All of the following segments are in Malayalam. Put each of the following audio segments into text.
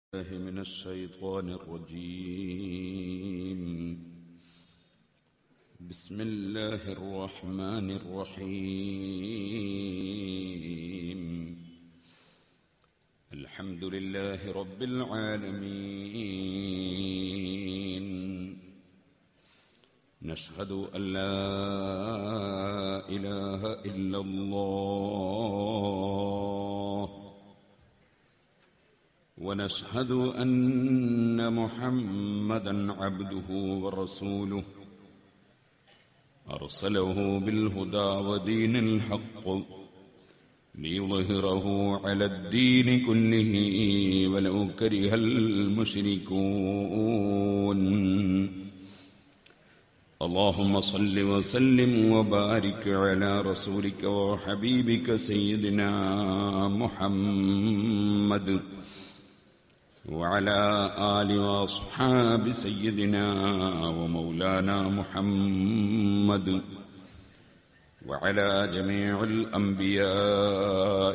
الله من الشيطان الرجيم بسم الله الرحمن الرحيم الحمد لله رب العالمين نشهد أن لا إله إلا الله ونشهد أن محمدا عبده ورسوله أرسله بالهدى ودين الحق ليظهره على الدين كله ولو كره المشركون اللهم صل وسلم وبارك على رسولك وحبيبك سيدنا محمد وعلى آل وأصحاب سيدنا ومولانا محمد وعلى جميع الأنبياء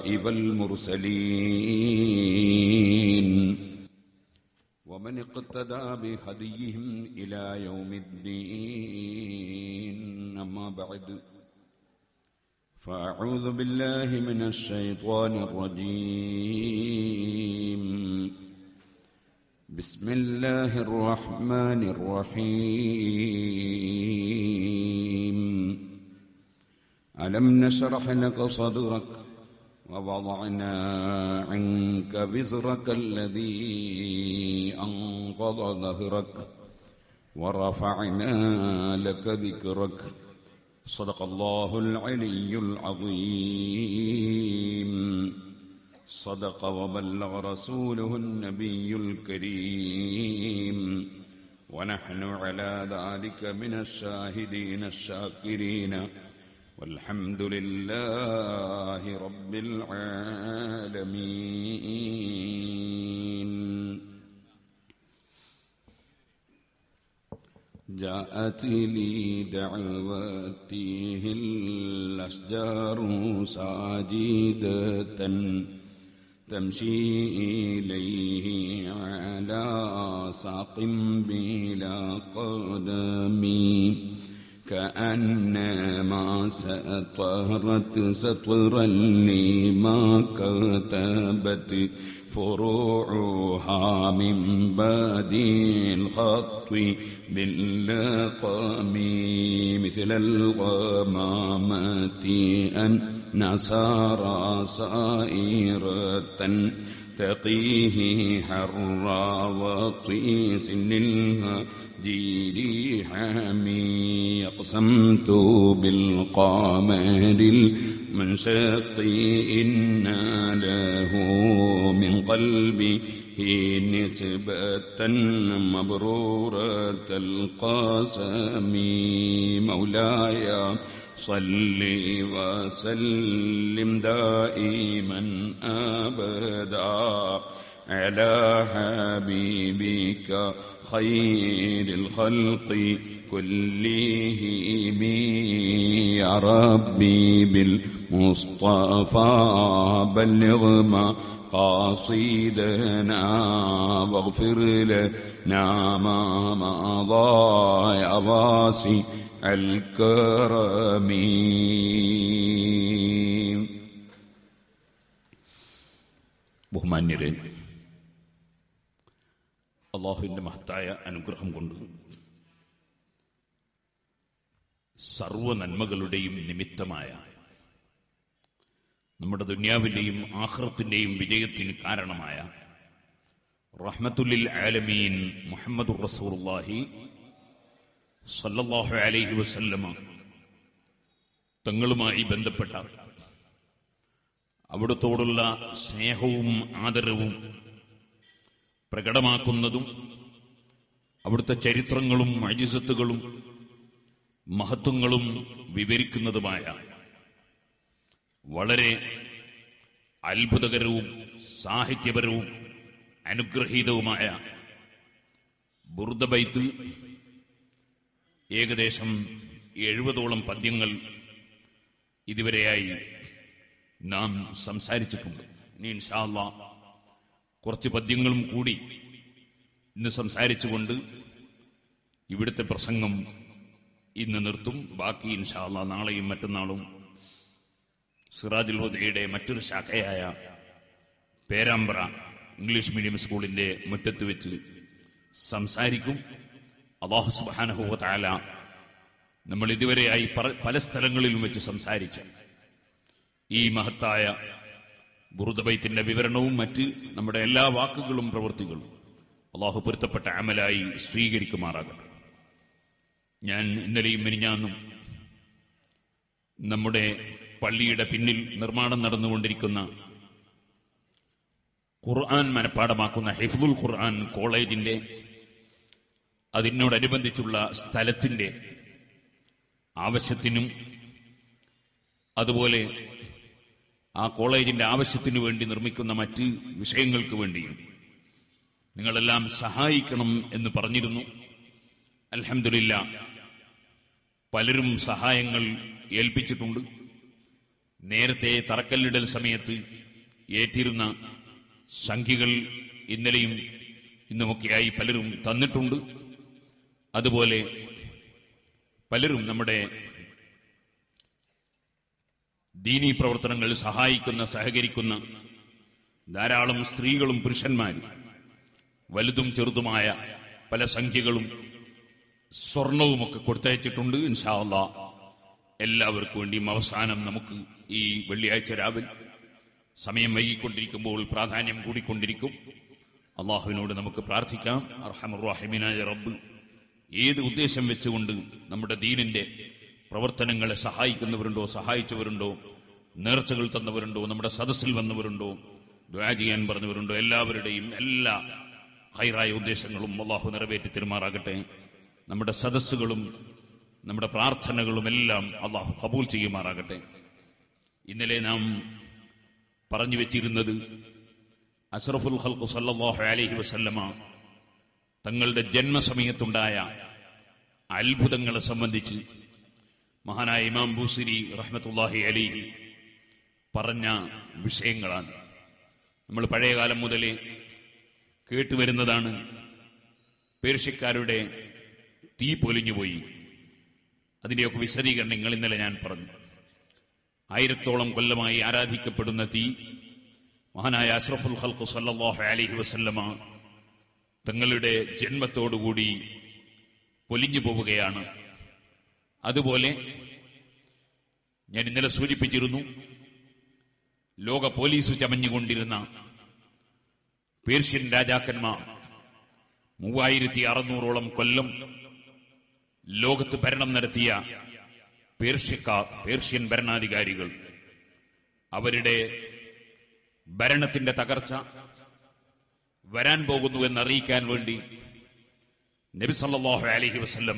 والمرسلين ومن اقتدى بهديهم إلى يوم الدين أما بعد فأعوذ بالله من الشيطان الرجيم بسم الله الرحمن الرحيم ألم نشرح لك صدرك ووضعنا عنك وزرك الذي أنقض ظهرك ورفعنا لك ذكرك صدق الله العلي العظيم صدق وبلغ رسوله النبي الكريم ونحن على ذلك من الشاهدين الشاكرين والحمد لله رب العالمين جاءت لي دعوته الأشجار ساجدة تمشي إليه على ساق بلا قدم كأنما سطرت سطرا لما كتبت فروعها من بعد الخط باللقم مثل الغمامة أن نسارى سائرة تقيه حرا وطيس للهجير حمي أقسمت بالقمر المنشط إن له من قلبه نسبة مبرورة القاسم مولاي صل وسلم دائما أبدا على حبيبك خير الخلق كلهم يا ربي بالمصطفى بلغ ما قاصدنا واغفر لنا ما مضى يا واسع الكرم ബഹുമാന്യരെ അള്ളാഹുവിന്റെ മഹത്തായ അനുഗ്രഹം കൊണ്ട് സർവ നന്മകളുടെയും നിമിത്തമായ നമ്മുടെ ദുന്യാവിന്റെയും ആഹ്റത്തിന്റെയും വിജയത്തിന് കാരണമായ റഹ്മത്തുല്ലിൽ ആലമീൻ മുഹമ്മദ് റസൂർലാഹി സല്ലല്ലാഹു അലൈഹി വസല്ലമ തങ്ങളുമായി ബന്ധപ്പെട്ട അവിടത്തോടുള്ള സ്നേഹവും ആദരവും പ്രകടമാക്കുന്നതും അവിടുത്തെ ചരിത്രങ്ങളും അജിസത്തുകളും മഹത്വങ്ങളും വിവരിക്കുന്നതുമായ വളരെ അത്ഭുതകരവും സാഹിത്യപരവും അനുഗ്രഹീതവുമായ ബുർദബൈത്ത് ഏകദേശം എഴുപതോളം പദ്യങ്ങൾ ഇതുവരെയായി നാം സംസാരിച്ചിട്ടുണ്ട് ഇനി ഇൻഷാല്ല കുറച്ച് പദ്യങ്ങളും കൂടി ഇന്ന് സംസാരിച്ചുകൊണ്ട് ഇവിടുത്തെ പ്രസംഗം ഇന്ന് നിർത്തും ബാക്കി ഇൻഷാല്ല നാളെയും മറ്റന്നാളും സിറാജുൽ ഹുദയുടെ മറ്റൊരു ശാഖയായ പേരാമ്പ്ര ഇംഗ്ലീഷ് മീഡിയം സ്കൂളിന്റെ മുറ്റത്ത് വെച്ച് സംസാരിക്കും അള്ളാഹു സുബാനഹുവ താല നമ്മൾ ഇതുവരെയായി പല- പല സ്ഥലങ്ങളിലും വെച്ച് സംസാരിച്ച ഈ മഹത്തായ ബുറുദബൈത്തിന്റെ വിവരണവും മറ്റ് നമ്മുടെ എല്ലാ വാക്കുകളും പ്രവൃത്തികളും അള്ളാഹു പൊരുത്തപ്പെട്ട അമലായി സ്വീകരിക്കുമാറാകട്ടെ ഞാൻ ഇന്നലെയും മിനിഞ്ഞാന്നും നമ്മുടെ പള്ളിയുടെ പിന്നിൽ നിർമ്മാണം നടന്നുകൊണ്ടിരിക്കുന്ന ഖുർആൻ മനഃപ്പാടമാക്കുന്ന ഹിഫ്ദുൽ ഖുർആൻ കോളേജിന്റെ അതിനോടനുബന്ധിച്ചുള്ള സ്ഥലത്തിന്റെ ആവശ്യത്തിനും അതുപോലെ ആ കോളേജിന്റെ ആവശ്യത്തിനു വേണ്ടി നിർമ്മിക്കുന്ന മറ്റ് വിഷയങ്ങൾക്ക് വേണ്ടിയും നിങ്ങളെല്ലാം സഹായിക്കണം എന്ന് പറഞ്ഞിരുന്നു അൽഹംദുലില്ല പലരും സഹായങ്ങൾ ഏൽപ്പിച്ചിട്ടുണ്ട് നേരത്തെ തറക്കല്ലിടൽ സമയത്ത് ഏറ്റിരുന്ന സംഖ്യകൾ ഇന്നലെയും ഇന്നുമൊക്കെയായി പലരും തന്നിട്ടുണ്ട് അതുപോലെ പലരും നമ്മുടെ ദീനീ പ്രവർത്തനങ്ങൾ സഹായിക്കുന്ന സഹകരിക്കുന്ന ധാരാളം സ്ത്രീകളും പുരുഷന്മാരും വലുതും ചെറുതുമായ പല സംഖ്യകളും സ്വർണവുമൊക്കെ കൊടുത്തയച്ചിട്ടുണ്ട് ഇൻഷാ അള്ളാ എല്ലാവർക്കും വേണ്ടിയും അവസാനം നമുക്ക് ഈ വെള്ളിയാഴ്ച രാവിലെ സമയം വൈകിക്കൊണ്ടിരിക്കുമ്പോൾ പ്രാധാന്യം കൂടിക്കൊണ്ടിരിക്കും അള്ളാഹുവിനോട് നമുക്ക് പ്രാർത്ഥിക്കാം അർഹമുറാഹിമിനായ റബ്ബ് ഏത് ഉദ്ദേശം വെച്ചുകൊണ്ട് നമ്മുടെ ദീനിന്റെ പ്രവർത്തനങ്ങളെ സഹായിക്കുന്നവരുണ്ടോ സഹായിച്ചവരുണ്ടോ നേർച്ചകൾ തന്നവരുണ്ടോ നമ്മുടെ സദസ്സിൽ വന്നവരുണ്ടോ ദ്വാ ചെയ്യാൻ പറഞ്ഞവരുണ്ടോ എല്ലാവരുടെയും എല്ലാ ഹൈറായ ഉദ്ദേശങ്ങളും അള്ളാഹു നിറവേറ്റി തെരുമാറാകട്ടെ നമ്മുടെ സദസ്സുകളും നമ്മുടെ പ്രാർത്ഥനകളും എല്ലാം അള്ളാഹു കബൂൽ ചെയ്യുമാറാകട്ടെ ഇന്നലെ നാം പറഞ്ഞു വെച്ചിരുന്നത് അഷ്റഫുൽ ഖൽഖു സല്ലല്ലാഹു അലൈഹി വസല്ലമ തങ്ങളുടെ ജന്മസമയത്തുണ്ടായ അത്ഭുതങ്ങളെ സംബന്ധിച്ച് മഹാനായ ഇമാം ബൂസിരി റഹ്മത്തുല്ലാഹി അലിഹി പറഞ്ഞ വിഷയങ്ങളാണ് നമ്മൾ പഴയകാലം മുതലേ കേട്ടുവരുന്നതാണ് പേർഷ്യക്കാരുടെ തീ പൊലിഞ്ഞുപോയി അതിന്റെയൊക്കെ വിശദീകരണങ്ങൾ ഇന്നലെ ഞാൻ പറഞ്ഞു ആയിരത്തോളം കൊല്ലമായി ആരാധിക്കപ്പെടുന്ന തീ മഹാനായ അഷ്റഫുൽ ഖൽഖു സല്ലല്ലാഹു അലൈഹി വസല്ലമ തങ്ങളുടെ ജന്മത്തോടുകൂടി പൊലിഞ്ഞു പോവുകയാണ് അതുപോലെ ഞാൻ ഇന്നലെ സൂചിപ്പിച്ചിരുന്നു ലോക പോലീസ് ചമഞ്ഞുകൊണ്ടിരുന്ന പേർഷ്യൻ രാജാക്കന്മാർ മൂവായിരത്തി അറുന്നൂറോളം കൊല്ലം ലോകത്ത് ഭരണം നടത്തിയ പേർഷ്യക്കാർ പേർഷ്യൻ ഭരണാധികാരികൾ അവരുടെ ഭരണത്തിന്റെ തകർച്ച വരാൻ പോകുന്നു എന്നറിയിക്കാൻ വേണ്ടി നബി സല്ലല്ലാഹു അലൈഹി വസല്ലമ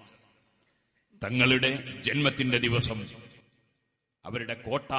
തങ്ങളുടെ ജന്മത്തിന്റെ ദിവസം അവരുടെ കോട്ട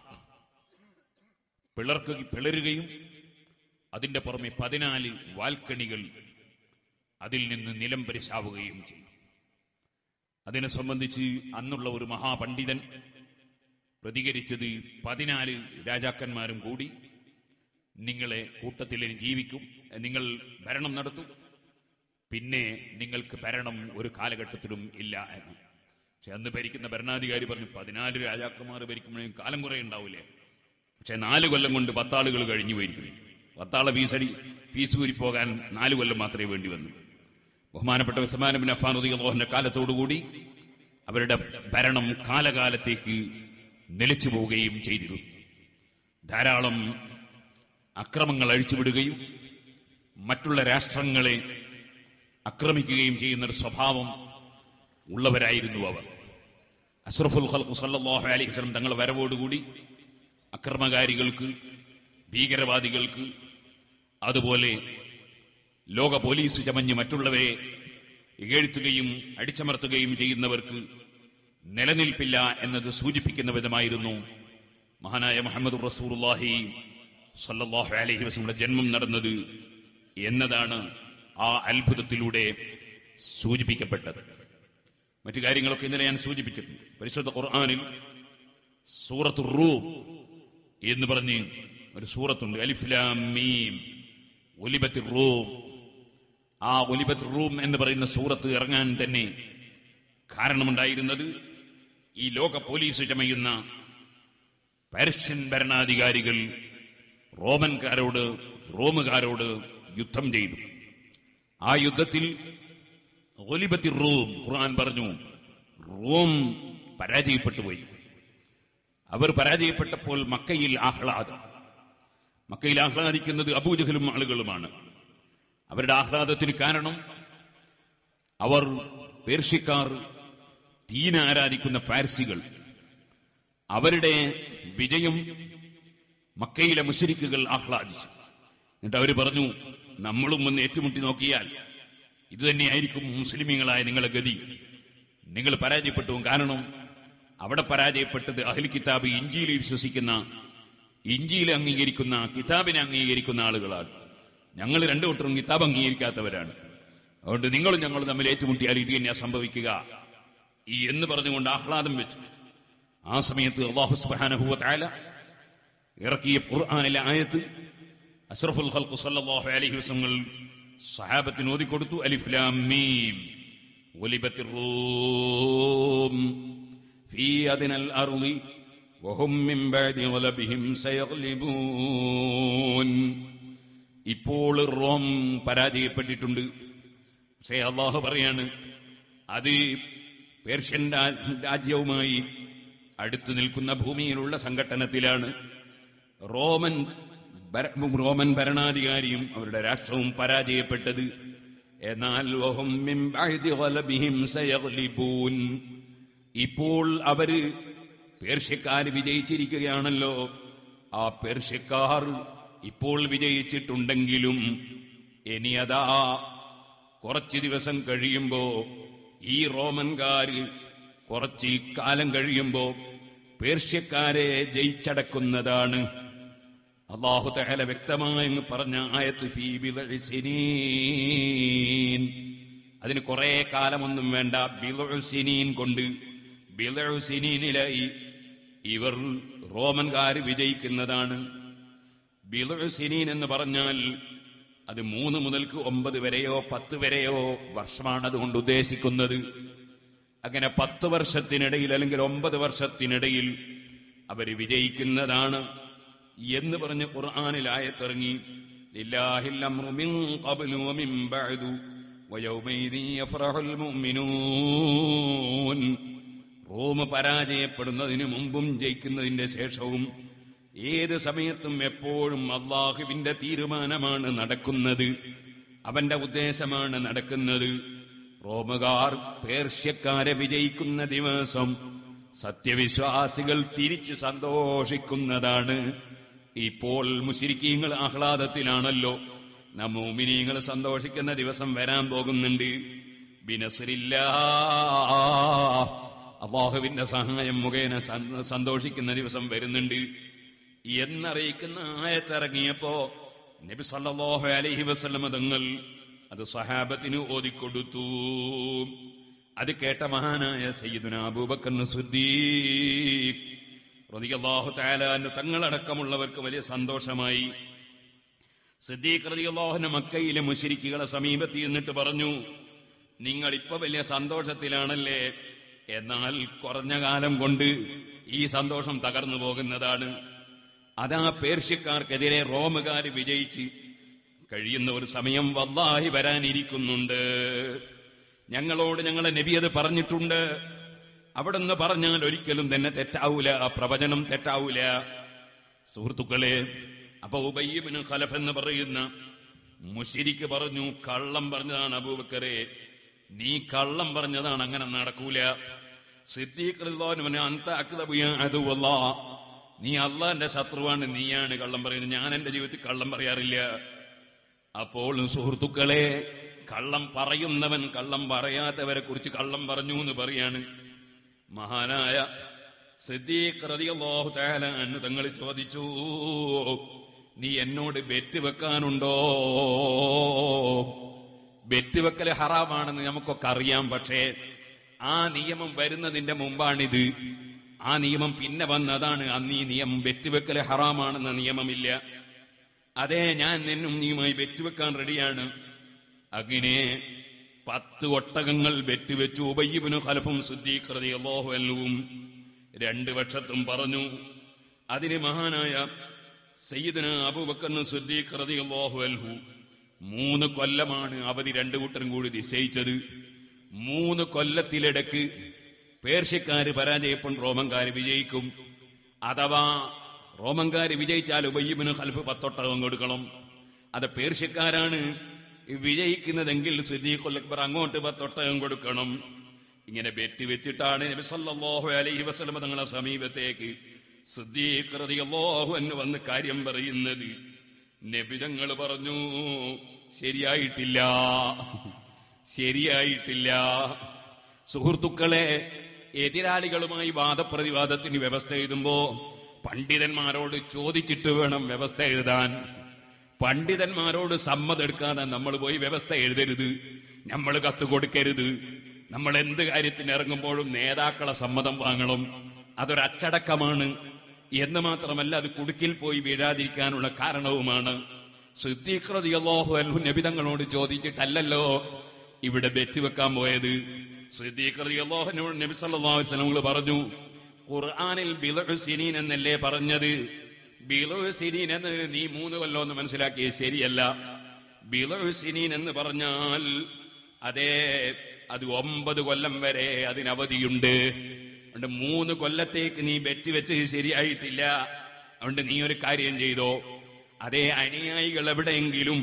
പിളർക്കു പിളരുകയും അതിന്റെ പുറമെ പതിനാല് വാൽക്കണികൾ അതിൽ നിന്ന് നിലം പരിശാവുകയും ചെയ്തു അതിനെ സംബന്ധിച്ച് അന്നുള്ള ഒരു മഹാപണ്ഡിതൻ പ്രതികരിച്ചത് പതിനാല് രാജാക്കന്മാരും കൂടി നിങ്ങളെ കൂട്ടത്തിൽ ഇനി ജീവിക്കും നിങ്ങൾ ഭരണം നടത്തും പിന്നെ നിങ്ങൾക്ക് ഭരണം ഒരു കാലഘട്ടത്തിലും ഇല്ല എന്ന് പക്ഷെ അന്ന് ഭരിക്കുന്ന ഭരണാധികാരി പറഞ്ഞു പതിനാല് രാജാക്കന്മാർ ഭരിക്കുമ്പോഴേക്കും കാലം കുറെ ഉണ്ടാവില്ലേ പക്ഷെ നാല് കൊല്ലം കൊണ്ട് പത്താളുകൾ കഴിഞ്ഞു പോയിരിക്കുന്നു പത്താളെ ഫീസടി ഫീസ് കൂരി പോകാൻ നാല് കൊല്ലം മാത്രമേ വേണ്ടി വന്നു ബഹുമാനപ്പെട്ട ഉസ്മാൻ ബിൻ അഫാൻ റളിയല്ലാഹുവിന്റെ കാലത്തോടുകൂടി അവരുടെ ഭരണം കാലകാലത്തേക്ക് നിലച്ചു പോവുകയും ചെയ്തിരുന്നു ധാരാളം അക്രമങ്ങൾ അഴിച്ചുവിടുകയും മറ്റുള്ള രാഷ്ട്രങ്ങളെ ആക്രമിക്കുകയും ചെയ്യുന്ന ഒരു സ്വഭാവം ഉള്ളവരായിരുന്നു അവർ അഷ്റഫുൽ ഖൽഖു സല്ലല്ലാഹു അലൈഹി വസല്ലം തങ്ങളുടെ വരവോടുകൂടി അക്രമകാരികൾക്ക് ഭീകരവാദികൾക്ക് അതുപോലെ ലോക പോലീസ് ചമഞ്ഞ് മറ്റുള്ളവരെ ഇകഴ്ത്തുകയും അടിച്ചമർത്തുകയും ചെയ്യുന്നവർക്ക് നിലനിൽപ്പില്ല എന്നത് സൂചിപ്പിക്കുന്ന വിധമായിരുന്നു മഹാനായ മുഹമ്മദ് റസൂറുല്ലാഹി സല്ലല്ലാഹു അലൈഹി വസല്ലമയുടെ ജന്മം നടന്നത് എന്നതാണ് ആ അത്ഭുതത്തിലൂടെ സൂചിപ്പിക്കപ്പെട്ടത് മറ്റു കാര്യങ്ങളൊക്കെ ഇന്നലെ ഞാൻ സൂചിപ്പിച്ചിട്ടുണ്ട് പരിശുദ്ധ ഖുർആനിൽ സൂറത്ത് റൂം എന്ന് പറഞ്ഞ് ഒരു സൂറത്തുണ്ട് അലിഫ്ലാം മീം ഒലിബത്തി റൂം ആ ഒലിബത്ത് റൂം എന്ന് പറയുന്ന സൂറത്ത് ഇറങ്ങാൻ തന്നെ കാരണമുണ്ടായിരുന്നത് ഈ ലോക പോലീസ് ചമയുന്ന പേർഷ്യൻ ഭരണാധികാരികൾ റോമൻകാരോട് റോമുകാരോട് യുദ്ധം ചെയ്തു ആ യുദ്ധത്തിൽ ഒലിബത്തി റൂം ഖുർആൻ പറഞ്ഞു റോം പരാജയപ്പെട്ടു പോയി അവർ പരാജയപ്പെട്ടപ്പോൾ മക്കയിൽ ആഹ്ലാദം മക്കയിൽ ആഹ്ലാദിക്കുന്നത് അബൂജഹലും ആളുകളുമാണ് അവരുടെ ആഹ്ലാദത്തിന് കാരണം അവർ പേർഷ്യക്കാർ തീന ആരാധിക്കുന്ന ഫാർസികൾ അവരുടെ വിജയം മക്കയിലെ മുഷരിക്കുകൾ ആഹ്ലാദിച്ചു എന്നിട്ട് അവർ പറഞ്ഞു നമ്മളും ഒന്ന് ഏറ്റുമുട്ടി നോക്കിയാൽ ഇത് തന്നെയായിരിക്കും മുസ്ലിമീങ്ങളായ നിങ്ങളെ ഗതി നിങ്ങൾ പരാജയപ്പെട്ടു കാരണം അവിടെ പരാജയപ്പെട്ടത് അഹ്ലി കിതാബ് ഇഞ്ചിയിൽ വിശ്വസിക്കുന്ന ഇഞ്ചിയിൽ അംഗീകരിക്കുന്ന കിതാബിനെ അംഗീകരിക്കുന്ന ആളുകളാണ് ഞങ്ങൾ രണ്ടു കൂട്ടരും കിതാബ് അംഗീകരിക്കാത്തവരാണ് അതുകൊണ്ട് നിങ്ങളും ഞങ്ങളും തമ്മിൽ ഏറ്റുമുട്ടിയാൽ ഇത് തന്നെയാ സംഭവിക്കുക ഈ എന്ന് പറഞ്ഞുകൊണ്ട് ആഹ്ലാദം വെച്ചു ആ സമയത്ത് അള്ളാഹു സുബ്ഹാനഹു വതആല ഇറക്കിയ ഖുർആനിലെ ആയത്ത് അഷ്റഫുൽ ഖൽഖ് സല്ലല്ലാഹു അലൈഹി വസല്ലം സഹാബത്തിന് ഓതിക്കൊടുത്തു അലിഫ് ലാം മീം غلبت الروم في أدنى الأرض وهم من بعد غلبهم سيغلبون ഇപ്പോൾ റോം പരാജയപ്പെട്ടിട്ടുണ്ട് പക്ഷേ അള്ളാഹു പറയാണ് അത് പേർഷ്യൻ രാ- രാജ്യവുമായി അടുത്തു നിൽക്കുന്ന ഭൂമിയിലുള്ള സംഘട്ടനത്തിലാണ് റോമൻ ഭര- റോമൻ ഭരണാധികാരിയും അവരുടെ രാഷ്ട്രവും പരാജയപ്പെട്ടത് എന്നാൽ വഹും മിൻ ബഅദി ഗലബിഹിം സയഗ്ലിബൂൻ. ഇപ്പോൾ അവര് പേർഷ്യക്കാർ വിജയിച്ചിരിക്കുകയാണല്ലോ ആ പേർഷ്യക്കാർ ഇപ്പോൾ വിജയിച്ചിട്ടുണ്ടെങ്കിലും ഇനി അതാ കുറച്ച് ദിവസം കഴിയുമ്പോ ഈ റോമൻകാര് കുറച്ച് കാലം കഴിയുമ്പോ പേർഷ്യക്കാരെ ജയിച്ചടക്കുന്നതാണ് അള്ളാഹു തഹല വ്യക്തമായി പറഞ്ഞ ആയത്ത് ഫീ ബിളഇ സിനീൻ അതിന് കുറെ കാലമൊന്നും വേണ്ട ബിളഉ സിനീൻ കൊണ്ട് ബിളഉ സിനീനിലായി ഇവർ റോമൻകാർ വിജയിക്കുന്നതാണ് ബിളഉ സിനീൻ എന്ന് പറഞ്ഞാൽ അത് മൂന്ന് മുതൽക്ക് ഒമ്പത് വരെയോ പത്ത് വരെയോ വർഷമാണ് അതുകൊണ്ട് ഉദ്ദേശിക്കുന്നത് അങ്ങനെ പത്ത് വർഷത്തിനിടയിൽ അല്ലെങ്കിൽ ഒമ്പത് വർഷത്തിനിടയിൽ അവർ വിജയിക്കുന്നതാണ് എന്ന് പറഞ്ഞ് ഖുർആനിൽ ആയത്തിറങ്ങി ലില്ലാഹിൽ അംറു മിൻ ഖബ്ലു വമിൻ ബഅദു വയൗമൈദി യഫ്റഹുൽ മുഅ്മിനൂൻ റോം പരാജയപ്പെടുന്നതിന് മുമ്പും ജയിക്കുന്നതിന്റെ ശേഷവും ഏത് സമയത്തും എപ്പോഴും അള്ളാഹുവിന്റെ തീരുമാനമാണ് നടക്കുന്നത് അവന്റെ ഉദ്ദേശമാണ് നടക്കുന്നത് റോമുകാർ പേർഷ്യക്കാരെ വിജയിക്കുന്ന ദിവസം സത്യവിശ്വാസികൾ തിരിച്ചു സന്തോഷിക്കുന്നതാണ് ഇപ്പോൾ മുശിരിക്കീങ്ങൾ ആഹ്ലാദത്തിലാണല്ലോ നമ്മൂമിനീങ്ങൾ സന്തോഷിക്കുന്ന ദിവസം വരാൻ പോകുന്നുണ്ട് ബിനസരില്ല അള്ളാഹുവിന്റെ സഹായം മുഖേന സ- സന്തോഷിക്കുന്ന ദിവസം വരുന്നുണ്ട് എന്നറിയിക്കുന്ന ആയത്തിറങ്ങിയപ്പോ നബി സല്ലല്ലാഹു അലൈഹി വസല്ലമ തങ്ങൾ അത് സഹാബത്തിന് ഓതിക്കൊടുത്തു അത് കേട്ട മഹാനായ സയ്യിദുന അബൂബക്കർ സുദ്ദീഖ് റളിയല്ലാഹു തആല അൻഹു തങ്ങളടക്കമുള്ളവർക്ക് വലിയ സന്തോഷമായി സിദ്ദീഖ് റളിയല്ലാഹുവിന്റെ മക്കയിലെ മുശരിക്കുകളെ സമീപത്ത് എന്നിട്ട് പറഞ്ഞു നിങ്ങൾ ഇപ്പൊ വലിയ സന്തോഷത്തിലാണല്ലേ എന്നാൽ കുറഞ്ഞ കാലം കൊണ്ട് ഈ സന്തോഷം തകർന്നു പോകുന്നതാണ് അതാ പേർഷ്യക്കാർക്കെതിരെ റോമുകാർ വിജയിച്ച് കഴിയുന്ന ഒരു സമയം വല്ലാഹി വരാനിരിക്കുന്നുണ്ട് ഞങ്ങളോട് ഞങ്ങളെ നബി അത് പറഞ്ഞിട്ടുണ്ട് അവിടുന്ന് പറഞ്ഞാൽ ഒരിക്കലും തന്നെ തെറ്റാവൂല ആ പ്രവചനം തെറ്റാവൂല സുഹൃത്തുക്കളെ അപ്പൊ ഉബയ്യബിന് ഖലഫ് എന്ന് പറയുന്ന മുഷിരിക്ക് പറഞ്ഞു കള്ളം പറഞ്ഞതാണ് അബൂബക്കറെ നീ കള്ളം പറഞ്ഞതാണ് അങ്ങനെ നടക്കൂല സിദ്ദീഖ് റളിയല്ലാഹു അൻഹു അന്ത അക്ദബു യാ അദുവല്ലാ നീ അള്ളാന്റെ ശത്രുവാണ് നീയാണ് കള്ളം പറയുന്നത് ഞാൻ എന്റെ ജീവിതത്തിൽ കള്ളം പറയാറില്ല അപ്പോൾ സുഹൃത്തുക്കളെ കള്ളം പറയുന്നവൻ കള്ളം പറയാത്തവരെ കുറിച്ച് കള്ളം പറഞ്ഞു എന്ന് പറയാണ് മഹാനായ സിദ്ദീഖ് റളിയല്ലാഹു തആല അൻഹു തങ്ങൾ ചോദിച്ചു നീ എന്നോട് ബെറ്റ് വെക്കാനുണ്ടോ ബെറ്റ് വെക്കൽ ഹറാമാണെന്ന് നമുക്കൊക്കെ അറിയാം പക്ഷേ ആ നിയമം വരുന്നതിന്റെ മുമ്പാണിത് ആ നിയമം പിന്നെ വന്നതാണ് അന്ന് ഈ നിയമം ബെറ്റ് വെക്കൽ ഹറാമാണെന്ന നിയമമില്ല അതെ ഞാൻ നിന്നും നീയുമായി വെറ്റുവെക്കാൻ റെഡിയാണ് അങ്ങനെ പത്ത് ഒട്ടകങ്ങൾ വെറ്റുവെച്ചു ഉബയ്യബിന് ഖലഫും സുദ്ദീഖ്റതി അള്ളാഹുവും രണ്ട് പക്ഷത്തും പറഞ്ഞു അതിന് മഹാനായ സയ്യിദിന് അബൂബക്കറിന് സുദ്ദീഖ്റതി അള്ളാഹു മൂന്ന് കൊല്ലമാണ് അവധി രണ്ടു കൂട്ടരും കൂടി നിശ്ചയിച്ചത് മൂന്ന് കൊല്ലത്തിലിടക്ക് പേർഷ്യക്കാര് പരാജയപ്പെടും റോമൻകാര് വിജയിക്കും അഥവാ റോമൻകാര് വിജയിച്ചാൽ ഉബയ്യബിന് ഖൽഫ് പത്തൊട്ടകം കൊടുക്കണം അത് പേർഷ്യക്കാരാണ് വിജയിക്കുന്നതെങ്കിൽ സുദ്ദീഖുൽ അക്ബർ അങ്ങോട്ട് പത്തൊട്ടകം കൊടുക്കണം ഇങ്ങനെ ബെറ്റ് വെച്ചിട്ടാണ് നബി സല്ലല്ലാഹു അലൈഹി വസല്ലം തങ്ങളുടെ സമീപത്തേക്ക് സിദ്ദീഖ് റളിയല്ലാഹു അൻഹു വന്ന് കാര്യം പറയുന്നത് നബി തങ്ങൾ പറഞ്ഞു ശരിയായിട്ടില്ല ശരിയായിട്ടില്ല സുഹൃത്തുക്കളെ എതിരാളികളുമായി വാദപ്രതിവാദത്തിന് വ്യവസ്ഥ എഴുതുമ്പോ പണ്ഡിതന്മാരോട് ചോദിച്ചിട്ട് വേണം വ്യവസ്ഥ എഴുതാൻ പണ്ഡിതന്മാരോട് സമ്മതം എടുക്കാതെ നമ്മൾ പോയി വ്യവസ്ഥ എഴുതരുത് നമ്മൾ കത്ത് കൊടുക്കരുത് നമ്മൾ എന്ത് കാര്യത്തിന് ഇറങ്ങുമ്പോഴും നേതാക്കളെ സമ്മതം വാങ്ങണം അതൊരു അച്ചടക്കമാണ് എന്ന് മാത്രമല്ല അത് കുടുക്കിൽ പോയി വീഴാതിരിക്കാനുള്ള കാരണവുമാണ് സിദ്ദീഖ്റതിയല്ലാഹു അൻഹു നബിതങ്ങളോട് ചോദിച്ചിട്ടല്ലല്ലോ ഇവിടെ ബെറ്റ് വെക്കാൻ പോയത് സിദ്ദീഖ്റതിയല്ലാഹുനോട് നബി സല്ലല്ലാഹു അലൈഹി വസല്ലം പറഞ്ഞു ഖുർആനിൽ ബിളഉ സിനീൻ എന്നല്ലേ പറഞ്ഞത് ബിളഉ സിനീൻ എന്നതിന് നീ മൂന്ന് കൊല്ലം എന്ന് മനസ്സിലാക്കിയത് ശരിയല്ല ബിളഉ സിനീൻ എന്ന് പറഞ്ഞാൽ അതേ അത് ഒമ്പത് കൊല്ലം വരെ അതിനവധിയുണ്ട് അതുകൊണ്ട് മൂന്ന് കൊല്ലത്തേക്ക് നീ ബെറ്റ് വെച്ച് ശരിയായിട്ടില്ല അതുകൊണ്ട് നീ ഒരു കാര്യം ചെയ്തോ അതേ അനുയായികൾ എവിടെയെങ്കിലും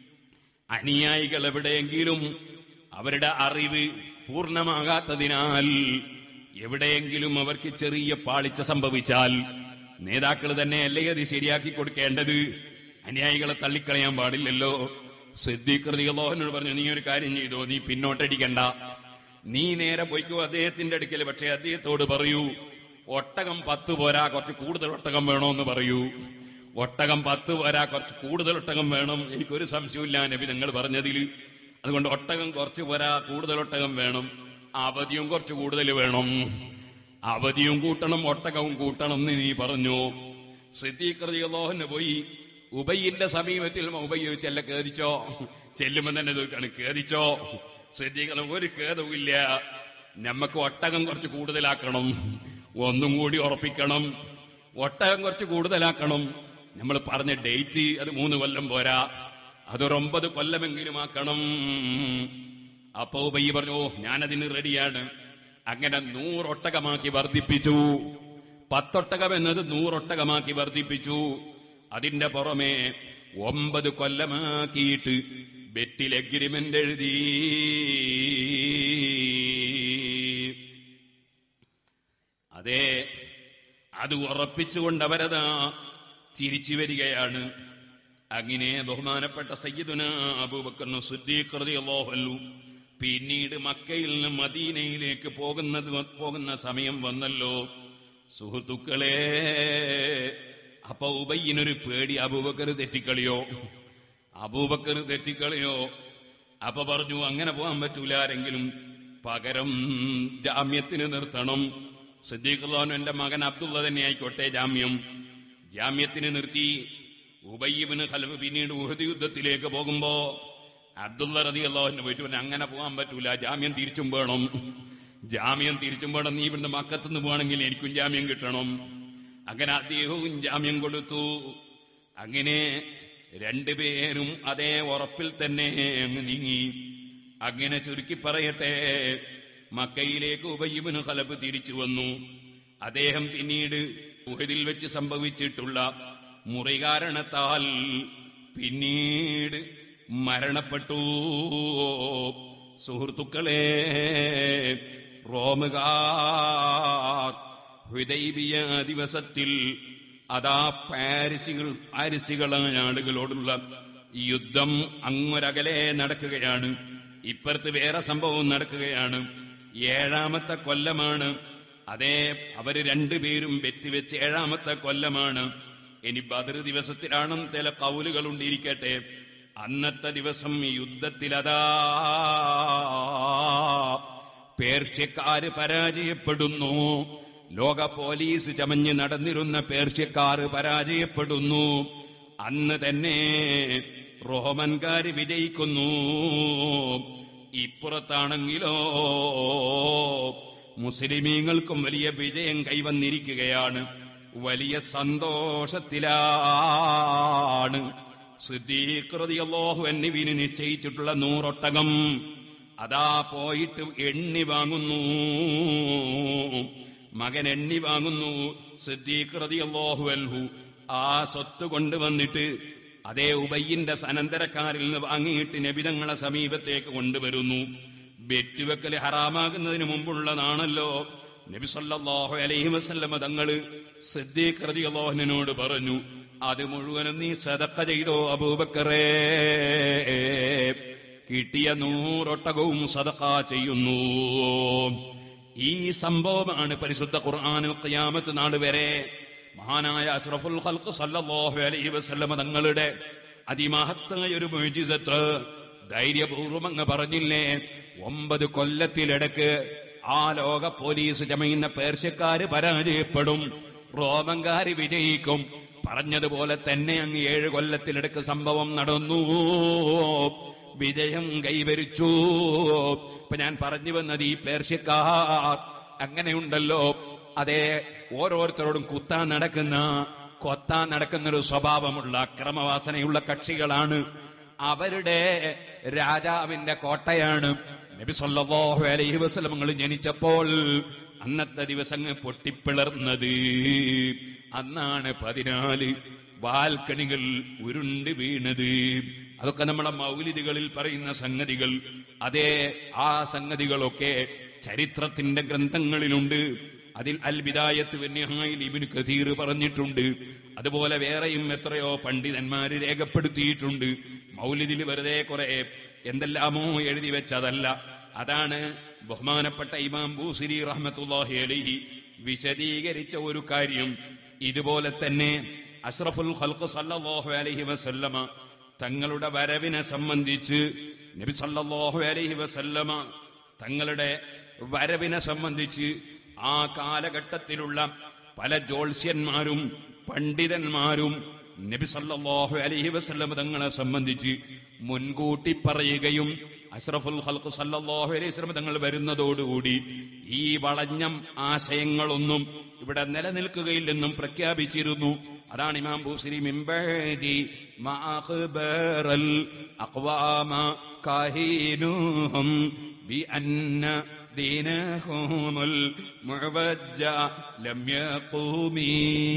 അനുയായികൾ എവിടെയെങ്കിലും അവരുടെ അറിവ് പൂർണ്ണമാകാത്തതിനാൽ എവിടെയെങ്കിലും അവർക്ക് ചെറിയ പാളിച്ച സംഭവിച്ചാൽ നേതാക്കൾ തന്നെ അല്ലേ അത് ശരിയാക്കി കൊടുക്കേണ്ടത് അനുയായികളെ തള്ളിക്കളയാൻ പാടില്ലല്ലോ സിദ്ദീഖ്റതികളോഹനോട് പറഞ്ഞു നീ ഒരു കാര്യം ചെയ്തോ നീ പിന്നോട്ടടിക്കണ്ട നീ നേരെ പോയിക്കോ അദ്ദേഹത്തിന്റെ അടുക്കൽ പക്ഷെ അദ്ദേഹത്തോട് പറയൂ ഒട്ടകം പത്ത് പോരാ കുറച്ച് കൂടുതൽ ഒട്ടകം വേണോന്ന് പറയൂ ഒട്ടകം പത്ത് പോരാ കുറച്ച് കൂടുതൽ ഒട്ടകം വേണം എനിക്കൊരു സംശയമില്ല നബി നിങ്ങൾ പറഞ്ഞതിൽ അതുകൊണ്ട് ഒട്ടകം കുറച്ച് പോരാ കൂടുതൽ ഒട്ടകം വേണം അവധിയും കുറച്ച് കൂടുതൽ വേണം അവധിയും കൂട്ടണം ഒട്ടകവും കൂട്ടണം എന്ന് നീ പറഞ്ഞു സിദ്ദീഖ്റിയോഹന് പോയി ഉബയ്യന്റെ സമീപത്തിൽ ഉബയ്യ ചെല്ല കേദിച്ചോ ചെല്ലുമ്പോ തന്നെ ചോദിക്കാണ് കേദിച്ചോ സിദ്ദീഖ് ഒരു കേദവുമില്ല നമ്മക്ക് ഒട്ടകം കുറച്ച് കൂടുതലാക്കണം ഒന്നും കൂടി ഉറപ്പിക്കണം ഒട്ടകം കുറച്ച് കൂടുതലാക്കണം നമ്മൾ പറഞ്ഞ ഡേറ്റ് അത് മൂന്ന് കൊല്ലം പോരാ അതൊരു ഒമ്പത് കൊല്ലമെങ്കിലും ആക്കണം അപ്പൊ ഉബയ്യ പറഞ്ഞു "ഓ, ഞാനതിന് റെഡിയാണ് അങ്ങനെ നൂറൊട്ടകമാക്കി വർദ്ധിപ്പിച്ചു പത്തൊട്ടകം എന്നത് നൂറൊട്ടകമാക്കി വർദ്ധിപ്പിച്ചു അതിന്റെ പുറമെ ഒമ്പത് കൊല്ലമാക്കിയിട്ട് ബെറ്റിൽ എഗ്രിമെന്റ് എഴുതി അതെ അത് ഉറപ്പിച്ചുകൊണ്ട് അവരതാ തിരിച്ചു വരികയാണ് അങ്ങനെ ബഹുമാനപ്പെട്ട സയ്യിദുന അബൂബക്കറിന് സുദ്ദീഖ്റതിയല്ലാഹു പിന്നീട് മക്കയിൽ നിന്ന് മദീനയിലേക്ക് പോകുന്നത് പോകുന്ന സമയം വന്നല്ലോ സുഹൃത്തുക്കളെ അപ്പൊ ഉബയ്യനൊരു പേടി അബൂബക്കർ തെറ്റിക്കളിയോ അബൂബക്കർ തെറ്റിക്കളിയോ അപ്പൊ പറഞ്ഞു അങ്ങനെ പോകാൻ പറ്റൂല ആരെങ്കിലും പകരം ജാമ്യത്തിന് നിർത്തണം സിദ്ദീഖ്ലാൻ എന്റെ മകൻ അബ്ദുള്ള തന്നെ ആയിക്കോട്ടെ ജാമ്യം ജാമ്യത്തിന് നിർത്തി ഉബയ്യബിന് ഖലഫ് പിന്നീട് ഉഹദ് യുദ്ധത്തിലേക്ക് പോകുമ്പോ അബ്ദുള്ള റതി അള്ളാഹുവിന് പോയിട്ട് പറഞ്ഞു അങ്ങനെ പോകാൻ പറ്റൂല ജാമ്യം തിരിച്ചും വേണം ജാമ്യം തിരിച്ചും വേണം നീ ഇവിടുന്ന് മക്കത്തുനിന്ന് പോകണമെങ്കിൽ എനിക്കും ജാമ്യം കിട്ടണം അങ്ങനെ അദ്ദേഹവും ജാമ്യം കൊടുത്തു അങ്ങനെ രണ്ടുപേരും അതേ ഉറപ്പിൽ തന്നെ അങ്ങ് നീങ്ങി അങ്ങനെ ചുരുക്കി പറയട്ടെ മക്കയിലേക്ക് ഉബയ്യബിന് ഖലഫ് തിരിച്ചു വന്നു അദ്ദേഹം പിന്നീട് ഉഹദിൽ വെച്ച് സംഭവിച്ചിട്ടുള്ള മുറി കാരണത്താൽ പിന്നീട് മരണപ്പെട്ടു സുഹൃത്തുക്കളെ റോമുകാർ ഹുദൈബിയ ദിവസത്തിൽ അതാ പാരിസികൾ പാരിസികളായ ആളുകളോടുള്ള യുദ്ധം അങ്ങൊരകലെ നടക്കുകയാണ് ഇപ്പുറത്ത് വേറെ സംഭവം നടക്കുകയാണ് ഏഴാമത്തെ കൊല്ലമാണ് അതേ അവര് രണ്ടുപേരും വെറ്റിവെച്ച് ഏഴാമത്തെ കൊല്ലമാണ് ഇനി ബദർ ദിവസത്തിലാണ് ചില കൗലുകൾ ഉണ്ടിരിക്കട്ടെ അന്നത്തെ ദിവസം ഈ യുദ്ധത്തിലതാ പേർഷ്യക്കാര് പരാജയപ്പെടുന്നു ലോക പോലീസ് ചമഞ്ഞ് നടന്നിരുന്ന പേർഷ്യക്കാര് പരാജയപ്പെടുന്നു അന്ന് തന്നെ റോമൻകാര് വിജയിക്കുന്നു ഇപ്പുറത്താണെങ്കിലോ മുസ്ലിമീങ്ങൾക്കും വലിയ വിജയം കൈവന്നിരിക്കുകയാണ് വലിയ സന്തോഷത്തിലാണ് സിദ്ദീഖ് റളിയല്ലാഹു അൻഹുവിന് നിശ്ചയിച്ചിട്ടുള്ള നൂറൊട്ടകം അതാ പോയിട്ട് എണ്ണി വാങ്ങുന്നു മകൻ എണ്ണി വാങ്ങുന്നു സിദ്ദീഖ് റളിയല്ലാഹു അൻഹു ആ സ്വത്ത് കൊണ്ടുവന്നിട്ട് അതേ ഉബയ്യന്റെ അനന്തരക്കാരിൽ നിന്ന് വാങ്ങിയിട്ട് നബിതങ്ങളെ സമീപത്തേക്ക് കൊണ്ടുവരുന്നു ബെറ്റുവെക്കൽ ഹറാമാകുന്നതിന് മുമ്പുള്ളതാണല്ലോ നബി സല്ലല്ലാഹു അലൈഹി വസല്ലമ തങ്ങള് സിദ്ദീഖ് റളിയല്ലാഹുവിനോട് പറഞ്ഞു അത് മുഴുവനും നീ സദക്ക ചെയ്തോ അബൂബക്കറേ കിട്ടിയ നൂറൊട്ടകവും സദക്ക ചെയ്യുന്നു ഈ സംഭവമാണ് പരിശുദ്ധ ഖുർആനിൽ ഖിയാമത്ത് നാൾ വരെ മഹാനായ അഷ്റഫുൽ ഖൽഖ് സല്ലല്ലാഹു അലൈഹി വസല്ലമ തങ്ങളുടെ അതിമഹത്തായ ഒരു മുഅ്ജിസത്ത് ധൈര്യപൂർവ്വം അങ്ങ് പറഞ്ഞില്ലേ ഒമ്പത് കൊല്ലത്തിലിടക്ക് ആ ലോക പോലീസ് ചമയുന്ന പേർഷ്യക്കാര് പരാജയപ്പെടും റോമൻകാര് വിജയിക്കും പറഞ്ഞതുപോലെ തന്നെ അങ്ങ് ഏഴ് കൊല്ലത്തിലിടക്ക് സംഭവം നടന്നു വിജയം കൈവരിച്ചു ഇപ്പൊ ഞാൻ പറഞ്ഞു വന്നത് ഈ പേർഷ്യക്കാർ അങ്ങനെയുണ്ടല്ലോ അതെ ഓരോരുത്തരോടും കുത്താൻ നടക്കുന്ന കൊത്താൻ നടക്കുന്ന ഒരു സ്വഭാവമുള്ള അക്രമവാസനയുള്ള കക്ഷികളാണ് അവരുടെ രാജാവിന്റെ കോട്ടയാണ് നബി സല്ലല്ലാഹു അലൈഹി വസല്ലമങ്ങൾ ജനിച്ചപ്പോൾ അന്നത്തെ ദിവസങ്ങൾ പൊട്ടിപ്പിളർന്നത് അന്നാണ് പതിനാല് ബാൽക്കണികൾ ഉരുണ്ട് വീണത് അതൊക്കെ നമ്മളെ മൗലിദികളിൽ പറയുന്ന സംഗതികൾ അതേ ആ സംഗതികളൊക്കെ ചരിത്രത്തിന്റെ ഗ്രന്ഥങ്ങളിലുണ്ട് അതിൽ അൽ ബിദായത്ത് വന്യഹായിൽ ഇബിന് കഥീർ പറഞ്ഞിട്ടുണ്ട് അതുപോലെ വേറെയും എത്രയോ പണ്ഡിതന്മാര് രേഖപ്പെടുത്തിയിട്ടുണ്ട് മൗലിദിൽ വെറുതെ കുറെ എന്തെല്ലാമോ എഴുതി വെച്ചതല്ല അതാണ് ബഹുമാനപ്പെട്ട ഇമാം ബൂസിരി റഹ്മത്തുല്ലാഹി അലിഹി വിശദീകരിച്ച ഒരു കാര്യം ഇതുപോലെ തന്നെ അഷ്റഫുൽ ഖൽഖ് സല്ലല്ലാഹു അലൈഹി വസല്ലമ തങ്ങളുടെ വരവിനെ സംബന്ധിച്ച് നബി സല്ലല്ലാഹു അലൈഹി വസല്ലമ തങ്ങളുടെ വരവിനെ സംബന്ധിച്ച് ആ കാലഘട്ടത്തിലുള്ള പല ജ്യോത്സ്യന്മാരും പണ്ഡിതന്മാരും നബി സല്ലല്ലാഹു അലൈഹി വസല്ലമ തങ്ങളെ സംബന്ധിച്ച് മുൻകൂട്ടി പറയുകയും അഷ്റഫുൽ ഖൽഖ് സല്ലല്ലാഹു അലൈഹി വസല്ലമ തങ്ങൾ വരുന്നതോടുകൂടി ഈ വളഞ്ഞം ആശയങ്ങളൊന്നും ഇവിടെ നിലനിൽക്കുകയില്ലെന്നും പ്രഖ്യാപിച്ചിരുന്നു അതാണ് ഇമാം ബൂസിരി മിംബഅദി മാഖബറൽ അഖ്വാമ കാഹിനുഹും ബിഅന്ന ദീനഹുമുൽ മുഅവജ്ജ ലം യഖൂമീ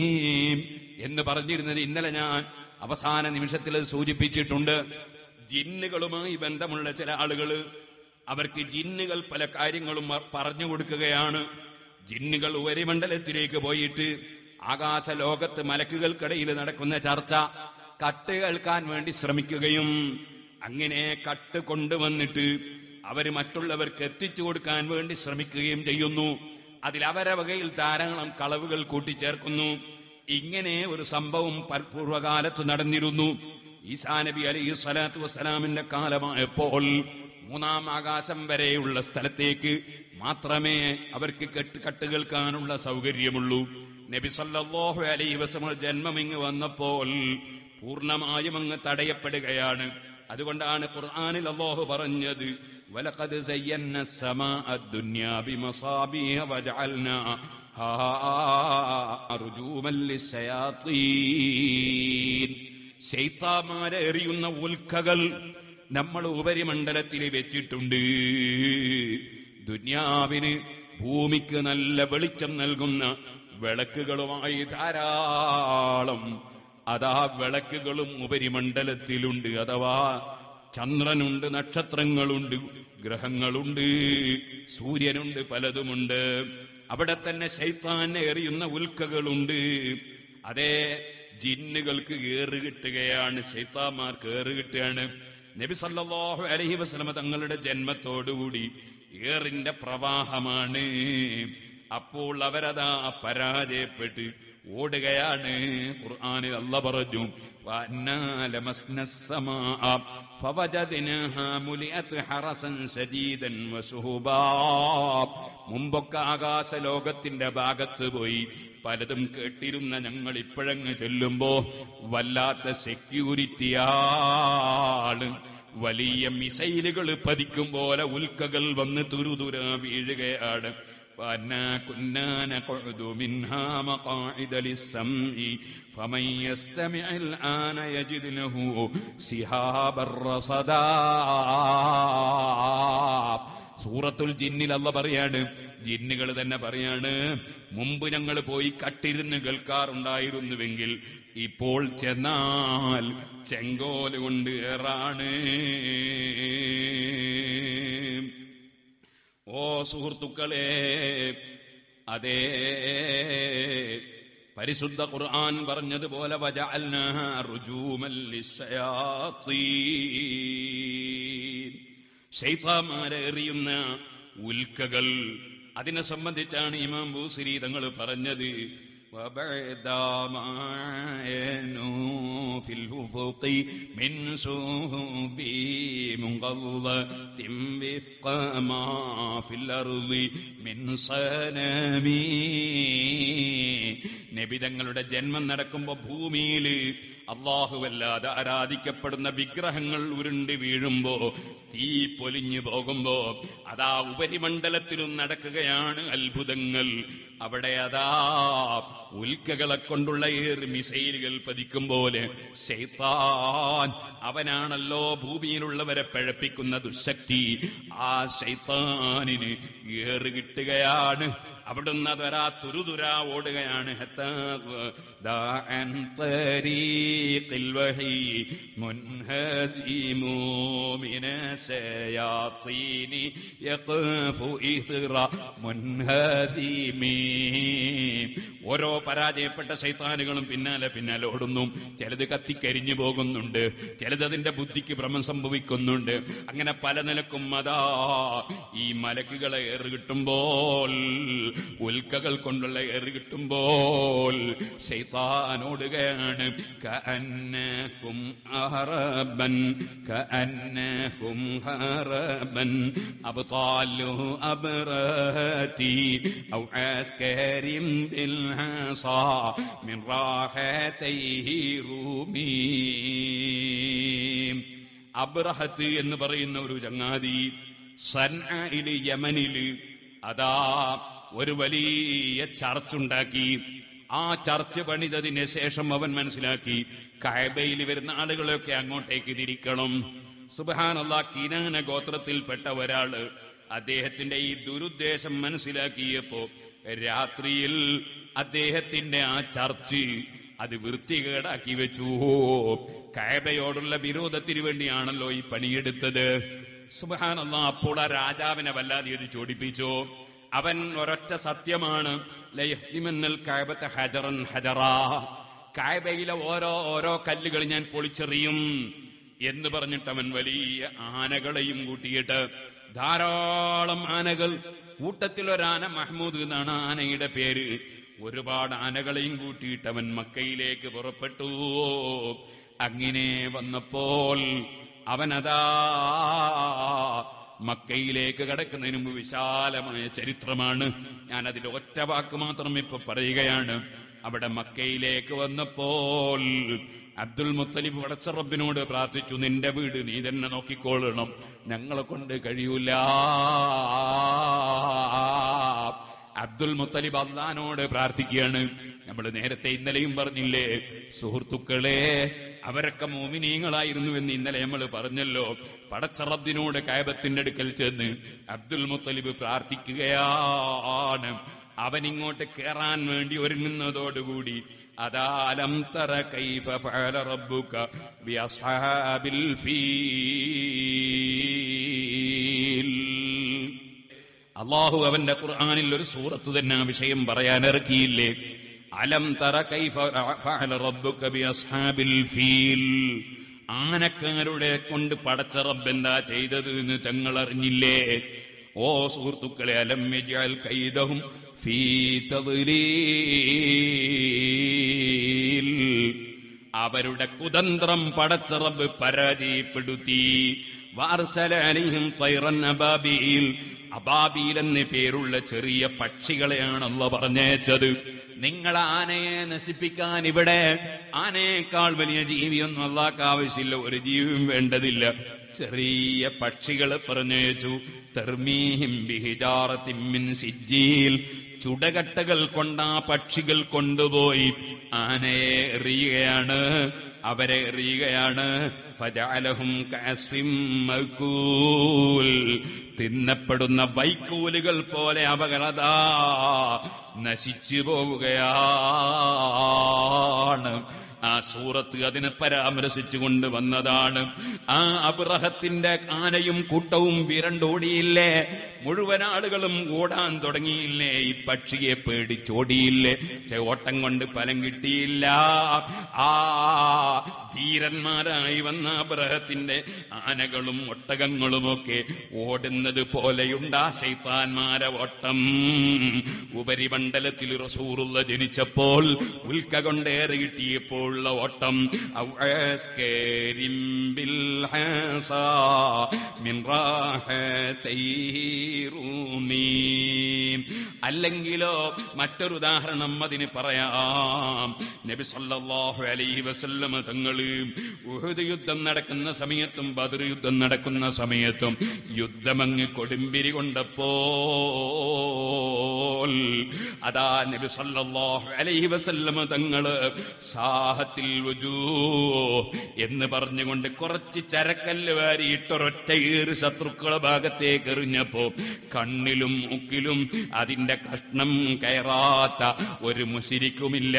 എന്ന് പറഞ്ഞിരുന്നത് ഇന്നലെ ഞാൻ അവസാന നിമിഷത്തിൽ അത് സൂചിപ്പിച്ചിട്ടുണ്ട് ജിന്നുകളുമായി ബന്ധമുള്ള ചില ആളുകള് അവർക്ക് ജിന്നുകൾ പല കാര്യങ്ങളും മ- പറഞ്ഞു കൊടുക്കുകയാണ് ജിന്നുകൾ ഉപരിമണ്ഡലത്തിലേക്ക് പോയിട്ട് ആകാശ ലോകത്ത് മലക്കുകൾക്കിടയിൽ നടക്കുന്ന ചർച്ച കട്ട് കേൾക്കാൻ വേണ്ടി ശ്രമിക്കുകയും അങ്ങനെ കട്ട് കൊണ്ടുവന്നിട്ട് അവര് മറ്റുള്ളവർക്ക് എത്തിച്ചു കൊടുക്കാൻ വേണ്ടി ശ്രമിക്കുകയും ചെയ്യുന്നു അതിൽ അവരെ വകയിൽ ധാരാളം കളവുകൾ കൂട്ടിച്ചേർക്കുന്നു ഇങ്ങനെ ഒരു സംഭവം പ- പൂർവ്വകാലത്ത് നടന്നിരുന്നു ഈസാ നബി അലൈഹി സ്വലാത്തു വസ്സലാമിന്റെ കാലമായപ്പോൾ മൂന്നാം ആകാശം വരെയുള്ള സ്ഥലത്തേക്ക് മാത്രമേ അവർക്ക് കെട്ട് കട്ട് കേൾക്കാനുള്ള സൗകര്യമുള്ളൂ നബി സല്ലല്ലാഹു അലൈഹി വസല്ലം ജന്മം ഇങ്ങ് വന്നപ്പോൾ പൂർണ്ണമായും അങ്ങ് തടയപ്പെടുകയാണ് അതുകൊണ്ടാണ് ഖുർആനിൽ അല്ലാഹു പറഞ്ഞത് വലഖദ് സയ്യന്ന السماء الدنيا بمصابيح وجعلناها رجوما للشياطين ശൈത്താമാരെ എറിയുന്ന ഉൽക്കകൾ നമ്മൾ ഉപരിമണ്ഡലത്തിൽ വെച്ചിട്ടുണ്ട് ദുന്യാവിന് ഭൂമിക്ക് നല്ല വെളിച്ചം നൽകുന്ന വിളക്കുകളുമായി ധാരാളം അതാ വിളക്കുകളും ഉപരിമണ്ഡലത്തിലുണ്ട് അഥവാ ചന്ദ്രനുണ്ട് നക്ഷത്രങ്ങളുണ്ട് ഗ്രഹങ്ങളുണ്ട് സൂര്യനുണ്ട് പലതുമുണ്ട് അവിടെ തന്നെ ശൈത്താനെ എറിയുന്ന ഉൽക്കകളുണ്ട് അതേ ജിന്നുകൾക്ക് ഏറ് കിട്ടുകയാണ് ശൈത്താന്മാർക്ക് ഏറ് കിട്ടുകയാണ് നബി സല്ലല്ലാഹു അലൈഹി വസല്ലമ തങ്ങളുടെ ജന്മത്തോടുകൂടി ഏറിന്റെ പ്രവാഹമാണ് അപ്പോൾ അവരതാ പരാജയപ്പെട്ട് ഓടുകയാണ് ഖുർആനിൽ അല്ല പറഞ്ഞു وَأَنَّا لَمَسْنَا السَّمَاءَ فَوَجَدْنَاهَا مُلِئَتْ حَرَسًا شَدِيدًا وَشُهُبًا മുമ്പൊക്കെ ആകാശ ലോകത്തിന്റെ ഭാഗത്ത് പോയി പലതും കേട്ടിരുന്ന ഞങ്ങൾ ഇപ്പോഴങ്ങ് ചെല്ലുമ്പോ വല്ലാത്ത സെക്യൂരിറ്റിയാണ് വലിയ മിസൈലുകൾ പതിക്കും പോലെ ഉൽക്കകൾ വന്ന് തുരുതുര വീഴുകയാണ് وأنا كنا نقعد منها مقاعد للسمع فمن يستمع الآن يجد له سهابا رصدا സൂറത്തുൽ ജിന്നിൽ അല്ല പറയാണ് ജിന്നുകൾ തന്നെ പറയാണ് മുമ്പ് ഞങ്ങൾ പോയി കട്ടിരുന്ന് കേൾക്കാറുണ്ടായിരുന്നുവെങ്കിൽ ഇപ്പോൾ ചെന്നാൽ ചെങ്കോല് കൊണ്ട് ഏറാണ് ഓ സുഹൃത്തുക്കളെ അതേ പരിശുദ്ധ ഖുർആൻ പറഞ്ഞതുപോലെ വജഅൽനാഹാ റുജൂമൻ ലിശ്ശയാത്തീൻ. ശൈത്താന്മാരെ എറിയുന്ന ഉൽക്കകൾ അതിനെ സംബന്ധിച്ചാണ് ഇമാം ബൂസിരി തങ്ങൾ പറഞ്ഞത് وبعدما ينو في الأفق من سوب منغلة وفق ما في الأرض من صنم നബി തങ്ങളുടെ ജന്മം നടക്കുമ്പോ ഭൂമിയിൽ അള്ളാഹുവല്ലാതെ ആരാധിക്കപ്പെടുന്ന വിഗ്രഹങ്ങൾ ഉരുണ്ട് വീഴുമ്പോ തീ പൊലിഞ്ഞു പോകുമ്പോ അതാ ഉപരിമണ്ഡലത്തിലും നടക്കുകയാണ് അത്ഭുതങ്ങൾ അവിടെ അതാ ഉൽക്കകളെ കൊണ്ടുള്ള ഏറ് മിസൈലുകൾ പതിക്കും പോലെ ശൈത്താൻ അവനാണല്ലോ ഭൂമിയിലുള്ളവരെ പഴപ്പിക്കുന്ന ദുശക്തി ആ ശൈത്താനിന് ഏറ് കിട്ടുകയാണ് അവിടുന്ന് അതരാ തുരുതുരാ ഓടുകയാണ് ഹത്താ ദാഅൻ തരീഖിൽ വഹി മുൻഹദിമു മിന സയാത്തീനി യഖഫു ഇസ്റ മുൻഹസിമി ഓരോ പരാജയപ്പെട്ട ശൈത്താനുകളും പിന്നാലെ പിന്നാലെ ഓടുന്നു ചിലത് കത്തിക്കരിഞ്ഞു പോകുന്നുണ്ട് ചിലത് അതിന്റെ ബുദ്ധിക്ക് ഭ്രമം സംഭവിക്കുന്നുണ്ട് അങ്ങനെ പല നിലക്കും അതാ ഈ മലക്കുകളെ ഏറ് കിട്ടുമ്പോൾ ഉൽക്കകൾ കൊണ്ടുള്ള ഏറ് കിട്ടുമ്പോൾ ശൈത്താനോടുകയാണ് കഅന്നഹും അഹറബൻ കഅന്നഹും ഹറബൻ അബ്താലു അബ്റാതി ഔ ആസ്കരിം بالعصا من راحتيه رومي അബ്രഹത്ത് എന്ന് പറയുന്ന ഒരു ചങ്ങാതി സൻആയില് യമനില് അതാ ഒരു വലിയ ചർച്ചുണ്ടാക്കി ആ ചർച്ച് പണിതതിന് ശേഷം അവൻ മനസ്സിലാക്കി കയബയിൽ വരുന്ന ആളുകളെയൊക്കെ അങ്ങോട്ടേക്ക് തിരിക്കണം സുബാനല്ല കിനാന ഗോത്രത്തിൽപ്പെട്ട ഒരാള് അദ്ദേഹത്തിന്റെ ഈ ദുരുദ്ദേശം മനസ്സിലാക്കിയപ്പോ രാത്രിയിൽ അദ്ദേഹത്തിന്റെ ആ ചർച്ച് അത് വൃത്തികേടാക്കി വെച്ചു കയബയോടുള്ള വിരോധത്തിന് വേണ്ടിയാണല്ലോ ഈ പണിയെടുത്തത് സുബാനല്ല അപ്പോൾ ആ രാജാവിനെ വല്ലാതെ ഇത് ചോടിപ്പിച്ചു അവൻ ഒരൊറ്റ സത്യമാണ് ലയഹ്ദിമന്നൽ കഅബത ഹജറൻ ഹജറാ കായബയിലെ ഓരോ ഓരോ കല്ലുകൾ ഞാൻ പൊളിച്ചെറിയും എന്ന് പറഞ്ഞിട്ട് അവൻ വലിയ ആനകളെയും കൂട്ടിയിട്ട് ധാരാളം ആനകൾ കൂട്ടത്തിൽ ഒരാന മഹ്മൂദ് എന്നാണ് ആനയുടെ പേര് ഒരുപാട് ആനകളെയും കൂട്ടിയിട്ട് അവൻ മക്കയിലേക്ക് പുറപ്പെട്ടു അങ്ങനെ വന്നപ്പോൾ അവനതാ മക്കയിലേക്ക് കടക്കുന്നതിന് മുമ്പ് വിശാലമായ ചരിത്രമാണ് ഞാൻ അതിന്റെ ഒറ്റ വാക്ക് മാത്രം ഇപ്പൊ പറയുകയാണ് അവിടെ മക്കയിലേക്ക് വന്നപ്പോൾ അബ്ദുൽ മുത്തലിബ് വടച്ചറബിനോട് പ്രാർത്ഥിച്ചു നിന്റെ വീട് നീ തന്നെ നോക്കിക്കൊള്ളണം ഞങ്ങളെ കൊണ്ട് കഴിയൂല അബ്ദുൽ മുത്തലിബ് അള്ളഹാനോട് പ്രാർത്ഥിക്കുകയാണ് നമ്മൾ നേരത്തെ ഇന്നലെയും പറഞ്ഞില്ലേ സുഹൃത്തുക്കളെ അവരൊക്കെ മോമിനീങ്ങളായിരുന്നു എന്ന് ഇന്നലെ നമ്മൾ പറഞ്ഞല്ലോ പടച്ചറബിനോട് കയബത്തിന്റെ അടുക്കൽ ചെന്ന് അബ്ദുൽ മുത്തലിബ് പ്രാർത്ഥിക്കുകയാണ് അവൻ ഇങ്ങോട്ട് കയറാൻ വേണ്ടി ഒരുങ്ങുന്നതോടുകൂടി അതാലം തറ കൈഫ ഫഅല റബ്ബുക ബിഅസ്ഹാബിൽ ഫീൽ അള്ളാഹു അവന്റെ ഖുർആനിൽ ഒരു സൂറത്ത് തന്നെ ആ വിഷയം പറയാൻ ഇറക്കിയില്ലേ അലം തറ കൈഫ ഫഅല റബ്ബുക ബിഅസ്ഹാബിൽ ഫീൽ ആനക്കാരുടെ കൊണ്ട് പടച്ച റബ്ബ് എന്താ ചെയ്തത് എന്ന് തങ്ങൾ അറിഞ്ഞില്ലേ ഓ സുഹൃത്തുക്കളെ അലം യജ്അൽ കൈദഹും ഫീ തദ്ലീൽ അവരുടെ കുതന്ത്രം പടച്ച റബ്ബ് പരാജയപ്പെടുത്തി വാർസല അലൈഹിം തൈറൻ അബാബിയിൽ അബാബീൽ എന്ന് പേരുള്ള ചെറിയ പക്ഷികളെയാണ് അല്ല പറഞ്ഞേച്ചത് നിങ്ങൾ ആനയെ നശിപ്പിക്കാൻ ഇവിടെ ആനയേക്കാൾ വലിയ ജീവിയൊന്നും അള്ളാഹ്ക്ക് ആവശ്യമില്ല ഒരു ജീവിയും വേണ്ടതില്ല ചെറിയ പക്ഷികളെ പറഞ്ഞേച്ചു തെർമീഹിം ബിഹിജാറത്തിൻ മിൻ സിജ്ജീൽ ചുടകട്ടകൾ കൊണ്ട് ആ പക്ഷികൾ കൊണ്ടുപോയി ആനയെ എറിയുകയാണ് അവരെ എറിയുകയാണ് ഫജഅലഹും കഅസ്ഫിൻ മഅ്കൂൽ. തിന്നപ്പെടുന്ന വൈക്കോലുകൾ പോലെ അപകടതാ നശിച്ചു പോവുകയാണ് ആ സൂറത്ത് അതിനെ പരാമർശിച്ചുകൊണ്ട് വന്നതാണ് ആ അബ്രഹത്തിന്റെ ആനയും കൂട്ടവും വിരണ്ടോടിയില്ലേ മുഴുവൻ ആളുകളും ഓടാൻ തുടങ്ങിയില്ലേ ഈ പക്ഷിയെ പേടിച്ചോടിയില്ലേ പക്ഷെ ഓട്ടം കൊണ്ട് ഫലം കിട്ടിയില്ല ആ ധീരന്മാരായി വന്ന അബ്രഹത്തിന്റെ ആനകളും ഒട്ടകങ്ങളുമൊക്കെ ഓടുന്നത് പോലെയുണ്ടാ ശൈത്താന്മാരെ ഓട്ടം ഉപരിമണ്ഡലത്തിൽ റസൂറുള്ള ജനിച്ചപ്പോൾ ഉൽക്ക കൊണ്ടേറെ കിട്ടിയപ്പോൾ ഉള്ള ഓട്ടം ഔഅസ്കരിം ബിൽ ഹസാ മിൻ റാഹതൈ റൂമീം. അല്ലെങ്കിലോ മറ്റൊരു ഉദാഹരണം അതിന് പറയാം നബി സല്ലല്ലാഹു അലൈഹി വസല്ലമ തങ്ങള് ഉഹദ് യുദ്ധം നടക്കുന്ന സമയത്തും ബദർ യുദ്ധം നടക്കുന്ന സമയത്തും യുദ്ധമങ്ങ് കൊടുമ്പിരി കൊണ്ടപ്പോൾ അതാ നബി സല്ലല്ലാഹു അലൈഹി വസല്ലമ തങ്ങള് സാഹത്തിൽ വജൂ എന്ന് പറഞ്ഞുകൊണ്ട് കുറച്ച് ചരക്കല്ല് വാരിയിട്ടൊരൊറ്റ ഏറ് ശത്രുക്കളെ ഭാഗത്തേക്ക് എറിഞ്ഞപ്പോ കണ്ണിലും മുക്കിലും അതിന്റെ കഷ്ണം കയറാത്ത ഒരു മുശിരിക്കുമില്ല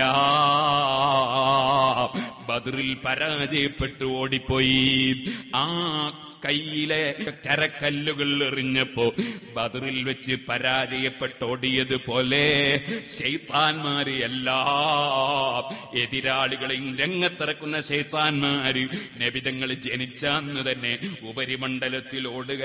ബദറിൽ പരാജയപ്പെട്ടു ഓടിപ്പോയി ആ കയ്യിലെ ചരക്കല്ലുകൾ എറിഞ്ഞപ്പോ ബദറിൽ വെച്ച് പരാജയപ്പെട്ടോടിയത് പോലെ ശൈത്താന്മാര് എല്ലാ എതിരാളികളെയും രംഗത്തിറക്കുന്ന ശൈത്താന്മാര് നബിതങ്ങൾ ജനിച്ചാന്ന് തന്നെ ഉപരിമണ്ഡലത്തിൽ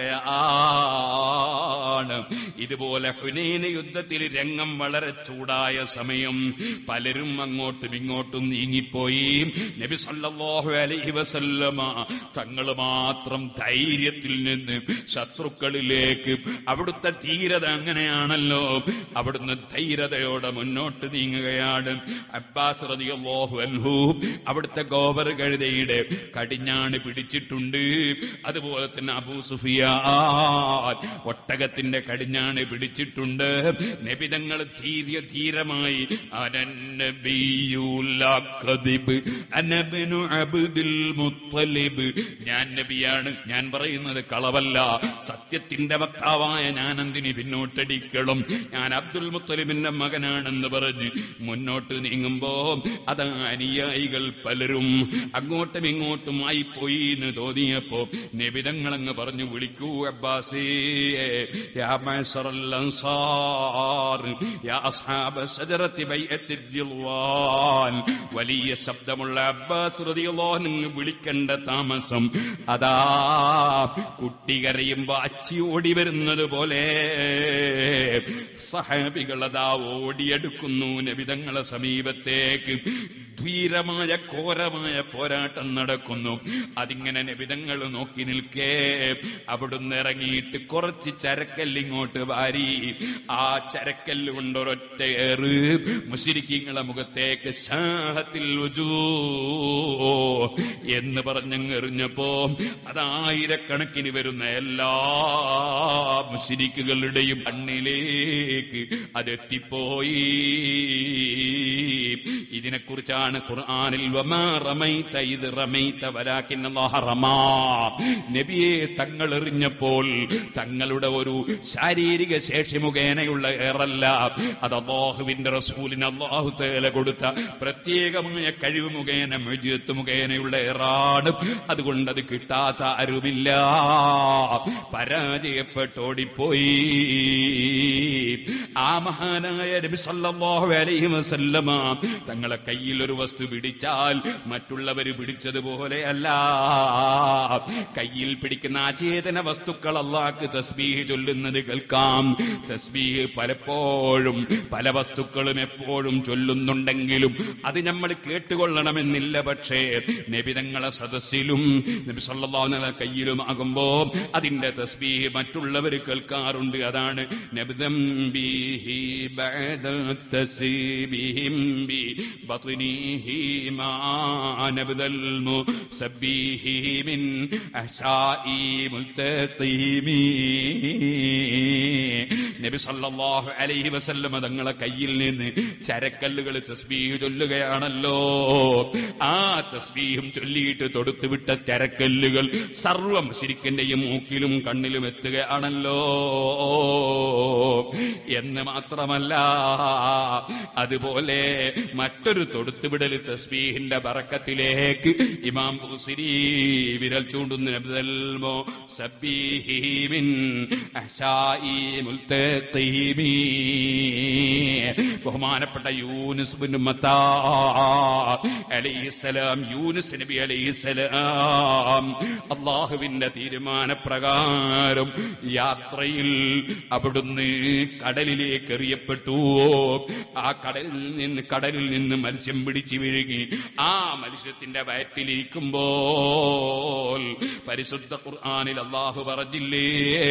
ഓടുകയാണ് ഇതുപോലെ ഹുനൈന യുദ്ധത്തിൽ രംഗം വളരെ ചൂടായ സമയം പലരും അങ്ങോട്ടും ഇങ്ങോട്ടും നീങ്ങിപ്പോയി നബി സല്ലല്ലാഹു അലൈഹി വസല്ലമ തങ്ങൾ മാത്രം ധൈര്യത്തിൽ നിന്ന് ശത്രുക്കളിലേക്ക് അവിടുത്തെ ധീരത അങ്ങനെയാണല്ലോ അവിടുന്ന് ധൈര്യതയോടെ മുന്നോട്ട് നീങ്ങുകയാണ് അബ്ബാസ് റളിയല്ലാഹു അൻഹു അവിടുത്തെ ഗോവർ കഴുതയുടെ കടിഞ്ഞാണ് പിടിച്ചിട്ടുണ്ട് അതുപോലെ തന്നെ അബൂ സുഫിയാൻ ഒട്ടകത്തിന്റെ കടിഞ്ഞാണ് പിടിച്ചിട്ടുണ്ട് നബിതങ്ങൾ ധീര്യ ധീരമായി അനന്നബിയുലകദിബ് അനബ്നു അബ്ദുൽ മുത്തലിബ് ഞാൻ നബിയാണ് ഞാൻ പറയുന്നത് കളവല്ല സത്യത്തിന്റെ വക്താവായ ഞാൻ എന്തിന് പിന്നോട്ടടിക്കണം ഞാൻ അബ്ദുൽ മുത്തലിബിന്റെ മകനാണെന്ന് പറഞ്ഞ് മുന്നോട്ട് നീങ്ങുമ്പോ അതാ അനുയായികൾ പലരും അങ്ങോട്ടും ഇങ്ങോട്ടും ആയിപ്പോയി എന്ന് തോന്നിയപ്പോ നിബിതങ്ങൾ അങ്ങ് പറഞ്ഞു വിളിക്കൂ അബ്ബാസേ യാ മഅ്ശറൽ അൻസാർ യാ അസ്ഹാബ ശജറത്തി ബൈഅത്തിൽ റിദ്വാൻ വലിയ ശബ്ദമുള്ള അബ്ബാസ് റളിയല്ലാഹു അൻഹു വിളിക്കേണ്ട താമസം അതാ കുട്ടി കരയുമ്പോ അച്ചി ഓടി വരുന്നത് പോലെ സഹാബികൾ അതാ ഓടിയെടുക്കുന്നു നബിതങ്ങളെ സമീപത്തേക്ക് ധീരമായ ഘോരമായ പോരാട്ടം നടക്കുന്നു അതിങ്ങനെ നബിതങ്ങൾ നോക്കി നിൽക്കേ അവിടുന്ന് ഇറങ്ങിയിട്ട് കുറച്ച് ചരക്കല്ലിങ്ങോട്ട് വാരി ആ ചരക്കല്ല് കൊണ്ടൊരൊറ്റ ഏറ് മുശിരിക്കിങ്ങളെ മുഖത്തേക്ക് ശാഹത്തിൽ വജൂ എന്ന് പറഞ്ഞങ്ങെറിഞ്ഞപ്പോ അതായിരക്കണക്കിന് വരുന്ന എല്ലാ മുശിരിക്കുകളുടെയും കണ്ണിലേക്ക് അതെത്തിപ്പോയി ഇതിനെക്കുറിച്ചാണ് ഖുർആനിൽ വമാ റമൈത ഇത് റമൈത വലാകിൻ അല്ലാഹ റമാ നബിയെ തങ്ങൾ എറിഞ്ഞപ്പോൾ തങ്ങളുടെ ഒരു ശാരീരിക ശേഷി മുഖേനയുള്ള ഏറല്ല അത് അള്ളാഹുവിന്റെ റസൂലിന് അള്ളാഹു തേല കൊടുത്ത പ്രത്യേകമായ കഴിവ് മുഖേന മുജിയത്ത് മുഖേനയുള്ള ഏറാണ് അതുകൊണ്ട് അത് കിട്ടാത്ത ആരുമില്ല പരാജയപ്പെട്ടോടിപ്പോയി ആ മഹാനായ നബി സല്ലല്ലാഹു അലൈഹി വസല്ലമ തങ്ങളെ കയ്യിൽ ഒരു വസ്തു പിടിച്ചാൽ മറ്റുള്ളവർ പിടിച്ചതുപോലെയല്ല കയ്യിൽ പിടിക്കുന്ന അചേതന വസ്തുക്കൾ അള്ളാഹ്ക്ക് തസ്ബീഹ് ചൊല്ലുന്നത് കേൾക്കാം തസ്ബീഹ് പലപ്പോഴും പല വസ്തുക്കളും എപ്പോഴും ചൊല്ലുന്നുണ്ടെങ്കിലും അത് നമ്മൾ കേട്ടുകൊള്ളണമെന്നില്ല പക്ഷേ നബിതങ്ങളെ സദസ്സിലും നബി സല്ലല്ലാഹു കയ്യിലുമാകുമ്പോ അതിന്റെ തസ്ബീഹ് മറ്റുള്ളവർ കേൾക്കാറുണ്ട് അതാണ് നബിദം ബിഹി ബഅദ തസ്ബീഹിം ബി ബത്നിഹി മാ നബദൽ മുസബ്ബിഹി മിൻ അഹ്സാഇ മുൽതഖീമി നബി സല്ലല്ലാഹു അലൈഹി വസല്ലം തങ്ങളെ കയ്യിൽ നിന്ന് ചരക്കല്ലുകൾ തസ്ബീഹ് ചൊല്ലുകയാണല്ലോ ആ തസ്ബീഹും ചൊല്ലിയിട്ട് തൊടുത്തുവിട്ട ചരക്കല്ലുകൾ സർവം ശരിക്കന്റെയും മൂക്കിലും കണ്ണിലും എത്തുകയാണല്ലോ എന്ന് മാത്രമല്ല അതുപോലെ മറ്റൊരു തൊടുത്തുവിടൽ തസ്ബീഹിന്റെ ബറക്കത്തിലേക്ക് ഇമാം ബുസിരി വിരൽ ചൂണ്ടുന്ന നബ്ദൽമോ സബ്ബീഹി മിൻ അഹ്സാഇ മുൽതഖീമി ബഹുമാനപ്പെട്ട യൂനുസ് ബിൻ മത്താ അലൈഹിസ്സലാം യൂനുസ് നബി അലൈഹിസ്സലാം അള്ളാഹുവിന്റെ തീരുമാനപ്രകാരം യാത്രയിൽ അവിടുന്ന് കടലിലേക്ക് എറിയപ്പെട്ടു ആ കടലിൽ നിന്ന് കടലിൽ നിന്ന് മത്സ്യം പിടിച്ചു വീഴുകി ആ മത്സ്യത്തിന്റെ വയറ്റിലിരിക്കുമ്പോൾ പരിശുദ്ധ ഖുർആനിൽ അള്ളാഹു പറഞ്ഞില്ലേ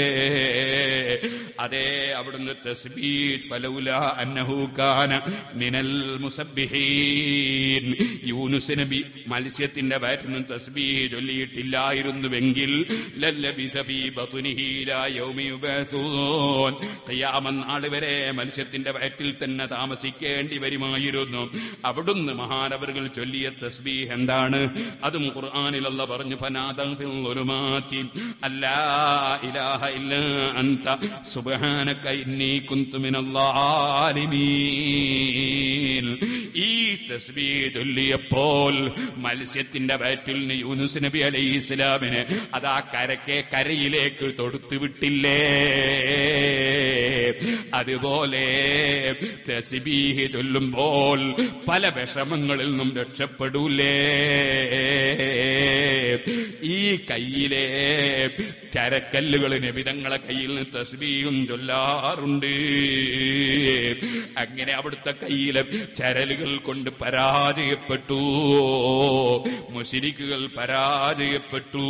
അതെ അവിടുന്ന് തസ്ബീഹ് ഫലൗല അന്നഹു കാന മിനൽ മുസബ്ബിഹീൻ യൂനുസ് നബി മത്സ്യത്തിന്റെ വയറ്റിൽ നിന്ന് തസ്ബീഹ് ചൊല്ലിയിട്ടില്ലായിരുന്നുവെങ്കിൽ ലല്ലബിസ ഫീ ബത്നിഹി ലാ യൗമി യുബഅസൂൻ ഖിയാമത്ത് നാൾ വരെ മത്സ്യത്തിന്റെ വയറ്റിൽ തന്നെ താമസിക്കേണ്ടി വരുമായിരുന്നു അവിടുന്ന് മഹാനവറുകൾ ചൊല്ലിയ തസ്ബീഹ് എന്താണ് അതും ഖുർആനിൽ അല്ല പറഞ്ഞു ഫനാദം ഫിൽ ളുലുമാതി അല്ലാ ഇലാഹ ഇല്ലാ അൻത സുബ്ഹാനക ഇന്നി കുന്തു മിനൽ ളാലിമീൻ ഈ തസ്ബീഹ് ചൊല്ലിയപ്പോൾ മത്സ്യത്തിന്റെ വയറ്റിൽ നിന്ന് യൂനുസ് നബി അലൈഹി ഇസ്ലാമിന് അതാ കരക്കെ കരയിലേക്ക് തൊടുത്തു വിട്ടില്ലേ അതുപോലെ തസ്ബീഹ് ചൊല്ലുമ്പോൾ പല വിഷമങ്ങളിൽ നിന്നും രക്ഷപ്പെടൂലേ ഈ കയ്യിലെ ചരക്കല്ലുകൾ നബിതങ്ങളെ കയ്യിൽ നിന്ന് തസ്ബീഹും ചൊല്ലാറുണ്ട് അങ്ങനെ അവിടുത്തെ കയ്യിലെ ചരലുകൾ കൊണ്ട് പരാജയപ്പെട്ടു മുശിരിക്കുകൾ പരാജയപ്പെട്ടു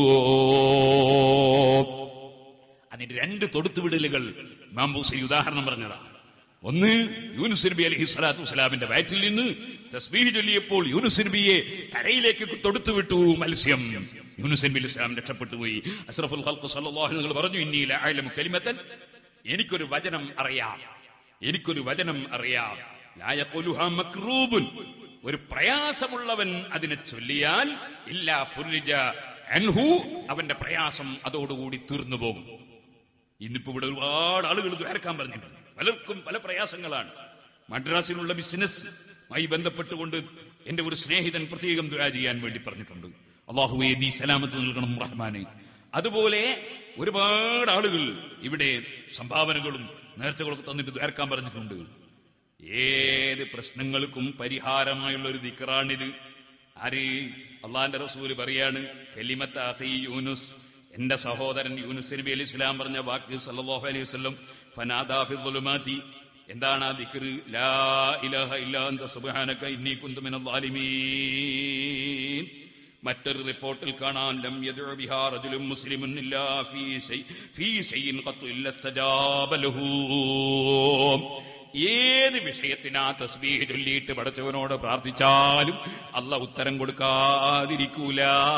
അതിന്റെ രണ്ട് തൊടുത്തുവിടലുകൾ മാമ്പൂസി ഉദാഹരണം പറഞ്ഞതാണ് ഒന്ന് യൂനുസ് നബി അലഹി സ്വലാത്തു വസ്സലാമിന്റെ വയറ്റിൽ നിന്ന് തസ്ബീഹ് ചൊല്ലിയപ്പോൾ യൂനുസ് നബിയെ കരയിലേക്ക് തൊടുത്തുവിട്ടു മത്സ്യം യൂനുസ് നബി അലൈഹി സ്വലാം രക്ഷപ്പെട്ടു പോയി അസ്രഫുൽ ഖൽഖ് സല്ലല്ലാഹു അലൈഹി വസല്ലം പറഞ്ഞു ഇന്നി ലഅലമു കലിമത്തൻ എനിക്കൊരു വചനം അറിയാം എനിക്കൊരു വചനം അറിയാം ലാ യഖൂലുഹാ മക്റൂബുൻ ഒരു പ്രയാസമുള്ളവൻ അതിനെ ചൊല്ലിയാൽ ഇല്ലാ ഫുർരിജ അൻഹു അവന്റെ പ്രയാസം അതോടുകൂടി തീർന്നു പോകും ഇന്നിപ്പോ ഇവിടെ ഒരുപാട് ആളുകൾ ദ്വാരക്കാൻ പറഞ്ഞിട്ടുണ്ട് പലർക്കും പല പ്രയാസങ്ങളാണ് മദ്രാസിലുള്ള ബിസിനസ്സുമായി ബന്ധപ്പെട്ടുകൊണ്ട് എന്റെ ഒരു സ്നേഹിതൻ പ്രത്യേകം ദ്വാ ചെയ്യാൻ വേണ്ടി പറഞ്ഞിട്ടുണ്ട് അള്ളാഹുവേ നീ സലാമത്ത് നൽകണം റഹ്മാനെ അതുപോലെ ഒരുപാട് ആളുകൾ ഇവിടെ സംഭാവനകളും നേർച്ചകളൊക്കെ തന്നിട്ട് ദ്വാരക്കാൻ പറഞ്ഞിട്ടുണ്ട് ഏത് പ്രശ്നങ്ങൾക്കും പരിഹാരമായുള്ള ഒരു ദിക്റാണിത് ആര് അള്ളാന്റെ റസൂല് പറയാണ് കലിമത്ത് അഖി യൂനുസ് എന്റെ സഹോദരൻ യൂനുസ് നബി അലി ഇസ്ലാം പറഞ്ഞ വാക്ക് സല്ലല്ലാഹു അലൈഹി വസല്ലം ഫനാദാ ഫി ദുലുമാതി എന്താണ് ആ ദിക്ർ ലാ ഇലാഹ ഇല്ലാ അൻത സുബ്ഹാനക ഇന്നി കുന്തു മിനൽ ളാലിമീൻ മറ്റൊരു റിപ്പോർട്ടിൽ കാണാൻ ലം യദ്ഉ ബിഹാ റജുലുൻ മുസ്ലിമുൻ ഇല്ലാ ഫീ ശൈ ഫീ ശൈഇൻ ഖത്തു ഇല്ല ഇസ്തജാബ ലഹു ഏത് വിഷയത്തിനാ തസ്ബീഹ് ചൊല്ലിയിട്ട് പടച്ചവനോട് പ്രാർത്ഥിച്ചാലും അല്ല ഉത്തരം കൊടുക്കാതിരിക്കൂല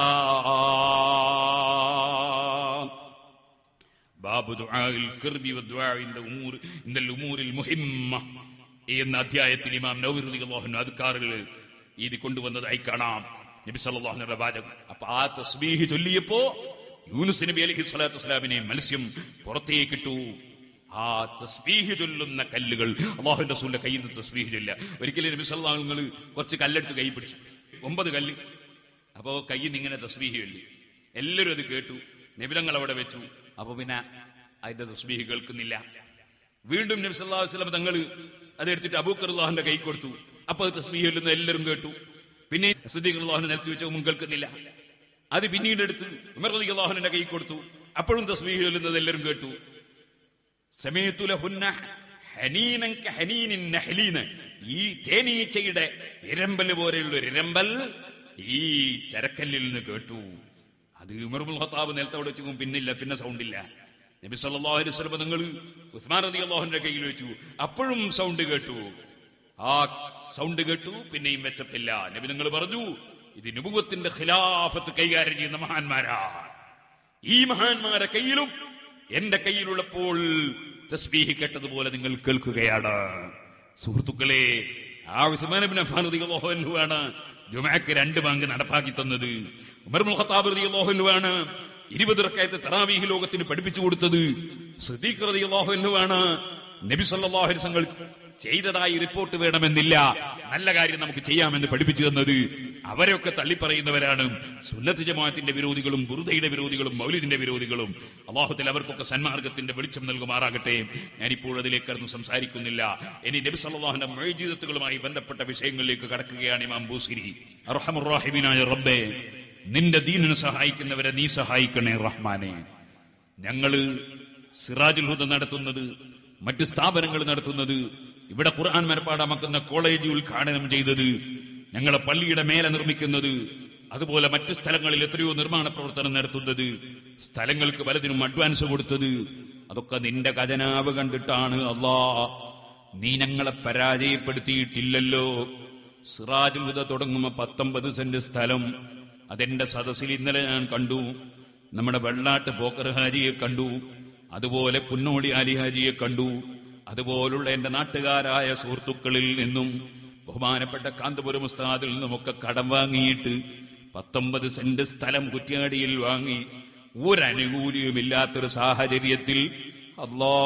ബാബു ദുആഇൽ ഖിർബി വദ്ദുആ ഇൻദ ഉമൂർ ഇൻദൽ ഉമൂരിൽ മുഹിമ്മ എന്ന അധ്യായത്തിൽ ഇമാം നവവി റളിയല്ലാഹു അൻഹു അദ്കാറുകൾ ഇത് കൊണ്ടുവന്നതായി കാണാം നബി സല്ലല്ലാഹു അലൈഹി വാചകം അപ്പൊ ആ തസ്ബീഹ് ചൊല്ലിയപ്പോ യൂനുസ് നബി അലൈഹി സ്വലാത്തു വസ്സലാമിനെ മത്സ്യം പുറത്തേക്കിട്ടു ആ തസ്ബീഹ് ചൊല്ലുന്ന കല്ലുകൾ അള്ളാഹുന്റെ റസൂലിന്റെ കയ്യിൽ നിന്ന് തസ്ബീഹ് ചൊല്ല ഒരിക്കലും നബി സല്ലല്ലാഹു അലൈഹി വസല്ലം കുറച്ച് കല്ലെടുത്ത് കൈ പിടിച്ചു ഒമ്പത് കല്ല് അപ്പോ കയ്യിൽ നിന്ന് ഇങ്ങനെ തസ്ബീഹ് ചൊല്ലി എല്ലാവരും അത് കേട്ടു നബിലങ്ങൾ അവിടെ വെച്ചു അപ്പൊ പിന്നെ അതിന്റെ തസ്ബീഹ് കേൾക്കുന്നില്ല വീണ്ടും നബി സല്ലല്ലാഹു അലൈഹി വസല്ലം തങ്ങൾ അതെടുത്തിട്ട് അബൂക്കർ അള്ളാഹുന്റെ കൈ കൊടുത്തു അപ്പൊ അത് തസ്ബീഹ് ചൊല്ലുന്ന എല്ലാവരും കേട്ടു പിന്നെ സിദ്ദീഖ് അള്ളാഹുനെ നിലത്ത് വെച്ച ഒന്നും കേൾക്കുന്നില്ല അത് പിന്നീട് എടുത്ത് ഉമർ റളിയല്ലാഹു അള്ളാഹുവിന്റെ കൈ കൊടുത്തു അപ്പോഴും തസ്ബീഹ് ചൊല്ലുന്നത് എല്ലാവരും കേട്ടു സമയത്തു ലഹുന്ന ഹനീനൻ കഹനീനിൻ നഹ്ലീന്. ഈ തേനീച്ചയുടെ ഇരമ്പൽ പോലെയുള്ള ഒരു ഇരമ്പൽ ഈ ചരക്കല്ലിൽ നിന്ന് കേട്ടു അത് ഉമർബുൽ ഖത്താബ് നിലത്തോടെ വെച്ചു പിന്നില്ല പിന്നെ സൗണ്ടില്ല നബി സല്ലല്ലാഹു അലൈഹി വസല്ലം നിങ്ങൾ ഉസ്മാൻ റളിയല്ലാഹുവിന്റെ കയ്യിൽ വെച്ചു അപ്പോഴും സൗണ്ട് കേട്ടു ആ സൗണ്ട് കേട്ടു പിന്നെയും വെച്ചപ്പില്ല നബി നിങ്ങൾ പറഞ്ഞു ഇത് നുബുവത്തിന്റെ ഖിലാഫത്ത് കൈകാര്യം ചെയ്യുന്ന മഹാന്മാരാണ് ഈ മഹാന്മാരെ കയ്യിലും എന്റെ കയ്യിലുള്ളപ്പോൾ തസ്ബീഹ് കേട്ടതുപോലെ നിങ്ങൾ കേൾക്കുകയാണ് സുഹൃത്തുക്കളെ ആ ഉസ്മാൻ ഇബ്നു അഫ്ഫാൻ റളിയല്ലാഹു അൻഹു ആണ് ജുമഅക്ക് രണ്ട് ബാങ്ക് നടപ്പാക്കി തന്നത് ഉമർ ഇബ്നുൽ ഖത്താബ് റളിയല്ലാഹു അൻഹു ആണ് ഇരുപത് റക്കയത്തെ തറാവീഹ് ലോകത്തിന് പഠിപ്പിച്ചു കൊടുത്തത് സിദ്ദീഖ് റളിയല്ലാഹു അൻഹു ആണ് നബി സല്ലല്ലാഹു അലൈഹി വസല്ലം ചെയ്തതായി റിപ്പോർട്ട് വേണമെന്നില്ല നല്ല കാര്യം നമുക്ക് ചെയ്യാമെന്ന് പഠിപ്പിച്ചു തന്നത് അവരൊക്കെ തള്ളിപ്പറയുന്നവരാണ് സുന്നത്ത് ജമാഅത്തിന്റെ വിരോധികളും ബുറുദയുടെ വിരോധികളും മൗലിദിന്റെ വിരോധികളും അള്ളാഹുത്തിൽ അവർക്കൊക്കെ സന്മാർഗത്തിന്റെ വെളിച്ചം നൽകുമാറാകട്ടെ ഞാനിപ്പോൾ അതിലേക്ക് കടന്നു സംസാരിക്കുന്നില്ല ഇനി നബി സല്ലല്ലാഹുവിന്റെ മൊയ്ജീതത്തുകളുമായി ബന്ധപ്പെട്ട വിഷയങ്ങളിലേക്ക് കടക്കുകയാണ് ഇമാം ബൂസിരി അർഹമുറാഹിബിനായ റബ്ബേ നിന്റെ ദീനിനെ സഹായിക്കുന്നവരെ നീ സഹായിക്കണേ റഹ്മാനെ ഞങ്ങള് സിറാജുൽ ഹുദ നടത്തുന്നത് മറ്റ് സ്ഥാപനങ്ങൾ നടത്തുന്നത് ഇവിടെ ഖുർആൻ മനപ്പാടാമാക്കുന്ന കോളേജ് ഉദ്ഘാടനം ചെയ്തത് ഞങ്ങളെ പള്ളിയുടെ മേലെ നിർമ്മിക്കുന്നത് അതുപോലെ മറ്റ് സ്ഥലങ്ങളിൽ എത്രയോ നിർമ്മാണ പ്രവർത്തനം നടത്തുന്നത് സ്ഥലങ്ങൾക്ക് പലതിനും അഡ്വാൻസ് കൊടുത്തത് അതൊക്കെ നിന്റെ ഖജനാവ് കണ്ടിട്ടാണ് അല്ലാ നീ ഞങ്ങളെ പരാജയപ്പെടുത്തിയിട്ടില്ലല്ലോ സിറാജുൽ ഹുദ തുടങ്ങുമ്പോ പത്തൊമ്പത് സെന്റ് സ്ഥലം അതെന്റെ സദസ്സിൽ ഇന്നലെ ഞാൻ കണ്ടു നമ്മുടെ വെള്ളാട്ട് പോക്കർ ഹാജിയെ കണ്ടു അതുപോലെ പുന്നോടി അലി ഹാജിയെ കണ്ടു അതുപോലുള്ള എന്റെ നാട്ടുകാരായ സുഹൃത്തുക്കളിൽ നിന്നും ബഹുമാനപ്പെട്ട കാന്തപുരം ഉസ്താദിൽ നിന്നുമൊക്കെ കടം വാങ്ങിയിട്ട് പത്തൊമ്പത് സെന്റ് സ്ഥലം കുറ്റ്യാടിയിൽ വാങ്ങി ഒരനുകൂല്യവുമില്ലാത്തൊരു സാഹചര്യത്തിൽ അല്ലാ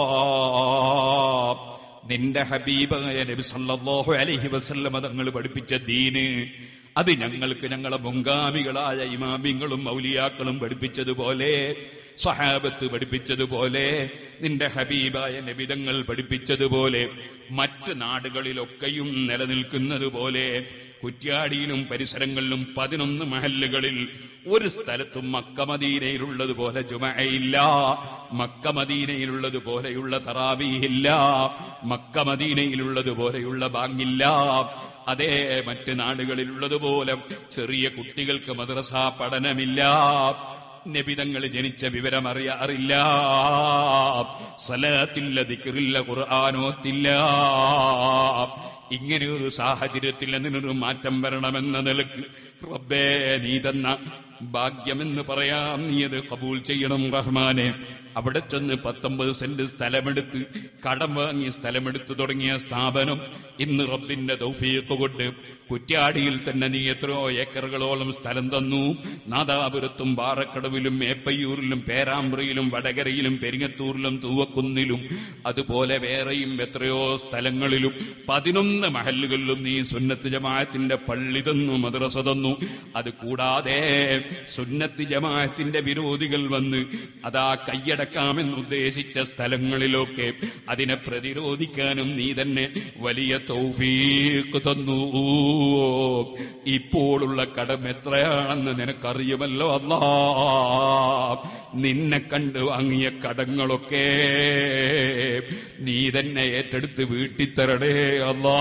നിന്റെ ഹബീബായ നബി സല്ലല്ലാഹു അലൈഹി വസല്ലമ തങ്ങൾ പഠിപ്പിച്ച ദീന് അത് ഞങ്ങൾക്ക് ഞങ്ങളെ മുങ്കാമികളായ ഇമാമിങ്ങളും മൗലിയാക്കളും പഠിപ്പിച്ചതുപോലെ സഹാബത്ത് പഠിപ്പിച്ചതുപോലെ നിന്റെ ഹബീബായ നബിതങ്ങൾ പഠിപ്പിച്ചതുപോലെ മറ്റ് നാടുകളിലൊക്കെയും നിലനിൽക്കുന്നത് പോലെ കുറ്റ്യാടിയിലും പരിസരങ്ങളിലും പതിനൊന്ന് മഹല്ലുകളിൽ ഒരു സ്ഥലത്തും മക്കമദീനയിലുള്ളതുപോലെ ജുമയില്ല മക്കമദീനയിലുള്ളത് പോലെയുള്ള തറാവീഹില്ല മക്കമദീനയിലുള്ളത് പോലെയുള്ള ബാങ്കില്ല അതേ മറ്റ് നാടുകളിലുള്ളതുപോലെ ചെറിയ കുട്ടികൾക്ക് മദ്രസ പഠനമില്ല നബിതങ്ങൾ ജനിച്ച വിവരം അറിയാറില്ല സലാത്തില്ല ദിക്റില്ല ഖുർആാനോത്തില്ല ഇങ്ങനെ ഒരു സാഹചര്യത്തിൽ അതിനൊരു മാറ്റം വരണമെന്ന നിലക്ക് റബ്ബേ നീ തന്ന ഭാഗ്യമെന്ന് പറയാം നീ അത് കബൂൽ ചെയ്യണം റഹ്മാനെ അവിടെ ചെന്ന് പത്തൊമ്പത് സെന്റ് സ്ഥലമെടുത്ത് കടം വാങ്ങി സ്ഥലമെടുത്ത് തുടങ്ങിയ സ്ഥാപനം ഇന്ന് റബ്ബിന്റെ തൗഫീഖ് കൊണ്ട് കുറ്റ്യാടിയിൽ തന്നെ നീ എത്രയോ ഏക്കറുകളോളം സ്ഥലം തന്നു നാദാപുരത്തും പാറക്കടവിലും മേപ്പയ്യൂരിലും പേരാമ്പ്രയിലും വടകരയിലും പെരിങ്ങത്തൂരിലും തൂവക്കുന്നിലും അതുപോലെ വേറെയും എത്രയോ സ്ഥലങ്ങളിലും പതിനൊന്ന് മഹല്ലുകളിലും നീ സുന്നത്ത് ജമാഅത്തിന്റെ പള്ളി തന്നു മദ്രസ തന്നു അത് കൂടാതെ സുന്നത്ത് ജമാഅത്തിന്റെ വിരോധികൾ വന്ന് അതാ കൈയടക്കാമെന്ന് ഉദ്ദേശിച്ച സ്ഥലങ്ങളിലൊക്കെ അതിനെ പ്രതിരോധിക്കാനും നീ തന്നെ വലിയ തൗഫീഖ് തന്നു ഇപ്പോഴുള്ള കടം എത്രയാണെന്ന് നിനക്കറിയുമല്ലോ അല്ലാ നിന്നെ കണ്ട് വാങ്ങിയ കടങ്ങളൊക്കെ നീ തന്നെ ഏറ്റെടുത്ത് വീട്ടിത്തരണേ അല്ലാ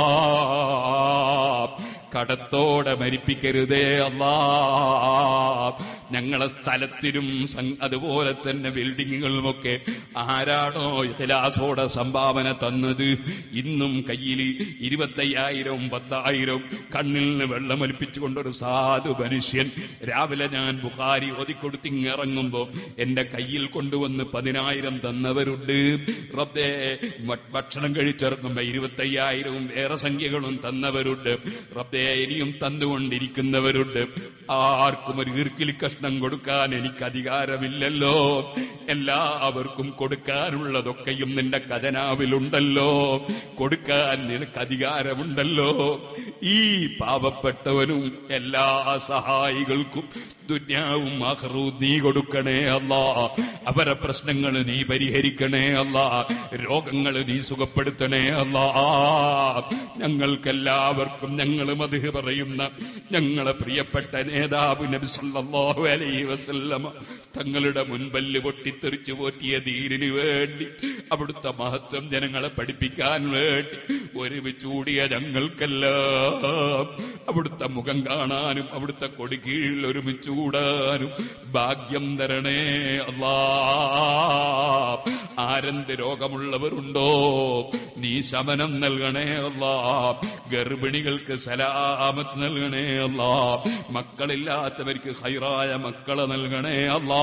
കടത്തോടെ മരിപ്പിക്കരുതേ അല്ലാ ഞങ്ങളെ സ്ഥലത്തിനും സം- അതുപോലെ തന്നെ ബിൽഡിങ്ങുകളുമൊക്കെ ആരാണോ ഇഖലാസോടെ സംഭാവന തന്നത് ഇന്നും കയ്യിൽ ഇരുപത്തയ്യായിരവും പത്തായിരം കണ്ണിൽ നിന്ന് വെള്ളമൊലിപ്പിച്ചുകൊണ്ടൊരു സാധു മനുഷ്യൻ രാവിലെ ഞാൻ ബുഖാരി ഒതിക്കൊടുത്തിങ്ങിറങ്ങുമ്പോ എന്റെ കയ്യിൽ കൊണ്ടുവന്ന് പതിനായിരം തന്നവരുണ്ട് റബ്ബേ ഭ- ഭക്ഷണം കഴിച്ചിറങ്ങുമ്പോ ഇരുപത്തയ്യായിരവും ഏറെ സംഖ്യകളും തന്നവരുണ്ട് റബ്ബേ ഇനിയും തന്നുകൊണ്ടിരിക്കുന്നവരുണ്ട് ആർക്കും ഒരു ഈർക്കിലി കഷ്ണം കൊടുക്കാൻ എനിക്ക് അധികാരമില്ലല്ലോ എല്ലാവർക്കും കൊടുക്കാനുള്ളതൊക്കെയും നിന്റെ ഖജനാവിലുണ്ടല്ലോ കൊടുക്കാൻ നിനക്ക് അധികാരമുണ്ടല്ലോ ഈ പാവപ്പെട്ടവനും എല്ലാ സഹായികൾക്കും ദുന്യാവും ആഹ്റവും നീ കൊടുക്കണേ അല്ലാ അവരെ പ്രശ്നങ്ങൾ നീ പരിഹരിക്കണേ അല്ലാ രോഗങ്ങൾ നീ സുഖപ്പെടുത്തണേ അല്ലാ ഞങ്ങൾക്കെല്ലാവർക്കും ഞങ്ങൾ മധു പറയുന്ന ഞങ്ങളെ പ്രിയപ്പെട്ട നേതാവ് നബി സല്ലല്ലാഹു അലൈഹി വസല്ലമ തങ്ങളുടെ മുൻപല്ല് പൊട്ടിത്തെറിച്ചു പോറ്റിയ ധീരിന് വേണ്ടി അവിടുത്തെ മഹത്വം ജനങ്ങളെ പഠിപ്പിക്കാൻ വേണ്ടി ഒരുമിച്ചൂടിയ ഞങ്ങൾക്കെല്ലാം അവിടുത്തെ മുഖം കാണാനും അവിടുത്തെ കൊടി കീഴിൽ ഒരുമിച്ചൂടാനും ഭാഗ്യം തരണേ അല്ലാ ആരെന്ത് രോഗമുള്ളവരുണ്ടോ നീ ശമനം നൽകണേ അല്ലാ ഗർഭിണികൾക്ക് സലാമത്ത് നൽകണേ അല്ലാ മക്കളില്ലാത്തവർക്ക് ഹൈറായ മക്കളെ നൽകണേ അല്ലാ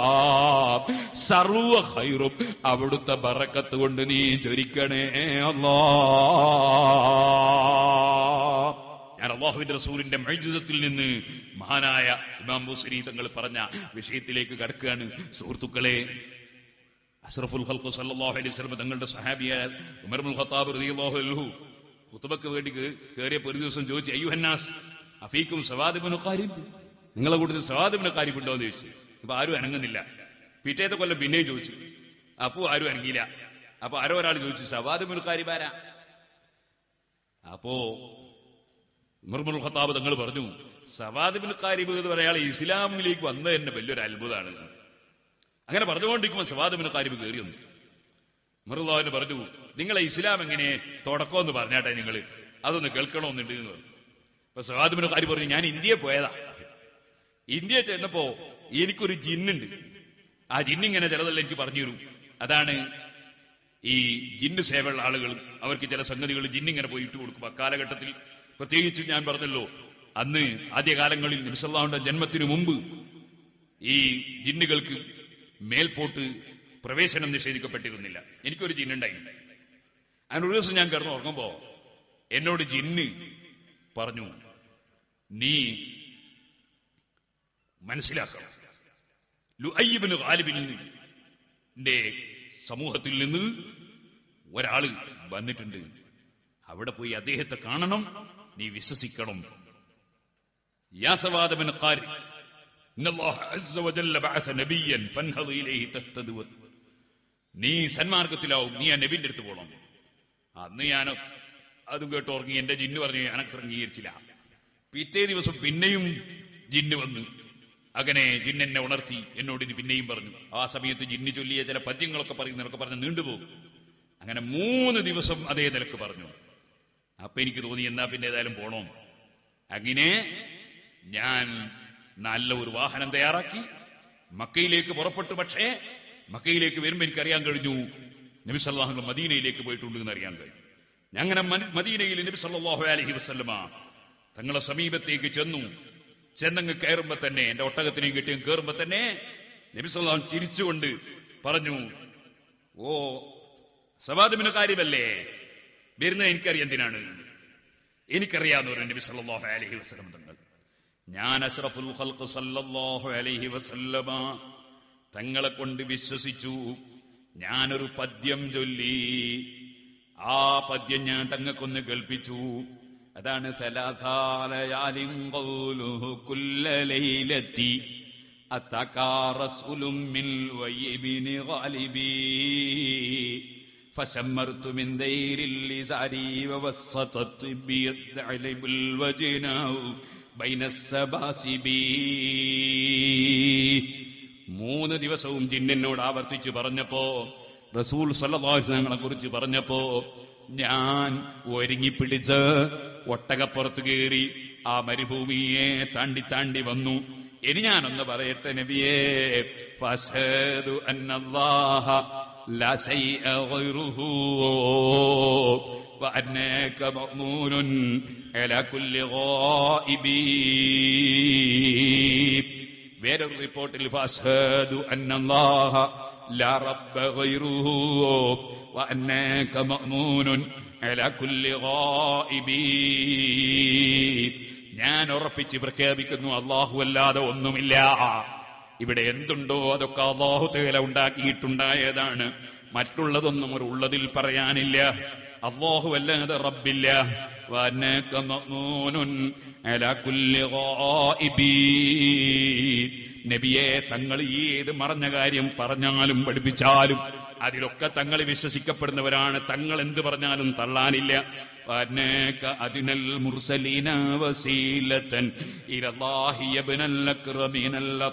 സർവ ഹൈറും അവിടുത്തെ ബറക്കത്ത് കൊണ്ട് നീ ചൊരിക്കണേ അല്ലാ ഞാൻ അള്ളാഹുവിന്റെ റസൂലിന്റെ മൈജുതത്തിൽ നിന്ന് മഹാനായ ഇമാം ബുസരി തങ്ങൾ പറഞ്ഞ വിഷയത്തിലേക്ക് കടക്കുകയാണ് സുഹൃത്തുക്കളെ അഷ്റഫുൽ ഖൽഖു സല്ലല്ലാഹു അലൈഹി വസല്ലം തങ്ങളുടെ സഹാബിയായ ഉമർ ഇബ്നുൽ ഖത്താബ് റളിയല്ലാഹു അൻഹു ഖുതുബക്ക് വേണ്ടി കയറിയപ്പോൾ ഒരു ദിവസം ചോദിച്ചു അയ്യുഹന്നാസ് അഫീക്കും സവാദ് ഇബ്നു ഖാരിബ് നിങ്ങളെ കൂട്ടത്തിൽ സവാദ് ഇബ്നു ഖാരിബ് ഉണ്ടോ എന്ന് ചോദിച്ചു അപ്പൊ ആരും അനങ്ങുന്നില്ല പിറ്റേത്തെ കൊല്ലം പിന്നെയും ചോദിച്ചു അപ്പോ ആരും അനങ്ങിയില്ല അപ്പൊ ആരോ ഒരാൾ ചോദിച്ചു സവാദ് ഇബ്നു ഖാരിബ് ആരാ അപ്പോ ഉമർമുൽ ഖത്താബ് തങ്ങൾ പറഞ്ഞു സവാദ് ഇബ്നു ഖാരിബ് എന്ന് പറയാൾ ഇസ്ലാമിലേക്ക് വന്നത് തന്നെ വലിയൊരു അത്ഭുതമാണ് അങ്ങനെ പറഞ്ഞുകൊണ്ടിരിക്കുമ്പോൾ സവാദ് ഇബ്നു ഖാരിബ് കയറി വന്നു ഉമറുല്ലാവിന് പറഞ്ഞു നിങ്ങളെ ഇസ്ലാം എങ്ങനെ തുടക്കം എന്ന് പറഞ്ഞാട്ടെ നിങ്ങൾ അതൊന്ന് കേൾക്കണമെന്നുണ്ട് എന്ന് പറഞ്ഞു അപ്പൊ സവാദ് ഇബ്നു ഖാരിബ് പറഞ്ഞു ഞാൻ ഇന്ത്യയെ പോയതാ ഇന്ത്യ ചെന്നപ്പോ എനിക്കൊരു ജിന്നുണ്ട് ആ ജിന്നിങ്ങനെ ചിലതെല്ലാം എനിക്ക് പറഞ്ഞു തരും അതാണ് ഈ ജിന്ന് സേവയുള്ള ആളുകൾ അവർക്ക് ചില സംഗതികൾ ജിന്നിങ്ങനെ പോയി ഇട്ട് കൊടുക്കും അക്കാലഘട്ടത്തിൽ പ്രത്യേകിച്ച് ഞാൻ പറഞ്ഞല്ലോ അന്ന് ആദ്യകാലങ്ങളിൽ നബിസല്ലാഹുന്റെ ജന്മത്തിനു മുമ്പ് ഈ ജിന്നുകൾക്ക് മേൽപോട്ട് പ്രവേശനം നിഷേധിക്കപ്പെട്ടിരുന്നില്ല എനിക്കൊരു ജിന്നുണ്ടായി അങ്ങനെ ഒരു ദിവസം ഞാൻ കിടന്ന് ഉറങ്ങുമ്പോ എന്നോട് ജിന്ന് പറഞ്ഞു നീ മനസ്സിലാക്കണം ലുഅയ്യിബ്നു ഗാലിബിന്റെ സമൂഹത്തിൽ നിന്ന് ഒരാള് വന്നിട്ടുണ്ട് അവിടെ പോയി അദ്ദേഹത്തെ കാണണം നീ വിശ്വസിക്കണം യാസവാദബിൻ ഖാരി ഇന്നല്ലാഹ അസ്സ വജല്ല ബഅസ നബിയ്യൻ ഫൻഹദ് ഇലൈഹി തഹ്തദു നീ സന്മാർഗത്തിലാവും നീ ആ നബിന്റെ അടുത്ത് പോകണം അന്ന് ഞാൻ അതും കേട്ട് ഉറങ്ങി എന്റെ ജിന്ന് പറഞ്ഞു ഞാനത്ര അംഗീകരിച്ചില്ല പിറ്റേ ദിവസം പിന്നെയും ജിന്ന് വന്നു അങ്ങനെ ജിന്ന് എന്നെ ഉണർത്തി എന്നോട് ഇത് പിന്നെയും പറഞ്ഞു ആ സമയത്ത് ജിന്ന് ചൊല്ലിയ ചില പദ്യങ്ങളൊക്കെ പറയുന്നതൊക്കെ പറഞ്ഞ് നീണ്ടുപോകും അങ്ങനെ മൂന്ന് ദിവസം അതേ നിലക്ക് പറഞ്ഞു അപ്പൊ എനിക്ക് തോന്നി എന്നാ പിന്നെ ഏതായാലും പോണോ അങ്ങനെ ഞാൻ നല്ല ഒരു വാഹനം തയ്യാറാക്കി മക്കയിലേക്ക് പുറപ്പെട്ടു പക്ഷേ മക്കയിലേക്ക് വരുമ്പോൾ എനിക്കറിയാൻ കഴിഞ്ഞു നബി സല്ലാഹു മദീനയിലേക്ക് പോയിട്ടുണ്ട് എന്ന് അറിയാൻ കഴിഞ്ഞു ഞാൻ അങ്ങനെ മന- മദീനയിൽ നബി സല്ലാഹു അലഹി വസ്ല്ലമ തങ്ങളെ സമീപത്തേക്ക് ചെന്നു ചെന്നങ്ങ് കയറുമ്പോ തന്നെ എന്റെ ഒട്ടകത്തിനെയും കിട്ടിയും കയറുമ്പോ തന്നെ നബി സല്ലാഹു ചിരിച്ചുകൊണ്ട് പറഞ്ഞു ഓ സവാദമിന് കാര്യമല്ലേ വരുന്നത് എനിക്കറിയാം എന്തിനാണ് എനിക്കറിയാന്ന് പറഞ്ഞു നബി സല്ലല്ലാഹു അലൈഹി വസല്ലം തങ്ങൾ ഞാൻ അഷ്റഫുൽ ഖൽഖ് സല്ലല്ലാഹു അലൈഹി വസല്ലമ തങ്ങളെ കൊണ്ട് വിശ്വസിച്ചു ഞാനൊരു പദ്യം ചൊല്ലി ആ പദ്യം ഞാൻ തങ്ങൾക്കൊന്ന് കേൾപ്പിച്ചു അതാണ് സലാസാലയാലിൻ ഖൗലുഹു കുല്ല ലൈലത്തി അത്തകാ റസൂലും മിൻ വയ്യിബിനി ഗാലിബി فسمرت من دير اللزاري ووسطت بي الثعلب الوجناء بين السباسب മൂന്ന് ദിവസവും ജിന്നിനോട് ആവർത്തിച്ച് പറഞ്ഞപ്പോ റസൂൽ സല്ലാസ്ലങ്ങളെ കുറിച്ച് പറഞ്ഞപ്പോ ഞാൻ ഒരുങ്ങിപ്പിടിച്ച് ഒട്ടകപ്പുറത്ത് കയറി ആ മരുഭൂമിയെ താണ്ടി താണ്ടി വന്നു ഇനി ഞാനൊന്ന് പറയട്ടെ നബിയേ ഫസദു അന്നല്ലാഹ لا شيء غيره وأنك مأمون على كل غائب വേറൊരു റിപ്പോർട്ടിൽ ഫാസദു അന്നല്ലാഹ ലാ റബ്ബ ഗൈറുഹു വഅന്നക മഅ്മൂനുൻ അലാ കുല്ലി ഗായിബി ഞാൻ ഉറപ്പിച്ച് പ്രഖ്യാപിക്കുന്നു അല്ലാഹു അല്ലാതെ ഒന്നുമില്ല ഇവിടെ എന്തുണ്ടോ അതൊക്കെ അള്ളാഹു തേല ഉണ്ടാക്കിയിട്ടുണ്ടായതാണ് മറ്റുള്ളതൊന്നും ഒരു ഉള്ളതിൽ പറയാനില്ല അള്ളാഹു അല്ലാതെ റബ്ബില്ല വഅന്നക മഅ്മൂനുൻ അലാ കുല്ലി ഗായിബീൻ. നബിയെ തങ്ങൾ ഏത് മറഞ്ഞ കാര്യം പറഞ്ഞാലും പഠിപ്പിച്ചാലും അതിലൊക്കെ തങ്ങൾ വിശ്വസിക്കപ്പെടുന്നവരാണ് തങ്ങൾ എന്ത് പറഞ്ഞാലും തള്ളാനില്ല وأنك أدنى المرسلين وسيلة إلى الله يا ابن الأكرمين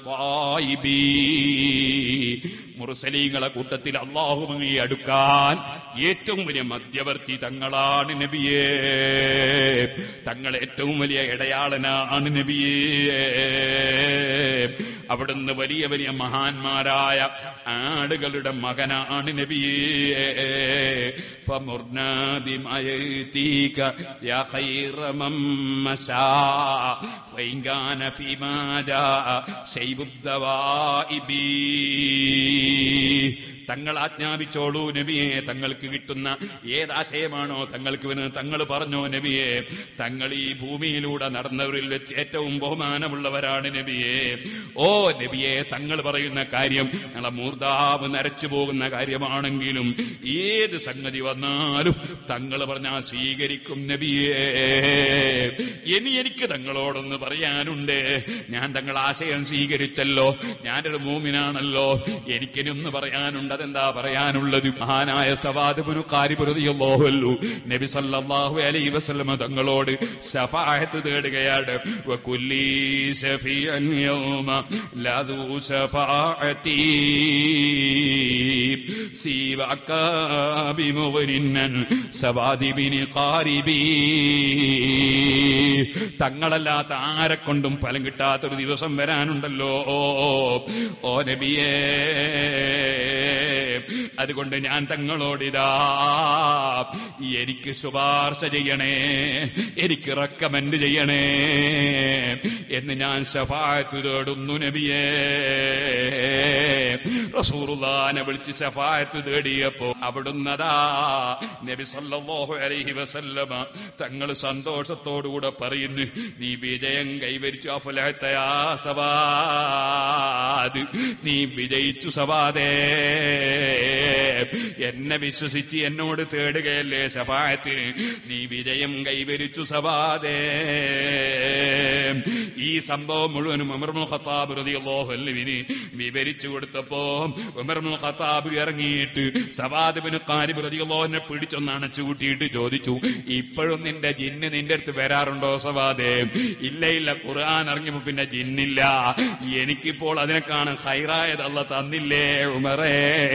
اللطائبين മുർസലീങ്ങളെ കൂട്ടത്തിൽ അള്ളാഹുമായി അടുക്കാൻ ഏറ്റവും വലിയ മധ്യവർത്തി തങ്ങളാണ് നബിയേ തങ്ങൾ ഏറ്റവും വലിയ ഇടയാളനാണ് നബിയേ അവിടുന്ന് വലിയ വലിയ മഹാന്മാരായ ആടുകളുടെ മകനാണ് നബിയേ فمرنا بما يأتيك يا خير من مشى وإن كان فيما جاء شيب الدوائب തങ്ങൾ ആജ്ഞാപിച്ചോളൂ നബിയെ തങ്ങൾക്ക് കിട്ടുന്ന ഏതാശയമാണോ തങ്ങൾക്ക് വരുന്നത് തങ്ങൾ പറഞ്ഞോ നബിയെ തങ്ങൾ ഈ ഭൂമിയിലൂടെ നടന്നവരിൽ വെച്ച് ഏറ്റവും ബഹുമാനമുള്ളവരാണ് നബിയെ ഓ നബിയെ തങ്ങൾ പറയുന്ന കാര്യം ഞങ്ങളെ മൂർധാവ് നരച്ചു പോകുന്ന കാര്യമാണെങ്കിലും ഏത് സംഗതി വന്നാലും തങ്ങൾ പറഞ്ഞാൽ സ്വീകരിക്കും നബിയെ ഇനി എനിക്ക് തങ്ങളോടൊന്ന് പറയാനുണ്ട് ഞാൻ തങ്ങൾ ആശയം സ്വീകരിച്ചല്ലോ ഞാനൊരു മൂമിനാണല്ലോ എനിക്കിനൊന്ന് പറയാനുണ്ട് അതെന്താ പറയാനുള്ളത് മഹാനായ സവാദ് പുരുക്കാരിപുരതിയല്ലോഹല്ലു നബി സല്ലല്ലാഹു അലൈഹി വസല്ലമ തങ്ങളോട് ശഫാഅത്ത് തേടുകയാണ് വകുല്ലി ശഫീഅൻ യൗമ ലദു ശഫാഅത്തി സീവക ബിമുഗ്രിന്നൻ സവാദി ബിനി ഖാരിബി തങ്ങളല്ലാത്ത ആരെ കൊണ്ടും ഫലം കിട്ടാത്തൊരു ദിവസം വരാനുണ്ടല്ലോ ഓ നബിയേ അതുകൊണ്ട് ഞാൻ തങ്ങളോടിതാ എനിക്ക് ശുപാർശ ചെയ്യണേ എനിക്ക് റെക്കമെൻഡ് ചെയ്യണേ എന്ന് ഞാൻ ശഫായത്ത് തേടുന്നു നബിയേ റസൂറുല്ലാനെ വിളിച്ച് ശഫായത്ത് തേടിയപ്പോ അവിടുന്നതാ നബി സല്ലല്ലാഹു അലൈഹി വസല്ലമ തങ്ങൾ സന്തോഷത്തോടുകൂടെ പറയുന്നു നീ വിജയം കൈവരിച്ചു അഫലത്തയാ സവാദ് നീ വിജയിച്ചു സവാദേ എന്നെ വിശ്വസിച്ച് എന്നോട് തേടുകയല്ലേ സഭായത്തിന് നീ വിജയം കൈവരിച്ചു സവാദേ ഈ സംഭവം മുഴുവനും ഉമർമുൽ ഖത്താബ് റളിയല്ലാഹുവിന് വിവരിച്ചു കൊടുത്തപ്പോ ഉമർമുൽ ഖത്താബ് ഇറങ്ങിയിട്ട് സവാദിബിന് കാരിബ് റളിയല്ലാഹുവിനെ പിടിച്ചൊന്ന് അണച്ചു കൂട്ടിയിട്ട് ചോദിച്ചു ഇപ്പോഴും നിന്റെ ജിന്ന് നിന്റെ അടുത്ത് വരാറുണ്ടോ സവാദേ ഇല്ല ഇല്ല ഖുർആൻ ഇറങ്ങിയപ്പോ പിന്നെ ജിന്നില്ല എനിക്കിപ്പോൾ അതിനെ കാണാൻ ഹൈറായത് അല്ല തന്നില്ലേ ഉമറേ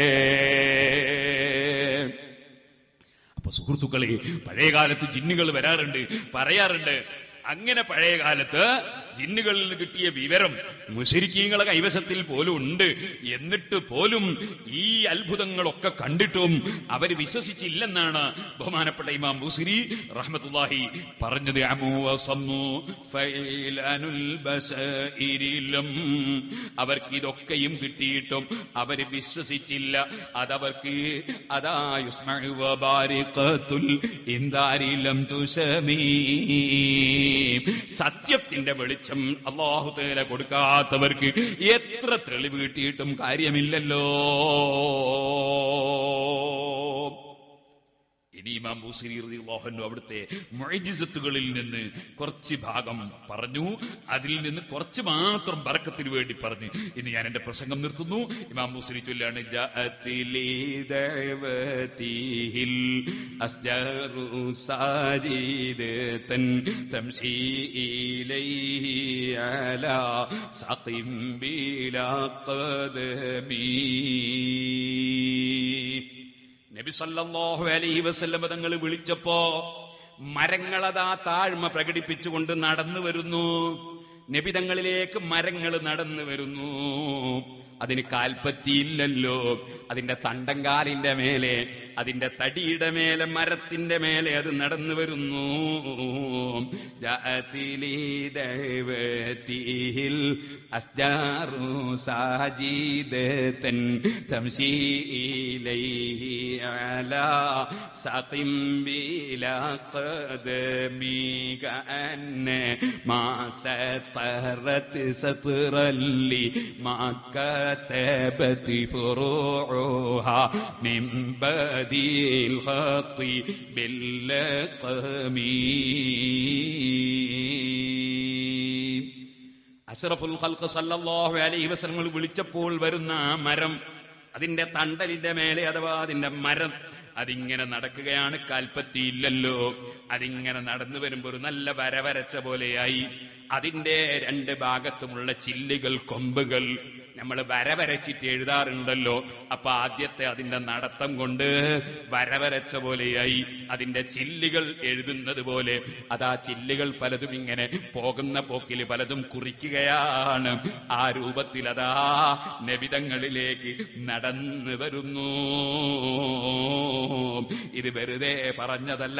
അപ്പൊ സുഹൃത്തുക്കളെ പഴയ കാലത്ത് ജിന്നുകൾ വരാറുണ്ട് പറയാറുണ്ട് അങ്ങനെ പഴയ കാലത്ത് ജിന്നുകളിൽ നിന്ന് കിട്ടിയ വിവരം മുശരിക്കീങ്ങളെ കൈവശത്തിൽ പോലും ഉണ്ട് എന്നിട്ട് പോലും ഈ അത്ഭുതങ്ങളൊക്കെ കണ്ടിട്ടും അവർ വിശ്വസിച്ചില്ലെന്നാണ് ബഹുമാനപ്പെട്ട ഇമാം ബുസിരി റഹ്മത്തുല്ലാഹി പറഞ്ഞത് അമൂ വസമ്മു ഫൈലനുൽ ബസൈരിലം അവർക്ക് ഇതൊക്കെയും കിട്ടിയിട്ടും അവർ വിശ്വസിച്ചില്ല അതവർക്ക് അതാ യുസ്മഉ വബാരിഖത്തുൽ ഇന്ദാരിലം തുസമീ സത്യത്തിന്റെ വെളിച്ചം അള്ളാഹു തേല കൊടുക്കാത്തവർക്ക് എത്ര തെളിവ് കിട്ടിയിട്ടും കാര്യമില്ലല്ലോ ഇനി ഇമാം ബൂസിരി റളിയല്ലാഹു അൻഹു അവിടുത്തെ മുഅ്ജിസത്തുകളിൽ നിന്ന് കുറച്ച് ഭാഗം പറഞ്ഞു അതിൽ നിന്ന് കുറച്ച് മാത്രം ബർക്കത്തിന് വേണ്ടി പറഞ്ഞു ഇന്ന് ഞാൻ എന്റെ പ്രസംഗം നിർത്തുന്നു ഇമാം ബൂസിരി ചൊല്ലാണ് ജഅത്തിലി ദഅവതിഹിൽ അസ്ജാറു സാജിദതൻ തംശി ഇലൈഹി അലാ സഖിം ബിലാ ഖദമീ നബി സല്ലല്ലാഹു അലൈഹി വസല്ലമ തങ്ങൾ വിളിച്ചപ്പോ മരങ്ങളതാ താഴ്മ പ്രകടിപ്പിച്ചുകൊണ്ട് നടന്നു വരുന്നു നബി തങ്ങളിലേക്ക് മരങ്ങൾ നടന്നു വരുന്നു അതിന് കാൽപ്പത്തിയില്ലല്ലോ അതിന്റെ തണ്ടങ്കാലിന്റെ മേലെ അതിന്റെ തടിയുടെ മേലെ മരത്തിന്റെ മേലെ അത് നടന്നു വരുന്നു ജഅതിലി ദഅവതിഹിൽ അസ്ജാറു സാജിദതൻ തംശി ഇലൈഹി അലാ സഖിം ബിലാ ഖദമി കഅന്ന മാ സതറത് സത്രല്ലി മാ كتبت فروعها من بدي الخط باللقم അഷ്റഫുൽ ഖൽഖ് സല്ലല്ലാഹു അലൈഹി വസല്ലം വിളിച്ചപ്പോൾ വരുന്ന ആ മരം അതിന്റെ തണ്ടലിന്റെ മേലെ അഥവാ അതിന്റെ മരം അതിങ്ങനെ നടക്കുകയാണ് കാൽപ്പത്തിയില്ലല്ലോ അതിങ്ങനെ നടന്നു വരുമ്പോൾ ഒരു നല്ല വര വരച്ച പോലെയായി അതിന്റെ രണ്ട് ഭാഗത്തുമുള്ള ചില്ലുകൾ കൊമ്പുകൾ നമ്മൾ വര വരച്ചിട്ട് എഴുതാറുണ്ടല്ലോ അപ്പൊ ആദ്യത്തെ അതിന്റെ നടത്തം കൊണ്ട് വര വരച്ച പോലെയായി അതിന്റെ ചില്ലുകൾ എഴുതുന്നത് പോലെ അതാ ചില്ലുകൾ പലതും ഇങ്ങനെ പോകുന്ന പോക്കിൽ പലതും കുറിക്കുകയാണ് ആ രൂപത്തിൽ അതാ നബിതങ്ങളിലേക്ക് നടന്നു വരുന്നു ഇത് വെറുതെ പറഞ്ഞതല്ല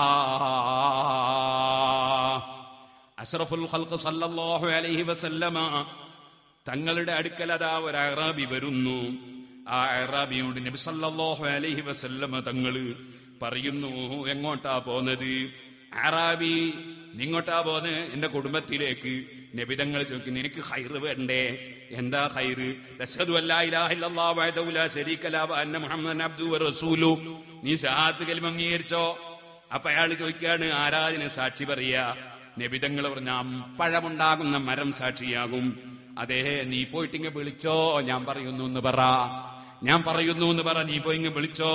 അഷ്റഫുൽ ഖൽഖ് സല്ലല്ലാഹു അലൈഹി വസല്ലമ തങ്ങളുടെ അടുക്കൽ അതാ ഒരു അറാബി വരുന്നു ആ അറാബിയോട് നബി സല്ലല്ലാഹു അലൈഹി വസല്ലമ തങ്ങള് പറയുന്നു എങ്ങോട്ടാ പോന്നത് അറാബി നിങ്ങോട്ടാ പോന്ന് എന്റെ കുടുംബത്തിലേക്ക് നബിതങ്ങൾ ചോദിക്കുന്നു എനിക്ക് ഹൈറ് വേണ്ടേ എന്താ ഹൈറ് തശ്ഹദു അല്ലാ ഇലാഹ ഇല്ലല്ലാഹു വഹ്ദഹു ലാ ശരീക ലഹു വ അന്ന മുഹമ്മദൻ അബ്ദുഹു വ റസൂലു നീ ഷഹാദത്ത് കലിമ അംഗീകരിച്ചോ അപ്പൊ അയാൾ ചോദിക്കാണ് ആരാധന സാക്ഷി പറയാ നബിതങ്ങൾ പറഞ്ഞ അമ്പഴമുണ്ടാകുന്ന മരം സാക്ഷിയാകും അതേ നീ പോയിട്ടിങ്ങ് വിളിച്ചോ ഞാൻ പറയുന്നു എന്ന് പറ ഞാൻ പറയുന്നു എന്ന് പറ നീ പോയി ഇങ്ങ് വിളിച്ചോ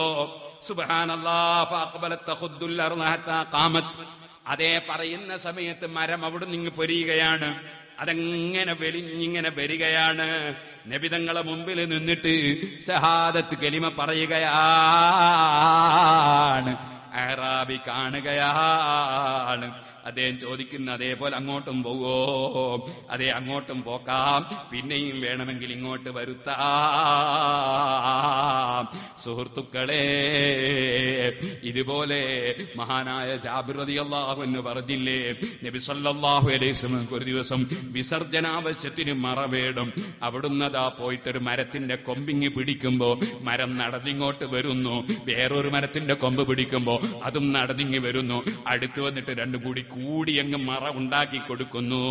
സുബാനല്ലാ അതേ പറയുന്ന സമയത്ത് മരം അവിടെ നിന്ന് പൊരിയുകയാണ് അതെങ്ങനെ വെലിഞ്ഞിങ്ങനെ വരികയാണ് നബിതങ്ങളെ മുമ്പിൽ നിന്നിട്ട് ഷഹാദത്ത് കലിമ പറയുകയാണ് അറാബി കാണുകയാണ് അദ്ദേഹം ചോദിക്കുന്ന അതേപോലെ അങ്ങോട്ടും പോവോ അതെ അങ്ങോട്ടും പോക്കാം പിന്നെയും വേണമെങ്കിൽ ഇങ്ങോട്ട് വരുത്താം സുഹൃത്തുക്കളെ ഇതുപോലെ മഹാനായ ജാബിറതി അള്ളാഹു എന്ന് പറഞ്ഞില്ലേ നബി സല്ലല്ലാഹു അലൈഹി വസല്ലം ഒരു ദിവസം വിസർജനാവശ്യത്തിന് മറവേടും അവിടുന്ന് അതാ പോയിട്ടൊരു മരത്തിന്റെ കൊമ്പിങ്ങി പിടിക്കുമ്പോ മരം നടന്നിങ്ങോട്ട് വരുന്നു വേറൊരു മരത്തിന്റെ കൊമ്പ് പിടിക്കുമ്പോ അതും നടന്നിങ്ങി വരുന്നു അടുത്ത് വന്നിട്ട് രണ്ടും കൂടി കൂടി അങ്ങ് മറ ഉണ്ടാക്കി കൊടുക്കുന്നു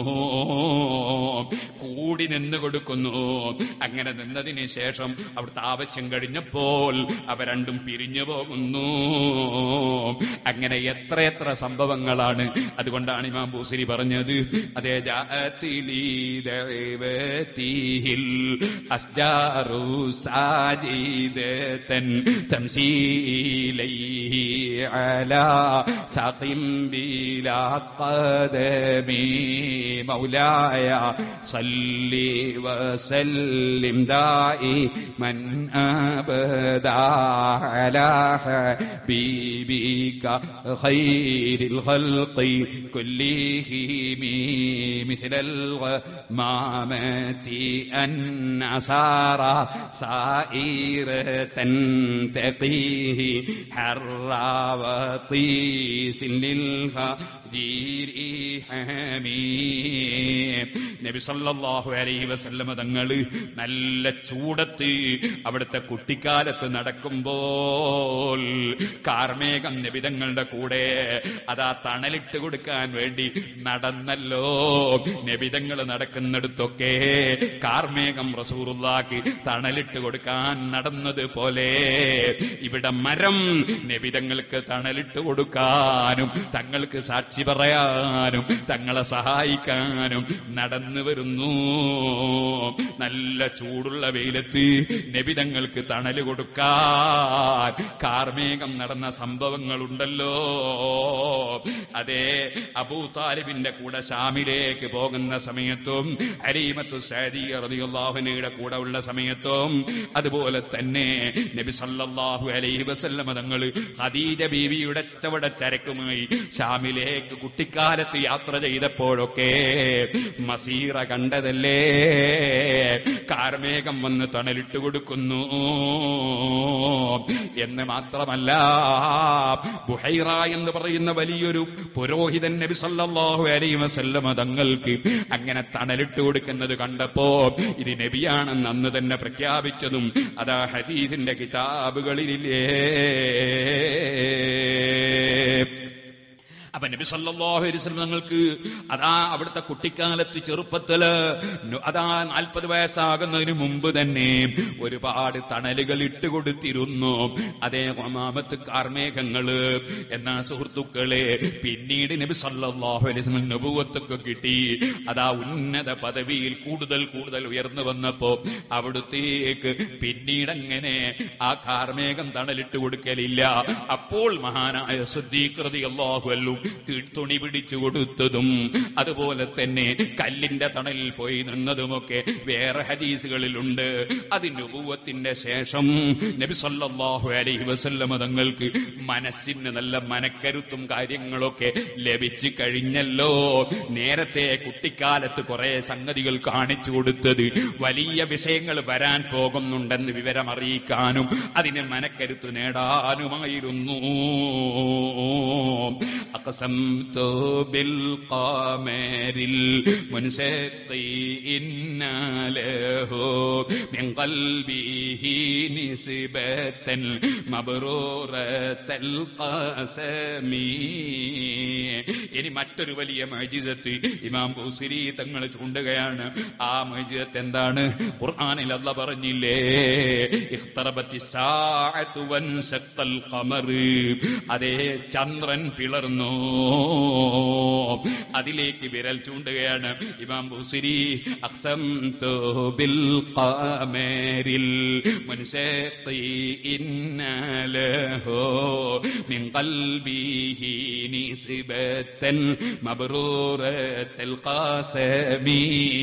കൂടി നിന്ന് കൊടുക്കുന്നു അങ്ങനെ നിന്നതിന് ശേഷം അവിടുത്തെ ആവശ്യം കഴിഞ്ഞപ്പോൾ അവ രണ്ടും പിരിഞ്ഞു പോകുന്നു അങ്ങനെ എത്രയെത്ര സംഭവങ്ങളാണ് അതുകൊണ്ടാണ് ഇമാം ബൂസരി പറഞ്ഞത് അതേ ജാഅത്തിലി ദൈവത്തിഹിൽ അസ്ജാറു സാജിദതൻ തംസീലൈഹി അലാ സഖിം ബിലാ قدمي مولاي صل وسلم دائما ابدا على حبيبك خير الخلق كلهم مثل الغمامة أن سار سائرة تقيه حرا وطيس للها ജീരി ഹമീം. നബി സല്ലല്ലാഹു അലൈഹി വസല്ലമ തങ്ങള് നല്ല ചൂടത്ത് അവിടുത്തെ കുട്ടിക്കാലത്ത് നടക്കുമ്പോൾ കാർമേഘം നബിതങ്ങളുടെ കൂടെ അതാ തണലിട്ട് കൊടുക്കാൻ വേണ്ടി നടന്നല്ലോ നബിതങ്ങൾ നടക്കുന്നിടത്തൊക്കെ കാർമേഘം റസൂറുല്ലാക്ക് തണലിട്ട് കൊടുക്കാൻ നടന്നത് പോലെ ഇവിടെ മരം നബിതങ്ങൾക്ക് തണലിട്ട് കൊടുക്കാനും തങ്ങൾക്ക് സാക്ഷി പറയാനും തങ്ങളെ സഹായിക്കാനും നടന്നു വരുന്നു നല്ല ചൂടുള്ള വെയിലത്ത് നബിതങ്ങൾക്ക് തണല് കൊടുക്കാൻ കാർമേഘം നടന്ന സംഭവങ്ങളുണ്ടല്ലോ അതെ അബൂ താലിബിന്റെ കൂടെ ഷാമിലേക്ക് പോകുന്ന സമയത്തും അരീമത്തു സഅദിയുടെ കൂടെ ഉള്ള സമയത്തും അതുപോലെ തന്നെ നബി സല്ലല്ലാഹു അലൈഹി വസല്ലമ തങ്ങൾ ഖദീജ ബീവിയുടെ ചവട ചരക്കുമായി ഷാമിലേക്ക് കുട്ടിക്കാലത്ത് യാത്ര ചെയ്തപ്പോഴൊക്കെ മസീറ കണ്ടതല്ലേ കാർമേഘം വന്ന് തണലിട്ട് കൊടുക്കുന്നു എന്ന് മാത്രമല്ല ബുഹൈറ എന്ന് പറയുന്ന വലിയൊരു പുരോഹിതൻ നബി സല്ലല്ലാഹു അലൈഹി വസല്ലമ തങ്ങൾക്ക് അങ്ങനെ തണലിട്ട് കൊടുക്കുന്നത് കണ്ടപ്പോ ഇത് നബിയാണെന്ന് അന്ന് തന്നെ പ്രഖ്യാപിച്ചതും അതാ ഹദീസിന്റെ കിതാബുകളിലില്ലേ അപ്പൊ നബി സല്ലല്ലാഹു അലൈഹി വസല്ലം തങ്ങൾക്ക് അതാ അവിടുത്തെ കുട്ടിക്കാലത്ത് ചെറുപ്പത്തില് നു- അതാ നാൽപ്പത് വയസ്സാകുന്നതിന് മുമ്പ് തന്നെ ഒരുപാട് തണലുകൾ ഇട്ടുകൊടുത്തിരുന്നു അതേ ഒമാമത്ത് കാർമേഘങ്ങള് എന്നാ സുഹൃത്തുക്കളെ പിന്നീട് നബി സല്ലല്ലാഹു അലൈഹി വസല്ലം നബുവത്തൊക്കെ കിട്ടി അതാ ഉന്നത പദവിയിൽ കൂടുതൽ കൂടുതൽ ഉയർന്നു വന്നപ്പോ അവിടുത്തേക്ക് പിന്നീട് അങ്ങനെ ആ കാർമേഘം തണലിട്ട് കൊടുക്കലില്ല അപ്പോൾ മഹാനായ സുദ്ദീഖ്രതി അള്ളാഹുവല്ലും തുണി പിടിച്ചു കൊടുത്തതും അതുപോലെ തന്നെ കല്ലിന്റെ തണലിൽ പോയി നിന്നതുമൊക്കെ വേറെ ഹദീസുകളിലുണ്ട് അതിന് ഉപൂവത്തിന്റെ ശേഷം നബി സല്ലല്ലാഹു അലൈഹി വസല്ലമ തങ്ങൾക്ക് മനസ്സിന് നല്ല മനക്കരുത്തും കാര്യങ്ങളൊക്കെ ലഭിച്ചു കഴിഞ്ഞല്ലോ നേരത്തെ കുട്ടിക്കാലത്ത് കുറെ സംഗതികൾ കാണിച്ചു കൊടുത്തത് വലിയ വിഷയങ്ങൾ വരാൻ പോകുന്നുണ്ടെന്ന് വിവരം അറിയിക്കാനും അതിന് മനക്കരുത്ത് നേടാനുമായിരുന്നു أقسمت بالقمر المنسقي إن له من قلبه نسبة مبرورة القسم ഇനി മറ്റൊരു വലിയ മജിസത്ത് ഇമാം ബൂസിരി തങ്ങൾ ചൂണ്ടുകയാണ് ആ മജിസത്ത് എന്താണ് ഖുർആനിൽ അല്ല പറഞ്ഞില്ലേ ഇഖ്തറബത്തി സാഅത്തു വൻസഖൽ ഖമർ അതേ ചന്ദ്രൻ പിളർന്നു അതിലേക്ക് വിരൽ ചൂണ്ടുകയാണ് ഇമാം ബുസിരി അക്സം ബിൽ ഖമരിൽ മുൻസഖി ഇന്നലഹു മിൻ ഖൽബിഹി നിസ്ബത്തൻ മബ്റൂറത്തൽ ഖാസമി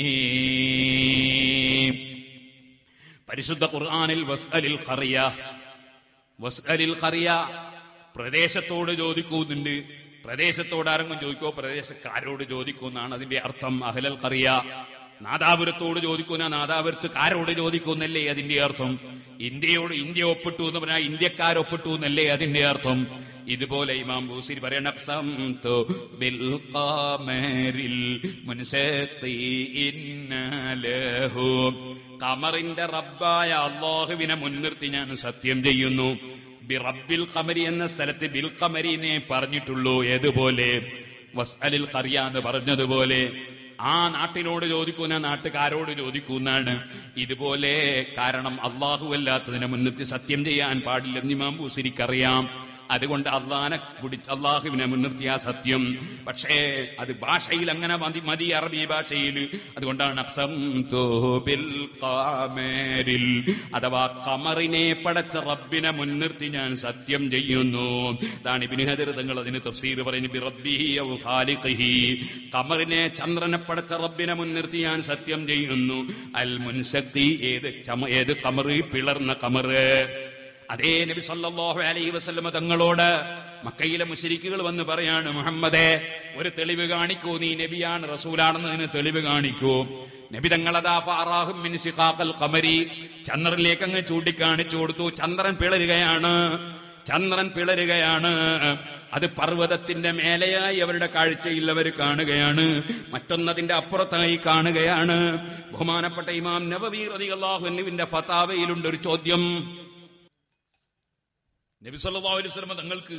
പരിശുദ്ധ ഖുർആനിൽ വസ്അലിൽ ഖറിയ വസ്അലിൽ ഖറിയ പ്രദേശത്തോട് ചോദിക്കുന്നുണ്ട് പ്രദേശത്തോട് ആരെങ്കിലും ചോദിക്കോ പ്രദേശക്കാരോട് ചോദിക്കൂ എന്നാണ് അതിന്റെ അർത്ഥം അഹലൽ ഖറിയ നാദാപുരത്തോട് ചോദിക്കുന്ന നാദാപുരത്തുകാരോട് ചോദിക്കുന്നല്ലേ അതിന്റെ അർത്ഥം ഇന്ത്യയോട് ഇന്ത്യ ഒപ്പിട്ടു എന്ന് പറഞ്ഞാൽ ഇന്ത്യക്കാർ ഒപ്പിട്ടു എന്നല്ലേ അതിന്റെ അർത്ഥം ഇതുപോലെ ഇമാം ബൂസിരി പറയണ "അഖ്സംതു ബിൽ ഖമരിൽ മുൻസഖി ഇന്ന ലഹു." ഖമറിന്റെ റബ്ബായ അള്ളാഹുവിനെ മുൻനിർത്തി ഞാൻ സത്യം ചെയ്യുന്നു ബി റബ്ബിൽ ഖമരി എന്ന സ്ഥലത്ത് ബിൽ ഖമരിനെ പറഞ്ഞിട്ടുള്ളൂ ഏതുപോലെ വസ്അലിൽ ഖറിയ എന്ന് പറഞ്ഞതുപോലെ ആ നാട്ടിനോട് ചോദിക്കുന്ന നാട്ടുകാരോട് ചോദിക്കുന്നാണ് ഇതുപോലെ കാരണം അള്ളാഹു അല്ലാത്തതിനെ മുൻനിർത്തി സത്യം ചെയ്യാൻ പാടില്ലെന്ന് ഇമാം ബൂസിരിക്കറിയാം അതുകൊണ്ട് അള്ളാനെ കുടി അള്ളാഹുവിനെ മുൻനിർത്തിയ സത്യം പക്ഷേ അത് ഭാഷയിൽ അങ്ങനെ മതി മതി അറബി ഭാഷയിൽ അതുകൊണ്ടാണ് അഖ്സംതു ബിൽ ഖമരിൽ അഥവാ കമറിനെ പടച്ച റബ്ബിനെ മുൻനിർത്തി ഞാൻ സത്യം ചെയ്യുന്നു അതാണ് ഇബ്നു ഹജർ തങ്ങൾ അതിന് തഫ്സീർ പറയുന്നു ബി റബ്ബിഹി ഔ ഖാലിഖിഹി കമറിനെ ചന്ദ്രനെ പടച്ച റബ്ബിനെ മുൻനിർത്തി ഞാൻ സത്യം ചെയ്യുന്നു അൽ മുൻസഖി ഏത് ചമ ഏത് കമറ് പിളർന്ന കമറ് അതേ നബി സല്ലല്ലാഹു അലൈഹി വസല്ലമ തങ്ങളോട് മക്കയിലെ മുശരിക്കുകൾ വന്ന് പറയാണ് മുഹമ്മദേ ഒരു തെളിവ് കാണിക്കൂ നീ നബിയാണ് റസൂലാണെന്നതിന് തെളിവ് കാണിക്കൂ നബി തങ്ങളതാ ഫാറാഹും മിൻ സിഖാഖൽ ഖമരി ചന്ദ്രനിലേക്ക് അങ്ങ് ചൂണ്ടിക്കാണിച്ചു കൊടുത്തു ചന്ദ്രൻ പിളരുകയാണ് ചന്ദ്രൻ പിളരുകയാണ് അത് പർവ്വതത്തിന്റെ മേലെയായി അവരുടെ കാഴ്ചയിൽ അവർ കാണുകയാണ് മറ്റൊന്നതിന്റെ അപ്പുറത്തായി കാണുകയാണ് ബഹുമാനപ്പെട്ട ഇമാം നബവി റളിയല്ലാഹുവിന്റെ ഫതാവയിലുണ്ട് ഒരു ചോദ്യം നബി സല്ലല്ലാഹു അലൈഹി വസല്ലം തങ്ങൾക്ക്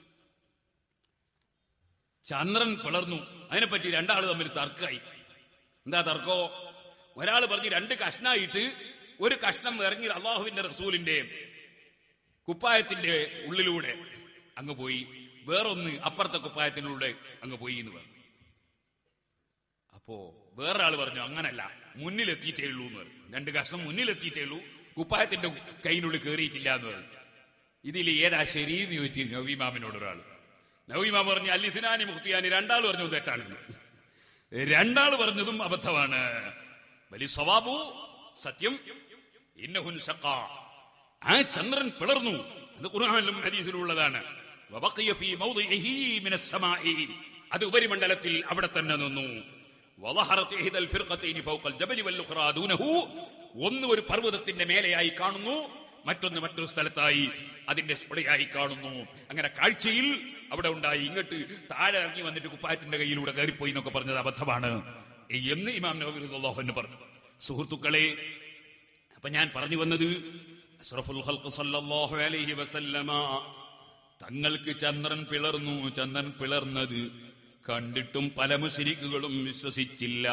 ചന്ദ്രൻ പിളർന്നു അതിനെപ്പറ്റി രണ്ടാൾ തമ്മിൽ തർക്കമായി എന്താ തർക്കോ ഒരാൾ പറഞ്ഞ് രണ്ട് കഷ്ണായിട്ട് ഒരു കഷ്ണം ഇറങ്ങി അള്ളാഹുവിന്റെ റസൂലിന്റെ കുപ്പായത്തിന്റെ ഉള്ളിലൂടെ അങ്ങ് പോയി വേറൊന്ന് അപ്പുറത്തെ കുപ്പായത്തിനുള്ളിലൂടെ അങ്ങ് പോയി എന്ന് പറഞ്ഞു അപ്പോ വേറൊരാൾ പറഞ്ഞു അങ്ങനല്ല മുന്നിലെത്തിയിട്ടേ ഉള്ളൂ എന്ന് പറഞ്ഞു രണ്ട് കഷ്ണം മുന്നിലെത്തിയിട്ടേ ഉള്ളൂ കുപ്പായത്തിന്റെ കൈയിനുള്ളിൽ കയറിയിട്ടില്ല എന്ന് പറഞ്ഞു ഇതിൽ ഏതാ ശരി എന്ന് ചോദിച്ചു നവീമാമിനോട് ഒരാൾ നവീമാം പറഞ്ഞു അല്ലിസിനാനി മുഖ്തിയാനി രണ്ടാൾ പറഞ്ഞു തെറ്റാണെന്ന് രണ്ടാൾ പറഞ്ഞതും അബദ്ധമാണ് വലി സവാബു സത്യം ഇന്നഹുൻ സഖ ആ ചന്ദ്രൻ പിളർന്നു അത് ഖുർആനിലും ഹദീസിലും ഉള്ളതാണ് വബഖിയ ഫീ മൗദിഇഹി മിനസ് സമാഇ അത് ഉപരിമണ്ഡലത്തിൽ അവിടെ തന്നെ നിന്നു വളഹറത് ഇഹ്ദൽ ഫിർഖതൈനി ഫൗഖൽ ജബലി വൽ ഉഖ്റാ ദൂനഹു ഒന്ന് ഒരു പർവ്വതത്തിന്റെ മേലെയായി കാണുന്നു മറ്റൊന്ന് മറ്റൊരു സ്ഥലത്തായി അതിന്റെ ചുവടെയായി കാണുന്നു അങ്ങനെ കാഴ്ചയിൽ അവിടെ ഉണ്ടായി ഇങ്ങോട്ട് താഴെ ഇറങ്ങി വന്നിട്ട് കുപ്പായത്തിന്റെ കയ്യിലൂടെ കയറിപ്പോയി എന്നൊക്കെ പറഞ്ഞത് അബദ്ധമാണ് എന്ന് ഇമാം നബി അള്ളാഹു പറഞ്ഞു സുഹൃത്തുക്കളെ അപ്പൊ ഞാൻ പറഞ്ഞു വന്നത് അഷ്റഫുൽ ഖൽഖ് സല്ലല്ലാഹു അലൈഹി വസല്ലമ തങ്ങൾക്ക് ചന്ദ്രൻ പിളർന്നു ചന്ദ്രൻ പിളർന്നത് കണ്ടിട്ടും പല മുസ്ലിക്കുകളും വിശ്വസിച്ചില്ല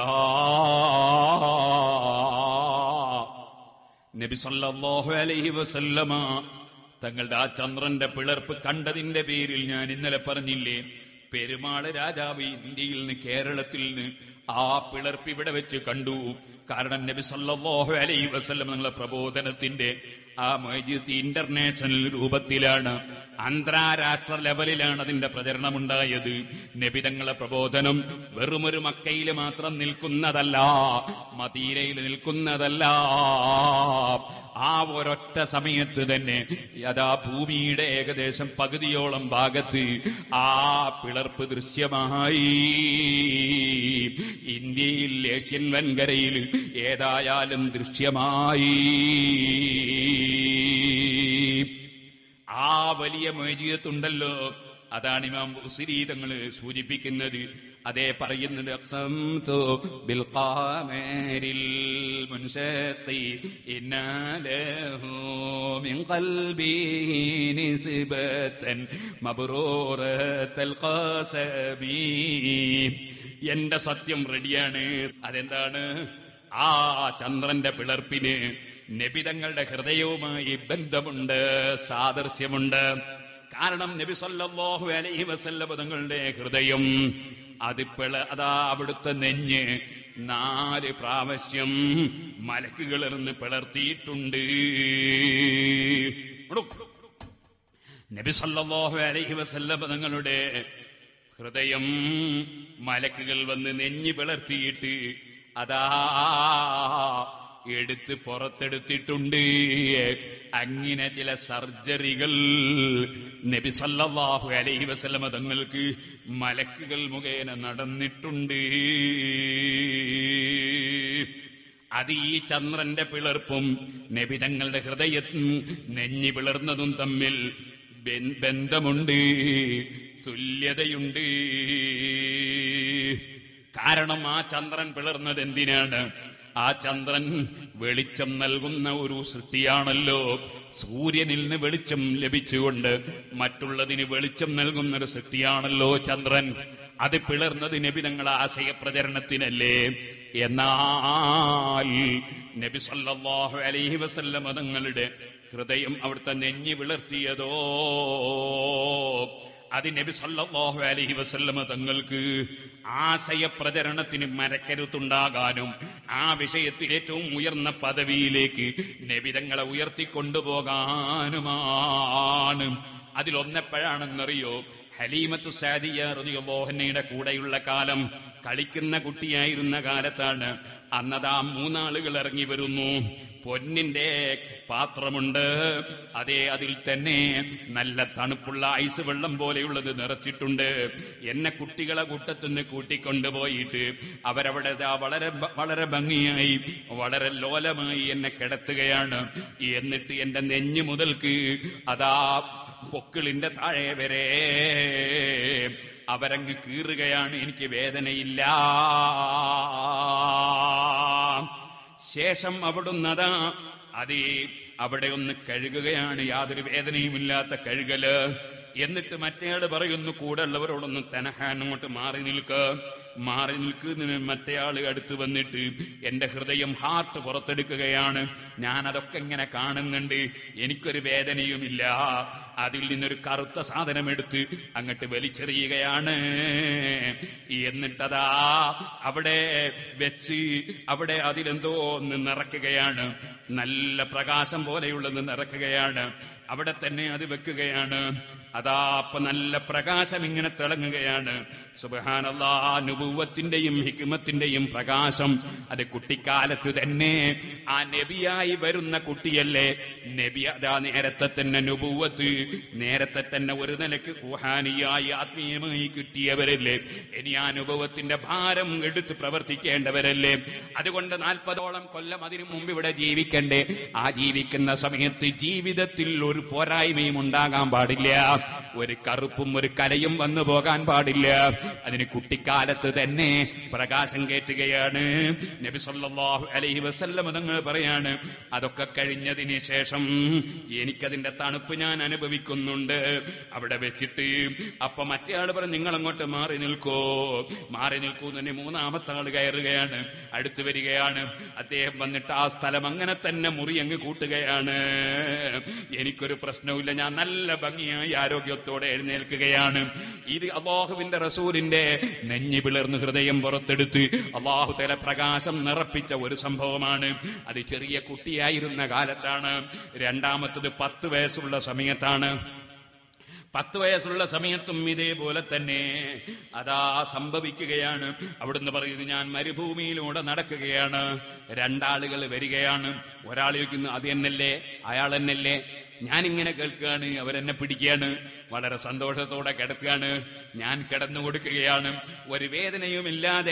നബി സല്ലല്ലാഹു അലൈഹി വസല്ലമ തങ്ങളുടെ ആ ചന്ദ്രന്റെ പിളർപ്പ് കണ്ടതിന്റെ പേരിൽ ഞാൻ ഇന്നലെ പറഞ്ഞില്ലേ പെരുമാള് രാജാവ് ഇന്ത്യയിൽ നിന്ന് കേരളത്തിൽ നിന്ന് ആ പിളർപ്പ് ഇവിടെ വെച്ച് കണ്ടു കാരണം നബി സല്ലല്ലാഹു അലൈഹി വസല്ലം നിങ്ങളുടെ പ്രബോധനത്തിന്റെ ആ മൈജിത്ത് ഇന്റർനാഷണൽ രൂപത്തിലാണ് അന്താരാഷ്ട്ര ലെവലിലാണ് അതിന്റെ പ്രചരണമുണ്ടായത് നബിതങ്ങളെ പ്രബോധനം വെറുമൊരു മക്കയിൽ മാത്രം നിൽക്കുന്നതല്ല മദീനയിൽ നിൽക്കുന്നതല്ല ആ ഒരൊറ്റ സമയത്ത് തന്നെ യഥാ ഭൂമിയുടെ ഏകദേശം പകുതിയോളം ഭാഗത്ത് ആ പിളർപ്പ് ദൃശ്യമായി ഇന്ത്യയിൽ ഏഷ്യൻ വൻകരയിൽ ഏതായാലും ദൃശ്യമായി ആ വലിയ മൊയ്ജിയത്തുണ്ടല്ലോ അതാണ് ഇമാം ബുസിരി തങ്ങൾ സൂചിപ്പിക്കുന്നത് അതേ പറയുന്നത് അക്സംതു ബിൽ ഖാമരിൽ മുൻസത്തി ഇന്നാലഹു മിൻ ഖൽബിഹി നിസ്ബതൻ മബ്റൂറത്തൽ ഖാസബി എന്റെ സത്യം റെഡിയാണ് അതെന്താണ് ആ ചന്ദ്രന്റെ പിളർപ്പിന് നബിതങ്ങളുടെ ഹൃദയവുമായി ബന്ധമുണ്ട് സാദൃശ്യമുണ്ട് കാരണം നബി സല്ലല്ലാഹു അലൈഹി വസല്ലം തങ്ങളുടെ ഹൃദയം അത് പിള അതാ അവിടുത്തെ നെഞ്ഞ് നാല് പ്രാവശ്യം മലക്കുകൾ എറിഞ്ഞ് പിളർത്തിയിട്ടുണ്ട് നബി സല്ലല്ലാഹു അലൈഹി വസല്ലം തങ്ങളുടെ ഹൃദയം മലക്കുകൾ വന്ന് നെഞ്ഞ് പിളർത്തിയിട്ട് അതാ എടുത്ത് പുറത്തെടുത്തിട്ടുണ്ട് അങ്ങനെ ചില സർജറികൾ നബി സല്ലല്ലാഹു അലൈഹി വസല്ലമ തങ്ങൾക്ക് മലക്കുകൾ മുഖേന നടന്നിട്ടുണ്ട് അത് ഈ ചന്ദ്രന്റെ പിളർപ്പും നബി തങ്ങളുടെ ഹൃദയത്തും നെഞ്ഞി പിളർന്നതും തമ്മിൽ ബൻ- ബന്ധമുണ്ട് തുല്യതയുണ്ട് കാരണം ആ ചന്ദ്രൻ പിളർന്നത് എന്തിനാണ് ആ ചന്ദ്രൻ വെളിച്ചം നൽകുന്ന ഒരു സൃഷ്ടിയാണല്ലോ സൂര്യനിൽ നിന്ന് വെളിച്ചം ലഭിച്ചുകൊണ്ട് മറ്റുള്ളതിന് വെളിച്ചം നൽകുന്ന ഒരു സൃഷ്ടിയാണല്ലോ ചന്ദ്രൻ അത് പിളർന്നത് നബി തങ്ങളെ ആശയ പ്രചരണത്തിനല്ലേ എന്നാൽ നബി സല്ലല്ലാഹു അലൈഹി വസല്ലമ തങ്ങളുടെ ഹൃദയം അവിടുത്തെ നെഞ്ഞി വിളർത്തിയതോ അത് നബി സല്ലല്ലാഹു അലൈഹി വസല്ലമ തങ്ങൾക്ക് ആശയ പ്രചരണത്തിന് മരക്കരുത്തുണ്ടാകാനും ആ വിഷയത്തിൽ ഏറ്റവും ഉയർന്ന പദവിയിലേക്ക് നബി തങ്ങളെ ഉയർത്തിക്കൊണ്ടുപോകാനുമാണ് അതിലൊന്നെപ്പോഴാണെന്നറിയോ ഹലീമത്തു സാദിയ റളിയല്ലാഹുഅൻഹയുടെ കൂടെയുള്ള കാലം കളിക്കുന്ന കുട്ടിയായിരുന്ന കാലത്താണ് അന്നതാ മൂന്നാളുകൾ ഇറങ്ങി വരുന്നു പൊന്നിന്റെ പാത്രമുണ്ട് അതേ അതിൽ തന്നെ നല്ല തണുപ്പുള്ള ഐസ് വെള്ളം പോലെയുള്ളത് നിറച്ചിട്ടുണ്ട് എന്നെ കുട്ടികളെ കൂട്ടത്തുനിന്ന് കൂട്ടിക്കൊണ്ടുപോയിട്ട് അവരവിടെ ദാ വളരെ ഭ- വളരെ ഭംഗിയായി വളരെ ലോലമായി എന്നെ കിടത്തുകയാണ് എന്നിട്ട് എന്റെ നെഞ്ഞു മുതൽക്ക് അതാ പൊക്കിളിന്റെ താഴെ വരെ അവരങ്ങ് കീറുകയാണ് എനിക്ക് വേദനയില്ല ശേഷം അവിടുന്നതാ അതേ അവിടെ ഒന്ന് കഴുകുകയാണ് യാതൊരു വേദനയുമില്ലാത്ത കഴുകല് എന്നിട്ട് മറ്റേയാള് പറയുന്നു കൂടെ ഉള്ളവരോടൊന്ന് തനഹാൻ അങ്ങോട്ട് മാറി നിൽക്ക മാറി നിൽക്കുന്നതിന് മറ്റേയാള് അടുത്ത് വന്നിട്ട് എന്റെ ഹൃദയം ഹാർട്ട് പുറത്തെടുക്കുകയാണ് ഞാൻ അതൊക്കെ ഇങ്ങനെ കാണുന്നുണ്ട് എനിക്കൊരു വേദനയുമില്ല അതിൽ നിന്നൊരു കറുത്ത സാധനം എടുത്ത് അങ്ങോട്ട് വലിച്ചെറിയുകയാണ് എന്നിട്ടതാ അവിടെ വെച്ച് അവിടെ അതിലെന്തോ ഒന്ന് നിറയ്ക്കുകയാണ് നല്ല പ്രകാശം പോലെയുള്ളത് നിറയ്ക്കുകയാണ് അവിടെ തന്നെ അത് വെക്കുകയാണ് അതാ അപ്പൊ നല്ല പ്രകാശം ഇങ്ങനെ തിളങ്ങുകയാണ് സുബഹാനല്ലാ നുപൂവത്തിന്റെയും ഹിക്മത്തിന്റെയും പ്രകാശം അത് കുട്ടിക്കാലത്ത് തന്നെ ആ നബിയായി വരുന്ന കുട്ടിയല്ലേ നബി അതാ നേരത്തെ തന്നെ നുപൂവത്ത് നേരത്തെ തന്നെ ഒരു നിലക്ക് റുഹാനിയായി ആത്മീയമായി കിട്ടിയവരല്ലേ ഇനി ആ അനുഭവത്തിന്റെ ഭാരം എടുത്ത് പ്രവർത്തിക്കേണ്ടവരല്ലേ അതുകൊണ്ട് നാൽപ്പതോളം കൊല്ലം അതിനു മുമ്പ് ഇവിടെ ജീവിക്കണ്ടേ ആ ജീവിക്കുന്ന സമയത്ത് ജീവിതത്തിൽ ഒരു ഒരു പോരായ്മയും ഉണ്ടാകാൻ പാടില്ല ഒരു കറുപ്പും ഒരു കലയും വന്നു പോകാൻ പാടില്ല അതിന് കുട്ടിക്കാലത്ത് തന്നെ പ്രകാശം കയറ്റുകയാണ് നബി സല്ലല്ലാഹു അലൈഹി വസല്ലം തങ്ങൾ പറയാണ് അതൊക്കെ കഴിഞ്ഞതിന് ശേഷം എനിക്കതിന്റെ തണുപ്പ് ഞാൻ അനുഭവിക്കുന്നുണ്ട് അവിടെ വെച്ചിട്ട് അപ്പൊ മറ്റേ ആള് പറഞ്ഞു നിങ്ങൾ അങ്ങോട്ട് മാറി നിൽക്കോ മാറി നിൽക്കൂ തന്നെ മൂന്നാമത്തെ ആള് കയറുകയാണ് അടുത്തു വരികയാണ് അദ്ദേഹം വന്നിട്ട് ആ സ്ഥലം അങ്ങനെ തന്നെ മുറി അങ്ങ് കൂട്ടുകയാണ് എനിക്കൊരു പ്രശ്നവുമില്ല ഞാൻ നല്ല ഭംഗിയായി ആരോഗ്യത്തോടെ എഴുന്നേൽക്കുകയാണ് ഇത് അള്ളാഹുവിന്റെ റസൂലിന്റെ നെഞ്ഞി പിളർന്ന് ഹൃദയം പുറത്തെടുത്ത് അള്ളാഹു തല പ്രകാശം നിറപ്പിച്ച ഒരു സംഭവമാണ് അത് ചെറിയ കുട്ടിയായിരുന്ന കാലത്താണ് രണ്ടാമത്തത് പത്ത് വയസ്സുള്ള സമയത്താണ് പത്ത് വയസ്സുള്ള സമയത്തും ഇതേപോലെ തന്നെ അതാ സംഭവിക്കുകയാണ് അവിടുന്ന് പറയുന്നത് ഞാൻ മരുഭൂമിയിലൂടെ നടക്കുകയാണ് രണ്ടാളുകൾ വരികയാണ് ഒരാൾ ചോദിക്കുന്നു അത് എന്നല്ലേ അയാൾ എന്നല്ലേ ഞാനിങ്ങനെ കേൾക്കുകയാണ് അവരെന്നെ പിടിക്കുകയാണ് വളരെ സന്തോഷത്തോടെ കിടത്തുകയാണ് ഞാൻ കിടന്നു കൊടുക്കുകയാണ് ഒരു വേദനയുമില്ലാതെ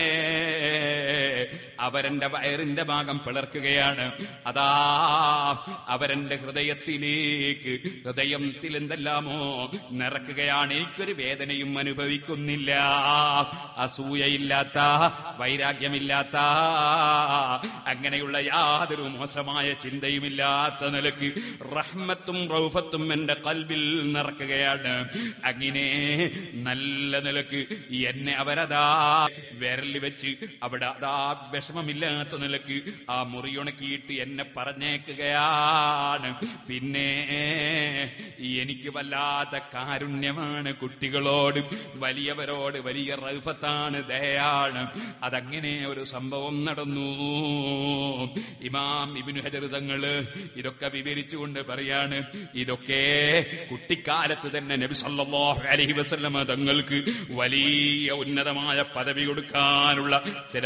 അവരെന്റെ വയറിന്റെ ഭാഗം പിളർക്കുകയാണ് അതാ അവരെന്റെ ഹൃദയത്തിലേക്ക് ഹൃദയത്തിൽ എന്തെല്ലാമോ നിറക്കുകയാണ് എനിക്കൊരു വേദനയും അനുഭവിക്കുന്നില്ല അസൂയയില്ലാത്ത വൈരാഗ്യമില്ലാത്ത അങ്ങനെയുള്ള യാതൊരു മോശമായ ചിന്തയുമില്ലാത്ത നിലക്ക് റഹ്മത്തും റൗഫത്തും എന്റെ കൽവിൽ നിറക്കുകയാണ് അങ്ങനെ നല്ല നിലക്ക് എന്നെ അവരതാ വിരൽ വെച്ച് അവിടെ അതാ വിഷമമില്ലാത്ത നിലക്ക് ആ മുറിയുണക്കിയിട്ട് എന്നെ പറഞ്ഞേക്കുകയാണ് പിന്നെ എനിക്ക് വല്ലാത്ത കാരുണ്യമാണ് കുട്ടികളോട് വലിയവരോട് വലിയ റൗഫത്താണ് ദയാണ് അതങ്ങനെ ഒരു സംഭവം നടന്നു ഇമാം ഇബിനു ഹജർ തങ്ങള് ഇതൊക്കെ വിവരിച്ചുകൊണ്ട് പറയാണ് ഇതൊക്കെ കുട്ടിക്കാലത്ത് തന്നെ നബി സല്ലല്ലാഹു അലൈഹി വസല്ലമ തങ്ങൾക്ക് വലിയ ഉന്നതമായ പദവി കൊടുക്കാനുള്ള ചില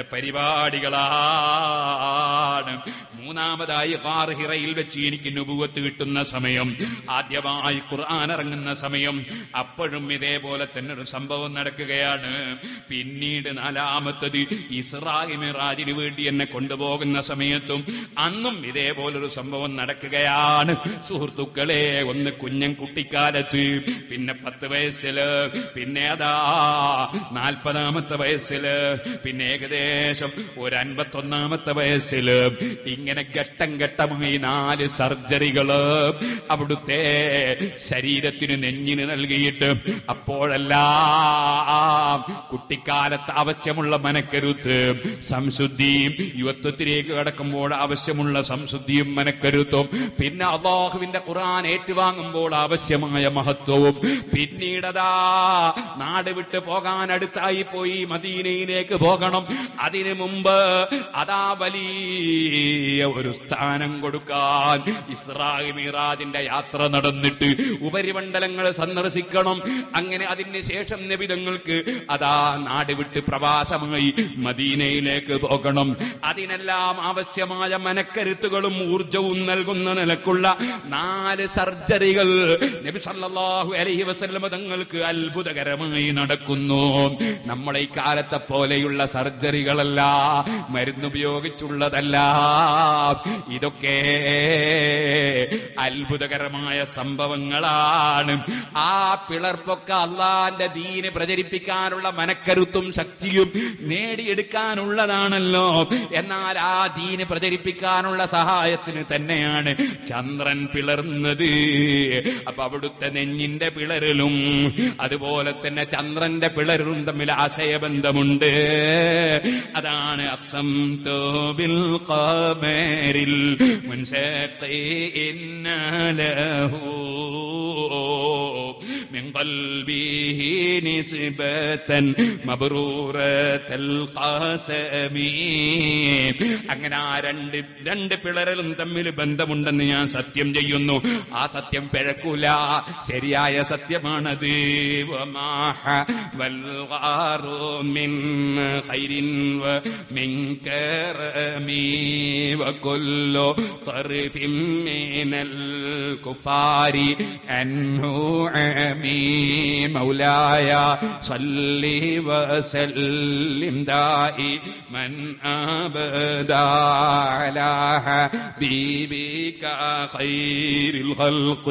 പരിപാടികളാണ് മൂന്നാമതായി ഹിറയിൽ വെച്ച് എനിക്ക് നുപുവത്ത് കിട്ടുന്ന സമയം ആദ്യമായി ഖുർആൻ ഇറങ്ങുന്ന സമയം അപ്പോഴും ഇതേപോലെ തന്നെ ഒരു സംഭവം നടക്കുകയാണ് പിന്നീട് നാലാമത്തത് ഇസ്രായി മിറാജിന് വേണ്ടി എന്നെ കൊണ്ടുപോകുന്ന സമയത്തും അന്നും ഇതേപോലൊരു സംഭവം നടക്കുകയാണ് സുഹൃത്തുക്കളെ ഒന്ന് കുഞ്ഞൻ കുട്ടിക്കാലത്ത് പിന്നെ പത്ത് വയസ്സില് പിന്നെ അതാ നാൽപ്പതാമത്തെ വയസ്സില് പിന്നെ ഏകദേശം ഒരു അൻപത്തൊന്നാമത്തെ വയസ്സില് ഇങ്ങനെ ഘട്ടം ഘട്ടമായി നാല് സർജറികള് അവിടുത്തെ ശരീരത്തിന് നെഞ്ഞിന് നൽകിയിട്ട് അപ്പോഴെല്ലാം കുട്ടിക്കാലത്ത് ആവശ്യമുള്ള മനക്കരുത്ത് സംശുദ്ധിയും യുവത്വത്തിലേക്ക് കടക്കുമ്പോൾ ആവശ്യമുള്ള സംശുദ്ധിയും മനക്കരുത്തും പിന്നെ അള്ളാഹുവിന്റെ ഖുർആൻ ഏറ്റുവാങ്ങുമ്പോൾ ആവശ്യമായ മഹത്വവും പിന്നീടതാ നാട് വിട്ട് പോകാൻ അടുത്തായി പോയി മദീനയിലേക്ക് പോകണം അതിനു മുമ്പ് അതാ വലിയ ഒരു സ്ഥാനം കൊടുക്കാൻ ഇസ്രാഹി മീറാജിന്റെ യാത്ര നടന്നിട്ട് ഉപരിമണ്ഡലങ്ങൾ സന്ദർശിക്കണം അങ്ങനെ അതിന് ശേഷം നബിതങ്ങൾക്ക് അതാ നാട് വിട്ട് പ്രവാസമായി മദീനയിലേക്ക് പോകണം അതിനെല്ലാം ആവശ്യമായ മനക്കരുത്തുകളും ഊർജവും നൽകുന്ന നിലക്കുള്ള നാല് സർജറികൾ നബി സല്ലല്ലാഹു അലൈഹി വസല്ലമ തങ്ങൾക്ക് അത്ഭുതകരമായി നടക്കുന്നു നമ്മളെ ഈ കാലത്തെ പോലെയുള്ള സർജറികളല്ല മരുന്നുപയോഗിച്ചുള്ളതല്ല ഇതൊക്കെ അത്ഭുതകരമായ സംഭവങ്ങളാണ് ആ പിളർപ്പൊക്കെ അള്ളാന്റെ ദീന് പ്രചരിപ്പിക്കാനുള്ള മനക്കരുത്തും ശക്തിയും നേടിയെടുക്കാനുള്ളതാണല്ലോ എന്നാൽ ആ ദീന് പ്രചരിപ്പിക്കാനുള്ള സഹായത്തിന് തന്നെയാണ് ചന്ദ്രൻ പിളർന്നത് അപ്പൊ അവിടുത്തെ നെഞ്ഞിന്റെ പിളരലും അതുപോലെ തന്നെ ചന്ദ്രന്റെ പിളരലും തമ്മിൽ ആശയബന്ധമുണ്ട് അതാണ് അസം തോബിൽ ഖമരിൽ മുൻസഖി ഇന്നലഹു من قلبه نسبة مبرورة القاسم അങ്ങനെ ആ രണ്ട് രണ്ട് പിളരലും തമ്മിൽ ബന്ധമുണ്ടെന്ന് ഞാൻ സത്യം ചെയ്യുന്നു ആ സത്യം പിഴക്കൂല ശരിയായ സത്യമാണത് വമാഹ വൽഗാറു മിൻ ഖൈരിൻ വമിൻ കറമി വകുല്ലു طرف من الكفار أنه عمي مولاي صل وسلم دائما أبدا على حبيبك خير الخلق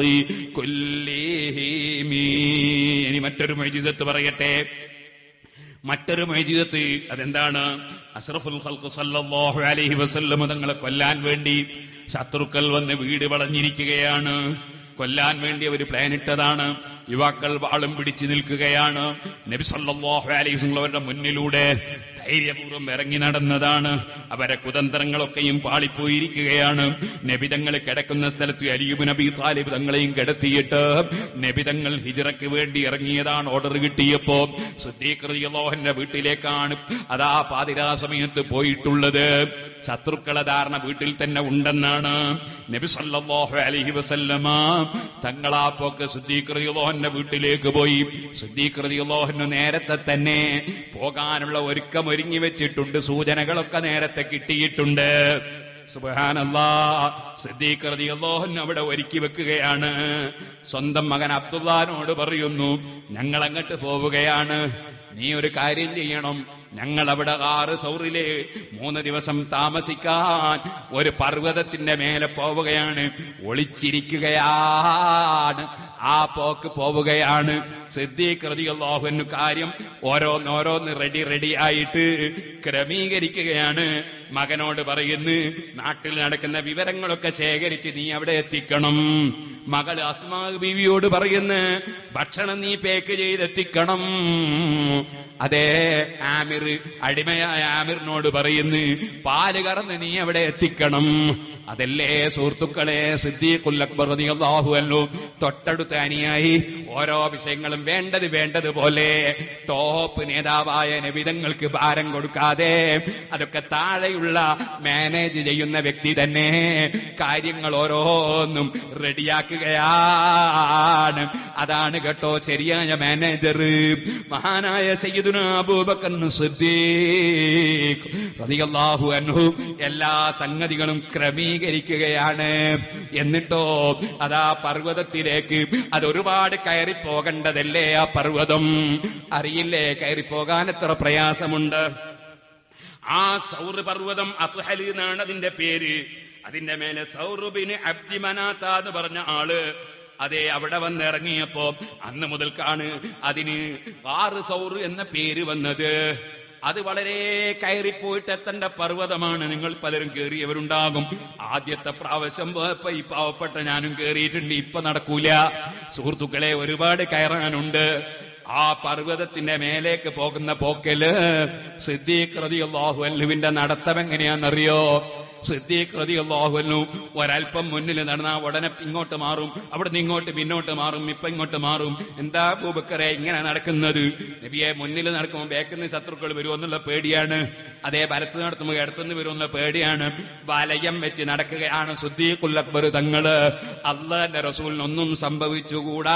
كلهم ഇനി മറ്റൊരു മൈജിസത്ത് പറയട്ടെ മറ്റൊരു മൈജിദത്ത് അതെന്താണ് അഷ്റഫുൽ ഖൽഖ് സല്ലല്ലാഹു അലൈഹി വസല്ലം തങ്ങളെ കൊല്ലാൻ വേണ്ടി ശത്രുക്കൾ വന്ന് വീട് വളഞ്ഞിരിക്കുകയാണ് കൊല്ലാൻ വേണ്ടി അവർ പ്ലാൻ ഇട്ടതാണ് യുവാക്കൾ വാളും പിടിച്ചു നിൽക്കുകയാണ് നബി സല്ലല്ലാഹു അലൈഹി വസല്ലം അവരുടെ മുന്നിലൂടെ ധൈര്യപൂർവ്വം ഇറങ്ങി നടന്നതാണ് അവരെ കുതന്ത്രങ്ങളൊക്കെയും പാളിപ്പോയിരിക്കുകയാണ് നബിതങ്ങൾ കിടക്കുന്ന സ്ഥലത്ത് അലിയുബ് നബി താലിബ് തങ്ങളെയും കിടത്തിയിട്ട് നബിതങ്ങൾ ഹിജറയ്ക്ക് വേണ്ടി ഇറങ്ങിയതാണ് ഓർഡർ കിട്ടിയപ്പോ സുദ്ദീഖ്റിയോഹന്റെ വീട്ടിലേക്കാണ് അതാ പാതിരാ സമയത്ത് പോയിട്ടുള്ളത് ശത്രുക്കളെ ധാരണ വീട്ടിൽ തന്നെ ഉണ്ടെന്നാണ് നബി സല്ലല്ലാഹു അലൈഹി വസല്ലമ തങ്ങളാ പോക്ക് സുദ്ദീഖ്റിയോഹന്റെ വീട്ടിലേക്ക് പോയി സുദ്ദീഖ്റിയോഹന് നേരത്തെ തന്നെ പോകാനുള്ള ഒരുക്കം ഒരുങ്ങി വെച്ചിട്ടുണ്ട് സൂചനകളൊക്കെ നേരത്തെ കിട്ടിയിട്ടുണ്ട് സുബാനല്ലാ സിദ്ദീഖ് റളിയല്ലാഹു അവിടെ ഒരുക്കി വെക്കുകയാണ് സ്വന്തം മകൻ അബ്ദുല്ലാനോട് പറയുന്നു ഞങ്ങൾ അങ്ങോട്ട് പോവുകയാണ് നീ ഒരു കാര്യം ചെയ്യണം ഞങ്ങൾ അവിടെ ആറ് സൗറിലെ മൂന്ന് ദിവസം താമസിക്കാൻ ഒരു പർവ്വതത്തിന്റെ മേലെ പോവുകയാണ് ഒളിച്ചിരിക്കുകയാണ് ആ പോക്ക് പോവുകയാണ് സിദ്ധീകൃതിയല്ലാഹുവിന് കാര്യം ഓരോന്നോരോന്ന് റെഡി റെഡി ആയിട്ട് ക്രമീകരിക്കുകയാണ് മകനോട് പറയുന്നു നാട്ടിൽ നടക്കുന്ന വിവരങ്ങളൊക്കെ ശേഖരിച്ച് നീ അവിടെ എത്തിക്കണം മകള് അസ്മാ ബീവിയോട് പറയുന്നു ഭക്ഷണം നീ പേക്ക് ചെയ്തെത്തിക്കണം അതെ ആമിർ അടിമയായ ആമിറിനോട് പറയുന്നു പാല് കറന്ന് നീ അവിടെ എത്തിക്കണം അതല്ലേ സുഹൃത്തുക്കളെ സിദ്ദീഖുൽ അക്ബർ റളിയല്ലാഹു അൻഹു തൊട്ടടുത്ത അനിയായി ഓരോ വിഷയങ്ങളും വേണ്ടത് വേണ്ടതുപോലെ ടോപ്പ് നേതാവായ നബിതങ്ങൾക്ക് ഭാരം കൊടുക്കാതെ അതൊക്കെ താഴെയുള്ള മാനേജ് ചെയ്യുന്ന വ്യക്തി തന്നെ കാര്യങ്ങൾ ഓരോന്നും റെഡിയാക്കുകയാണ് അതാണ് കേട്ടോ ശരിയായ മാനേജർ മഹാനായ സയ്യിദുന അബൂബക്കർ സിദ്ദീഖ് റളിയല്ലാഹു അൻഹു എല്ലാ സംഗതികളും ക്രമീകരിക്കുകയാണ് എന്നിട്ടോ അതാ പർവ്വതത്തിലേക്ക് അത് ഒരുപാട് കയറി പോകേണ്ടതല്ലേ ആ പർവ്വതം അറിയില്ലേ കയറി പോകാൻ എത്ര പ്രയാസമുണ്ട് ആ സൗറ് പർവ്വതം അത്ഹലി എന്നാണ് അതിന്റെ പേര് അതിന്റെ മേലെ സൗറുബിന് അബ്ദിമനാത്ത എന്ന് പറഞ്ഞ ആള് അതെ അവിടെ വന്ന് ഇറങ്ങിയപ്പോ അന്ന് മുതൽക്കാണ് അതിന് ആറ് സൗറ് എന്ന പേര് വന്നത് അത് വളരെ കയറിപ്പോയിട്ട് എത്തേണ്ട പർവ്വതമാണ് നിങ്ങൾ പലരും കയറിയവരുണ്ടാകും ആദ്യത്തെ പ്രാവശ്യം പോയപ്പോ ഈ പാവപ്പെട്ട ഞാനും കയറിയിട്ടുണ്ട് ഇപ്പൊ നടക്കൂല സുഹൃത്തുക്കളെ ഒരുപാട് കയറാനുണ്ട് ആ പർവ്വതത്തിന്റെ മേലേക്ക് പോകുന്ന പോക്കല് സിദ്ദീഖ് റളിയല്ലാഹു അൻഹുവിന്റെ നടത്തം എങ്ങനെയാണെന്നറിയോ സിദ്ദീഖ് റളിയല്ലാഹു അൻഹു ഒരല്പം മുന്നിൽ നടന്നാ ഉടനെ ഇങ്ങോട്ട് മാറും അവിടുന്ന് ഇങ്ങോട്ട് പിന്നോട്ട് മാറും ഇപ്പൊ ഇങ്ങോട്ട് മാറും എന്താ ബൂബക്കറെ ഇങ്ങനെ നടക്കുന്നത് നബിയെ മുന്നിൽ നടക്കുമ്പോൾ ബേക്കുന്ന ശത്രുക്കൾ വരുമെന്നുള്ള പേടിയാണ് അതേ വലത്ത് നടത്തുമ്പോൾ ഇടത്തുനിന്ന് വരുമെന്നുള്ള പേടിയാണ് വലയം വെച്ച് നടക്കുകയാണ് സുദ്ദീഖുൽ അക്ബർ തങ്ങള് അള്ളാന്റെ റസൂലിനൊന്നും സംഭവിച്ചുകൂടാ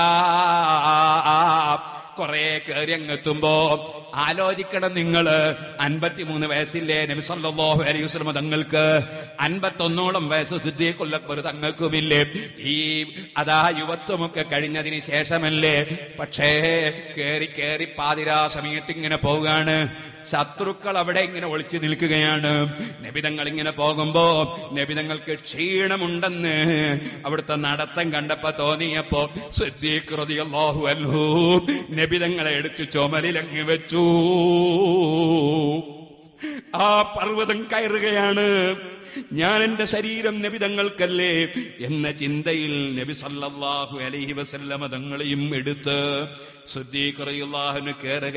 കുറെ കയറി അങ്ങെത്തുമ്പോ ആലോചിക്കണം നിങ്ങള് അൻപത്തിമൂന്ന് വയസ്സില്ലേ നബി സല്ലല്ലാഹു അലൈഹി വസല്ലം തങ്ങൾക്ക് അൻപത്തൊന്നോളം വയസ്സ് സിദ്ദീഖുൽ അക്ബർ തങ്ങൾക്കുമില്ലേ ഈ അതാ യുവത്വമൊക്കെ കഴിഞ്ഞതിന് ശേഷമല്ലേ പക്ഷേ കേറി കേറി പാതിരാ സമയത്ത് ഇങ്ങനെ പോവുകയാണ് ശത്രുക്കൾ അവിടെ ഇങ്ങനെ ഒളിച്ചു നിൽക്കുകയാണ് നബിതങ്ങൾ ഇങ്ങനെ പോകുമ്പോ നബിതങ്ങൾക്ക് ക്ഷീണമുണ്ടെന്ന് അവിടുത്തെ നടത്തം കണ്ടപ്പോ തോന്നിയപ്പോ സിദ്ദീഖ് റളിയല്ലാഹു അൻഹു നബിതങ്ങളെ എടുത്ത് ചുമലിലങ്ങ് വെച്ചു ആ പർവ്വതം കയറുകയാണ് ഞാൻ എന്റെ ശരീരം നബിതങ്ങൾക്കല്ലേ എന്ന ചിന്തയിൽ നബി സല്ലല്ലാഹു അലൈഹി വസല്ലമ തങ്ങളെയും എടുത്ത് ശുദ്ധീകറിയുള്ളാഹുന്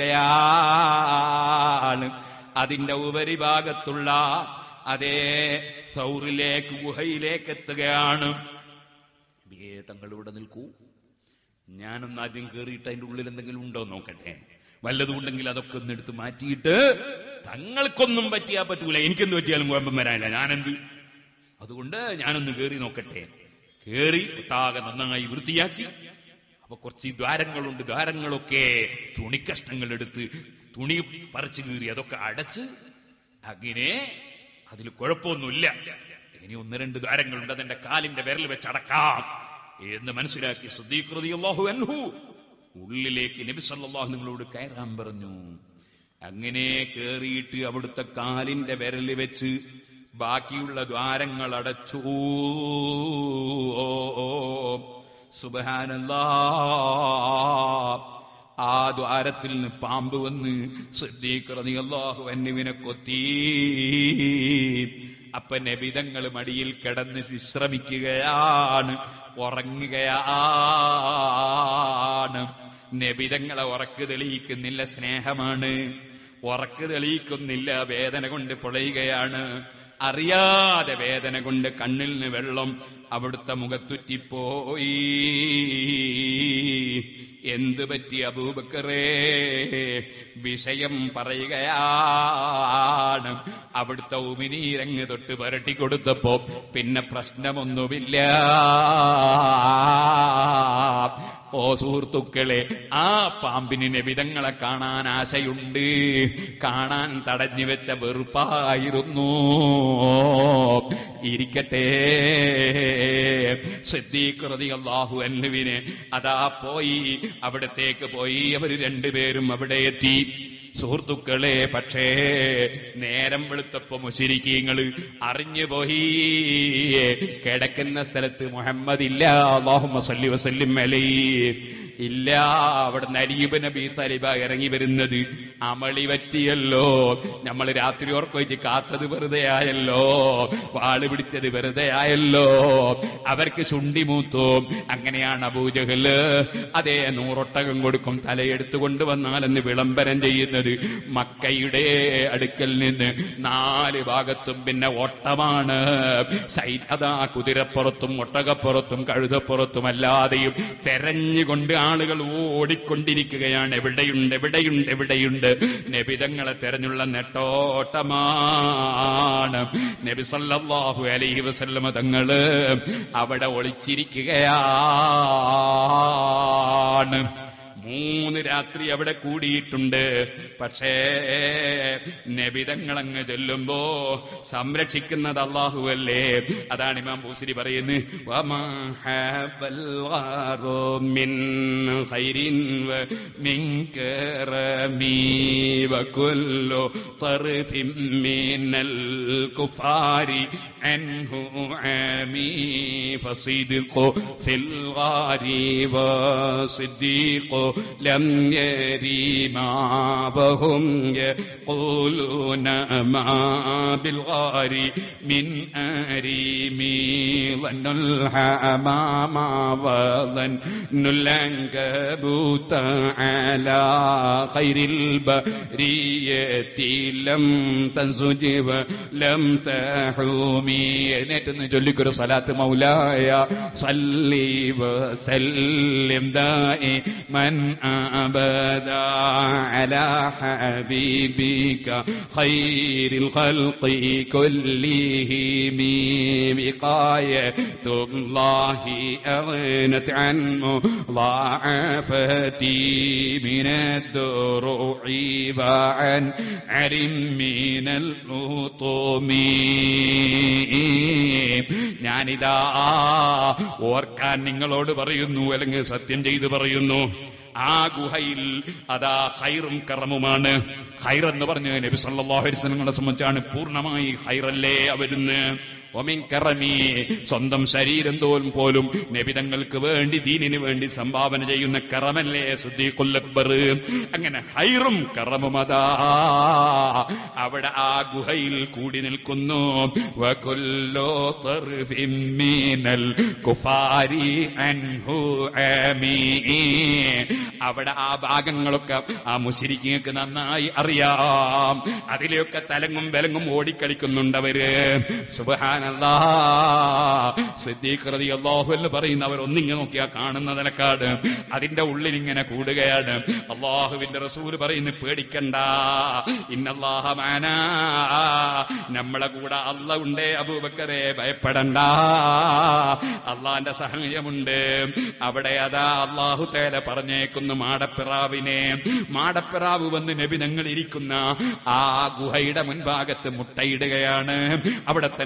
കയറുകയാണ് അതിന്റെ ഉപരിഭാഗത്തുള്ള അതേ സൗറിലേക്ക് ഗുഹയിലേക്ക് എത്തുകയാണ് നബിയേ, തങ്ങൾ ഇവിടെ നിൽക്കൂ ഞാനൊന്ന് ആദ്യം കയറിയിട്ട് അതിന്റെ ഉള്ളിൽ എന്തെങ്കിലും ഉണ്ടോ എന്ന് നോക്കട്ടെ വല്ലതും ഉണ്ടെങ്കിൽ അതൊക്കെ ഒന്ന് എടുത്ത് മാറ്റിയിട്ട് തങ്ങൾക്കൊന്നും പറ്റിയാ പറ്റൂല എനിക്കെന്ത് പറ്റിയാലും കുഴപ്പം വരാനില്ല ഞാനെന്ത് അതുകൊണ്ട് ഞാനൊന്ന് കയറി നോക്കട്ടെ കയറി ഒട്ടാകെ നന്നായി വൃത്തിയാക്കി അപ്പൊ കുറച്ച് ദ്വാരങ്ങളുണ്ട് ദ്വാരങ്ങളൊക്കെ തുണിക്കഷ്ണങ്ങൾ എടുത്ത് തുണി പറിച്ചു കീറി അതൊക്കെ അടച്ച് അങ്ങനെ അതിൽ കുഴപ്പമൊന്നുമില്ല ഇനി ഒന്ന് രണ്ട് ദ്വാരങ്ങളുണ്ട് അതെന്റെ കാലിന്റെ വിരൽ വെച്ച് അടക്കാം എന്ന് മനസ്സിലാക്കി സുദ്ദീഖ് റളിയല്ലാഹു അൻഹു ഉള്ളിലേക്ക് നബി സല്ലല്ലാഹു നിങ്ങളോട് കയറാൻ പറഞ്ഞു അങ്ങനെ കേറിയിട്ട് അവിടുത്തെ കാലിന്റെ വിരല് വെച്ച് ബാക്കിയുള്ള ദ്വാരങ്ങൾ അടച്ചു ഓ ഓ സുബഹാനല്ലാ ആ ദ്വാരത്തിൽ നിന്ന് പാമ്പ് വന്ന് ശ്രദ്ധീകൃതിയല്ലാഹു അന്നുവിനെ കൊത്തി അപ്പൊ നബിതങ്ങൾ മടിയിൽ കിടന്ന് വിശ്രമിക്കുകയാണ് ഉറങ്ങുകയാണ് നബിതങ്ങളെ ഉറക്ക് തെളിയിക്കുന്നില്ല സ്നേഹമാണ് ഉറക്ക് തെളിയിക്കുന്നില്ല വേദന കൊണ്ട് പൊളയുകയാണ് അറിയാതെ വേദന കൊണ്ട് കണ്ണിൽ നിന്ന് വെള്ളം അവിടുത്തെ മുഖത്തുറ്റിപ്പോയി എന്ത് പറ്റി അബൂബക്കറേ വിഷയം പറയുകയാണ് അവിടുത്തെ ഉമിനീരങ്ങ് തൊട്ട് പുരട്ടി കൊടുത്തപ്പോ പിന്നെ പ്രശ്നമൊന്നുമില്ല ഓ സുഹൃത്തുക്കളെ ആ പാമ്പിന് നബിതങ്ങളെ കാണാൻ ആശയുണ്ട് കാണാൻ തടഞ്ഞു വെച്ച വെറുപ്പായിരുന്നു ഇരിക്കട്ടെ സിദ്ദീഖ്റതി അള്ളാഹു അന്നുവിന് അതാ പോയി അവിടത്തേക്ക് പോയി അവര് രണ്ടുപേരും അവിടെ എത്തി സുഹൃത്തുക്കളെ പക്ഷേ നേരം വെളുത്തപ്പോ മുശിരിക്കീങ്ങള് അറിഞ്ഞു പോയി കിടക്കുന്ന സ്ഥലത്ത് മുഹമ്മദ് ഇല്ല അള്ളാഹുമ്മ സല്ലി വസല്ലിം അലൈ ഇല്ല അവിടെ നരീബ് നബി തലിബ ഇറങ്ങി വരുന്നത് അമളി പറ്റിയല്ലോ നമ്മൾ രാത്രി ഓർക്കൊഴിച്ച് കാത്തത് വെറുതെ ആയല്ലോ വാള് പിടിച്ചത് വെറുതെ ആയല്ലോ അവർക്ക് ചുണ്ടി മൂത്തു അങ്ങനെയാണ് അബൂജഹല് അതേ നൂറൊട്ടകം കൊടുക്കും തലയെടുത്തു കൊണ്ടുവന്നാലെന്ന് വിളംബരം ചെയ്യുന്നത് മക്കയുടെ അടുക്കൽ നിന്ന് നാല് ഭാഗത്തും പിന്നെ ഓട്ടമാണ് സൈന്യതാ കുതിരപ്പുറത്തും ഒട്ടകപ്പുറത്തും കഴുതപ്പുറത്തും അല്ലാതെയും തെരഞ്ഞുകൊണ്ട് ആളുകൾ ഓടിക്കൊണ്ടിരിക്കുകയാണ് എവിടെയുണ്ട് എവിടെയുണ്ട് എവിടെയുണ്ട് നബിതങ്ങളെ തെരഞ്ഞുള്ള നെട്ടോട്ടമാണ് നബി സല്ലല്ലാഹു അലൈഹി വസല്ലമ തങ്ങള് അവിടെ ഒളിച്ചിരിക്കുകയാണ് മൂന്ന് രാത്രി അവിടെ കൂടിയിട്ടുണ്ട് പക്ഷേ നബിതങ്ങളങ്ങ് ചൊല്ലുമ്പോ സംരക്ഷിക്കുന്നത് അള്ളാഹുവല്ലേ അതാണ് ഇമാം പൂസിരി പറയുന്നത് വമാ ഹബൽ ഗാറു മിൻ ഖൈരിൻ വ മിൻ കറമി വകുല്ലു طرفിൻ മിനൽ കുഫാരി അൻഹു ആമി فصدق في الغار وصديق لم يري ما وهم يقولون ما بالغار من أريمي ظن الحمام وظن العنكبوت على خير البرية لم تنسج ولم تحومي എഴുന്നേറ്റ് ചൊല്ലിക്കൊരു സലാത്ത് മൗലായ സല്ലി വസല്ലിം دائما أبدا على حبيبك خير الخلق كلهم بقاية الله أغنت عن مضاعفتي من الدروع وعن عرم من الأطم ഞാനിതാ ഓർക്കാൻ നിങ്ങളോട് പറയുന്നു അല്ലെങ്കിൽ സത്യം ചെയ്ത് പറയുന്നു ആ ഗുഹയിൽ അതാ ഹൈറും കറമുമാണ് ഹൈർ എന്ന് പറഞ്ഞ് നബി സല്ലല്ലാഹു അലൈഹി വസല്ലമയെ സംബന്ധിച്ചാണ് പൂർണ്ണമായി ഹൈറല്ലേ അവരുന്ന് ഒമിൻ കറമി സ്വന്തം ശരീരം തോലും പോലും നബിതങ്ങൾക്ക് വേണ്ടി ദീനിന് വേണ്ടി സംഭാവന ചെയ്യുന്ന കറമല്ലേ സുദ്ദീഖുൽ അക്ബർ അങ്ങനെ ഹൈറും കറമും അതാ അവിടെ ആ ഗുഹയിൽ കൂടി നിൽക്കുന്നു വകുല്ലോ തർഫിൻ മിനൽ കുഫാരി അൻഹു ആമീ അവിടെ ആ ഭാഗങ്ങളൊക്കെ ആ മുശരിക്കങ്ങൾക്ക് നന്നായി അറിയാം അതിലെയൊക്കെ തലങ്ങും വിലങ്ങും ഓടിക്കളിക്കുന്നുണ്ടവര് സുബഹാനല്ലാ സിദ്ദീഖ് റളിയല്ലാഹു എന്ന് പറയുന്നവർ ഒന്നിങ്ങനെ നോക്കിയാ കാണുന്ന നിലക്കാട് അതിന്റെ ഉള്ളിൽ ഇങ്ങനെ കൂടുകയാണ് അള്ളാഹുവിന്റെ റസൂല് പറയുന്നു പേടിക്കണ്ട ഇന്നല്ലാഹ മാനാ നമ്മളെ കൂടെ അല്ല ഉണ്ടേ അബൂബക്കറെ ഭയപ്പെടണ്ട അള്ളാന്റെ സഹായമുണ്ട് അവിടെ അതാ അള്ളാഹു തേല പറഞ്ഞേക്കുന്നു മാടപ്പിറാവിനെ മാടപ്പിറാവ് വന്ന് നബി ഞങ്ങൾ ഇരിക്കുന്ന ആ ഗുഹയുടെ മുൻഭാഗത്ത് മുട്ടയിടുകയാണ് അവിടെ തന്നെ അതാ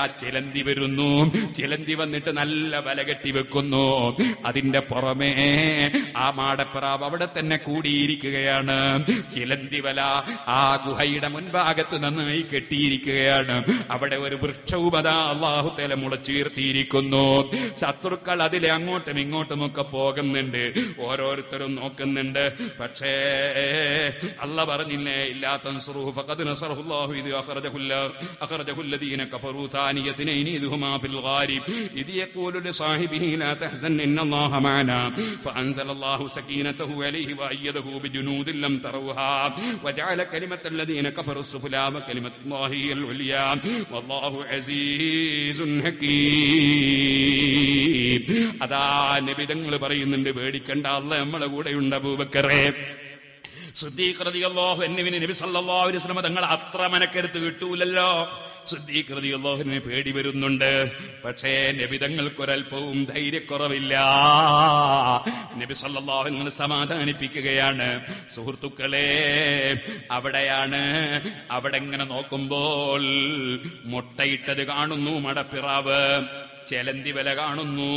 ചിലന്തി വരുന്നു ചിലന്തി വന്നിട്ട് നല്ല വല കെട്ടി വെക്കുന്നു അതിന്റെ പുറമേ ആ മാടപ്രാവ് അവിടെ തന്നെ കൂടിയിരിക്കുകയാണ് ചിലന്തി വല ആ ഗുഹയുടെ മുൻഭാഗത്ത് നന്നായി കെട്ടിയിരിക്കുകയാണ് അവിടെ ഒരു വൃക്ഷവും അതാ അള്ളാഹു തല മുളച്ചീർത്തിയിരിക്കുന്നു ശത്രുക്കൾ അതിലെ അങ്ങോട്ടും ഇങ്ങോട്ടും ഒക്കെ പോകുന്നുണ്ട് ഓരോരുത്തരും നോക്കുന്നുണ്ട് പക്ഷേ അല്ല പറഞ്ഞില്ലേ ഇല്ലാ തൻസുറുഹു ഫഖദ് നസറഹുല്ലാഹു ഇത് അഖറജഹുല്ല അഖറജഹുല്ലദീന കഫറൂ ثاني اثنين إذ هما في الغار إذ يقول لصاحبه لا تحزن إن الله معنا فأنزل الله سكينته عليه وأيده بجنود لم تروها وجعل كلمة الذين كفروا السفلى وكلمة الله هي العليا والله عزيز حكيم അതാ നബിതങ്ങൾ പറയുന്നുണ്ട് പേടിക്കണ്ട അല്ല നമ്മളെ കൂടെയുണ്ട് അബൂബക്കറേ സിദ്ദീഖ് റളിയല്ലാഹു അൻഹുവിന് നബി സല്ലല്ലാഹു അലൈഹി വസല്ലം തങ്ങൾ അത്ര മനക്കരുത്ത് കിട്ടൂലല്ലോ സിദ്ദീഖ് റളിയല്ലാഹുവിന് പേടി വരുന്നുണ്ട് പക്ഷേ നബിതങ്ങൾക്കൊരൽപ്പവും ധൈര്യക്കുറവില്ല നബി സല്ലല്ലാഹു അലൈഹി വസല്ലം സമാധാനിപ്പിക്കുകയാണ് സുഹൃത്തുക്കളെ അവിടെയാണ് അവിടെ ഇങ്ങനെ നോക്കുമ്പോൾ മുട്ടയിട്ടത് കാണുന്നു മടപ്പിറാവ് ചെലന്തി വില കാണുന്നു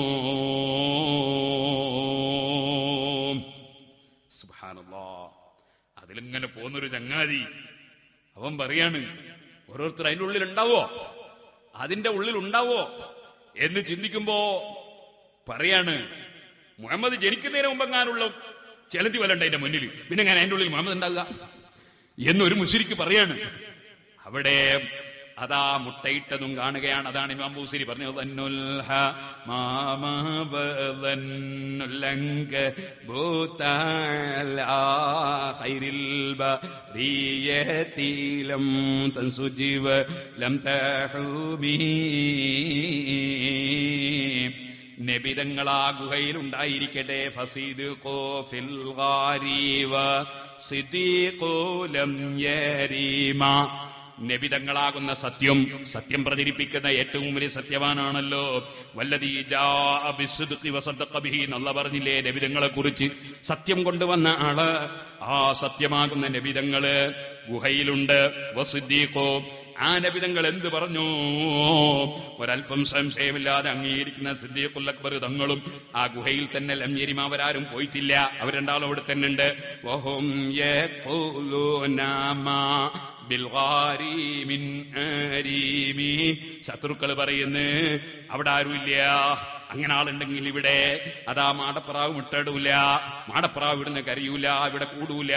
സുബ്ഹാനല്ലാ അതിലിങ്ങനെ പോന്നൊരു ചങ്ങാതി അവൻ പറയാണ് ഓരോരുത്തർ അതിന്റെ ഉള്ളിൽ ഉണ്ടാവോ അതിന്റെ ഉള്ളിൽ ഉണ്ടാവോ എന്ന് ചിന്തിക്കുമ്പോ പറയാണ് മുഹമ്മദ് ജനിക്കുന്നതിന് മുമ്പെങ്ങാനുള്ള ചെലന്തി വല ഉണ്ട് അതിന്റെ മുന്നിൽ പിന്നെ ഞാൻ അതിന്റെ ഉള്ളിൽ മുഹമ്മദ് ഉണ്ടാകുക എന്നൊരു മുഷിരിക്ക് പറയാണ് അവിടെ അതാ മുട്ടയിട്ടതും കാണുകയാണ് അതാണ് ഇമാം ബൂസിരി പറഞ്ഞത് "ظنُّ الْحَمَامَ وَظَنُّ الْعَنكَبُوتَ عَلَى خَيْرِ الْبَرِيَّةِ لَمْ تَنْسُجِ وَلَمْ تَحُمِي നബിതങ്ങൾ ആ ഗുഹയിൽ ഉണ്ടായിരിക്കട്ടെ ഫസീദ് ഫിൽ ഗാരിവ സിദ്ദീഖുലം യരീമ നബിതങ്ങളാകുന്ന സത്യം സത്യം പ്രചരിപ്പിക്കുന്ന ഏറ്റവും വലിയ സത്യവാനാണല്ലോ വല്ലതീ ജാഅ ബിസ്സിദ്ഖി വസദ്ദഖ ബിഹി എന്നല്ല പറഞ്ഞില്ലേ നബിതങ്ങളെ കുറിച്ച് സത്യം കൊണ്ടുവന്ന ആള് ആ സത്യമാകുന്ന നബിതങ്ങള് ഗുഹയിലുണ്ട് വസിദ്ദീഖോ ആ നബിതങ്ങൾ എന്ത് പറഞ്ഞു ഒരല്പം സംശയമില്ലാതെ അംഗീകരിക്കുന്ന സിദ്ദീഖുൽ അക്ബർ തങ്ങളും ആ ഗുഹയിൽ തന്നെ ലംയരിമ അവരാരും പോയിട്ടില്ല അവർ രണ്ടാളും അവിടെ തന്നെ ഉണ്ട് വഹും യഖൂലൂന മാ ബിൽഗാരി മിൻ ആരീമി. ശത്രുക്കൾ പറയുന്നു അവിടെ ആരുമില്ല അങ്ങനെ ആളുണ്ടെങ്കിൽ ഇവിടെ അതാ മാടപ്പറാവ് മുട്ടയിടൂല മാടപ്പറാവ് ഇവിടുന്ന് കരയൂല ഇവിടെ കൂടൂല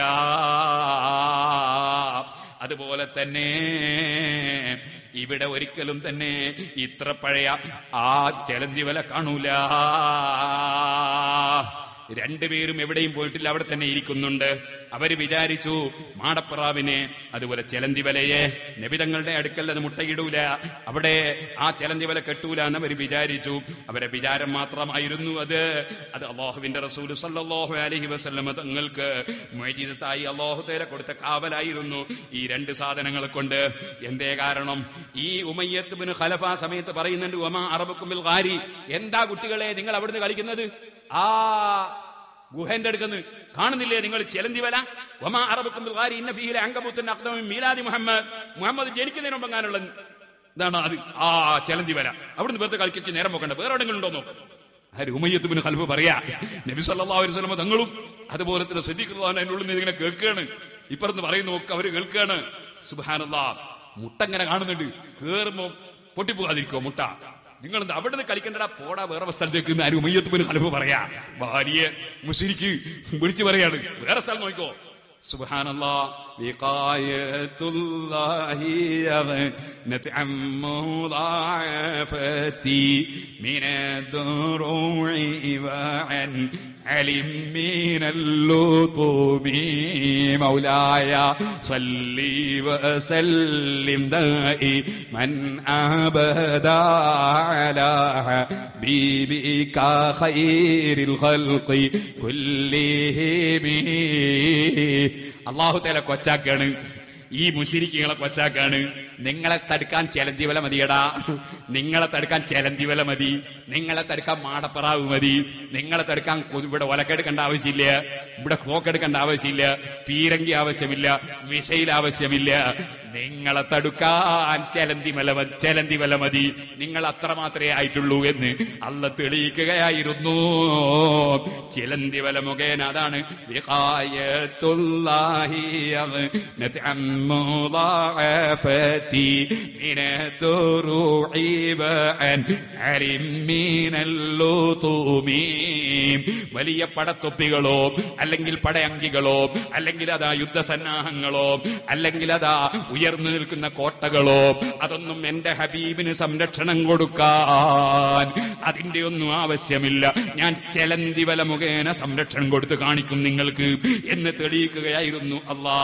അതുപോലെ തന്നെ ഇവിടെ ഒരിക്കലും തന്നെ ഇത്ര പഴയ ആ ചെലന്തി വില കാണൂല രണ്ടുപേരും എവിടെയും പോയിട്ടില്ല അവിടെ തന്നെ ഇരിക്കുന്നുണ്ട് അവര് വിചാരിച്ചു മാടപ്പറാവിനെ അതുപോലെ ചെലന്തി വലയെ നബിതങ്ങളുടെ അടുക്കൽ അത് മുട്ടയിടൂല അവിടെ ആ ചെലന്തി വല കെട്ടൂല എന്നവർ വിചാരിച്ചു അവരെ വിചാരം മാത്രമായിരുന്നു അത് അത് അള്ളാഹുവിന്റെ റസൂൽ സല്ലല്ലാഹു അലൈഹി വസല്ലമ തങ്ങൾക്ക് മൊയ്ജിദത്തായി അള്ളാഹു തേല കൊടുത്ത കാവലായിരുന്നു ഈ രണ്ട് സാധനങ്ങളെ കൊണ്ട് എന്തേ കാരണം ഈ ഉമയ്യത്ത് ബിൻ ഖലഫ സമയത്ത് പറയുന്നുണ്ട് ഒമാ അറബുക്കുമിൽ ഖാരി എന്താ കുട്ടികളെ നിങ്ങൾ അവിടുന്ന് കളിക്കുന്നത് ആ ഗുഹന്റെ അടുക്കന്ന് കാണുന്നില്ലേ നിങ്ങൾ ചെലന്തി വല ഒമാ അറബുക്കുമിൽ ഖാരി ഇന്ന ഫീഹിലെ അങ്കബുത്തിന് അക്തമി മീലാദി മുഹമ്മദ് മുഹമ്മദ് ജനിക്കുന്നതിന് മുമ്പ് എങ്ങാനുള്ള ഇതാണ് അത് ആ ചെലന്തി വല അവിടുന്ന് വെറുതെ കളിക്കിച്ച് നേരം നോക്കണ്ട വേറെ എവിടെയെങ്കിലും ഉണ്ടോ നോക്ക് ആര് ഉമയ്യത്തുബിന് ഖൽഫ് പറയാ നബി സല്ലല്ലാഹു അലൈഹി വസല്ലം തങ്ങളും അതുപോലെ തന്നെ സിദ്ദീഖ് റളിയല്ലാഹു അതിനുള്ളിൽ നിന്ന് ഇങ്ങനെ കേൾക്കുകയാണ് ഇപ്പുറത്ത് പറയുന്നു ഒക്കെ അവര് കേൾക്കുകയാണ് സുബ്ഹാനല്ലാ മുട്ട ഇങ്ങനെ കാണുന്നുണ്ട് കേറുമ്പോ പൊട്ടിപ്പോകാതിരിക്കോ മുട്ട നിങ്ങൾ എന്താ അവിടെ നിന്ന് കളിക്കണ്ടടാ പോടാ വേറെ സ്ഥലത്തേക്ക് നിന്ന് ആരും ഉമയ്യത്തുബിന് ഖൽഫ് പറയാ ഭാര്യയെ മുസ്ലിക്ക് വിളിച്ചു പറയാണ് വേറെ സ്ഥലം നോക്കിക്കോ سبحان الله وقاية الله يغنت عن مضاعفتي من الدروع وعن علم من اللطم مولاي صلي وسلم دائما ابدا على حبيبك خير الخلق كلهم അള്ളാഹു തേല കൊച്ചാക്കാണ് ഈ മുഷിരിക്കുകളെ കൊച്ചാക്കാണ് നിങ്ങളെ തടുക്കാൻ ചെലന്തി വില മതിയടാ നിങ്ങളെ തടുക്കാൻ ചെലന്തി വില മതി നിങ്ങളെ തടുക്കാൻ മാടപ്പറാവ് മതി നിങ്ങളെ തടുക്കാൻ കൊ- ഇവിടെ ഒലക്കെടുക്കേണ്ട ആവശ്യമില്ല ഇവിടെ ക്ലോക്ക് എടുക്കേണ്ട ആവശ്യമില്ല പീരങ്കി ആവശ്യമില്ല മിസൈൽ ആവശ്യമില്ല നിങ്ങളെ തടുക്കാൻ ചെലന്തി മല മ- ചെലന്തി വല മതി നിങ്ങൾ അത്ര മാത്രമേ ആയിട്ടുള്ളൂ എന്ന് അല്ല തെളിയിക്കുകയായിരുന്നു ചിലന്തി വല മുഖേന അതാണ് വിഹായത്തുല്ലാഹി അഗ്നത് അൻ മുളാഅഫതി മിന ദുറൂഇ വഅൻ അരിം മിനൽ ലുതുമി. വലിയ പടത്തൊപ്പികളോ അല്ലെങ്കിൽ പടയങ്കികളോ അല്ലെങ്കിൽ അതാ യുദ്ധസന്നാഹങ്ങളോ അല്ലെങ്കിൽ അതാ ഉയർന്നു നിൽക്കുന്ന കോട്ടകളോ അതൊന്നും എന്റെ ഹബീബിന് സംരക്ഷണം കൊടുക്കാൻ അതിന്റെ ഒന്നും ആവശ്യമില്ല ഞാൻ ചെലന്തി വല മുഖേന സംരക്ഷണം കൊടുത്ത് കാണിക്കും നിങ്ങൾക്ക് എന്ന് തെളിയിക്കുകയായിരുന്നു അല്ലാ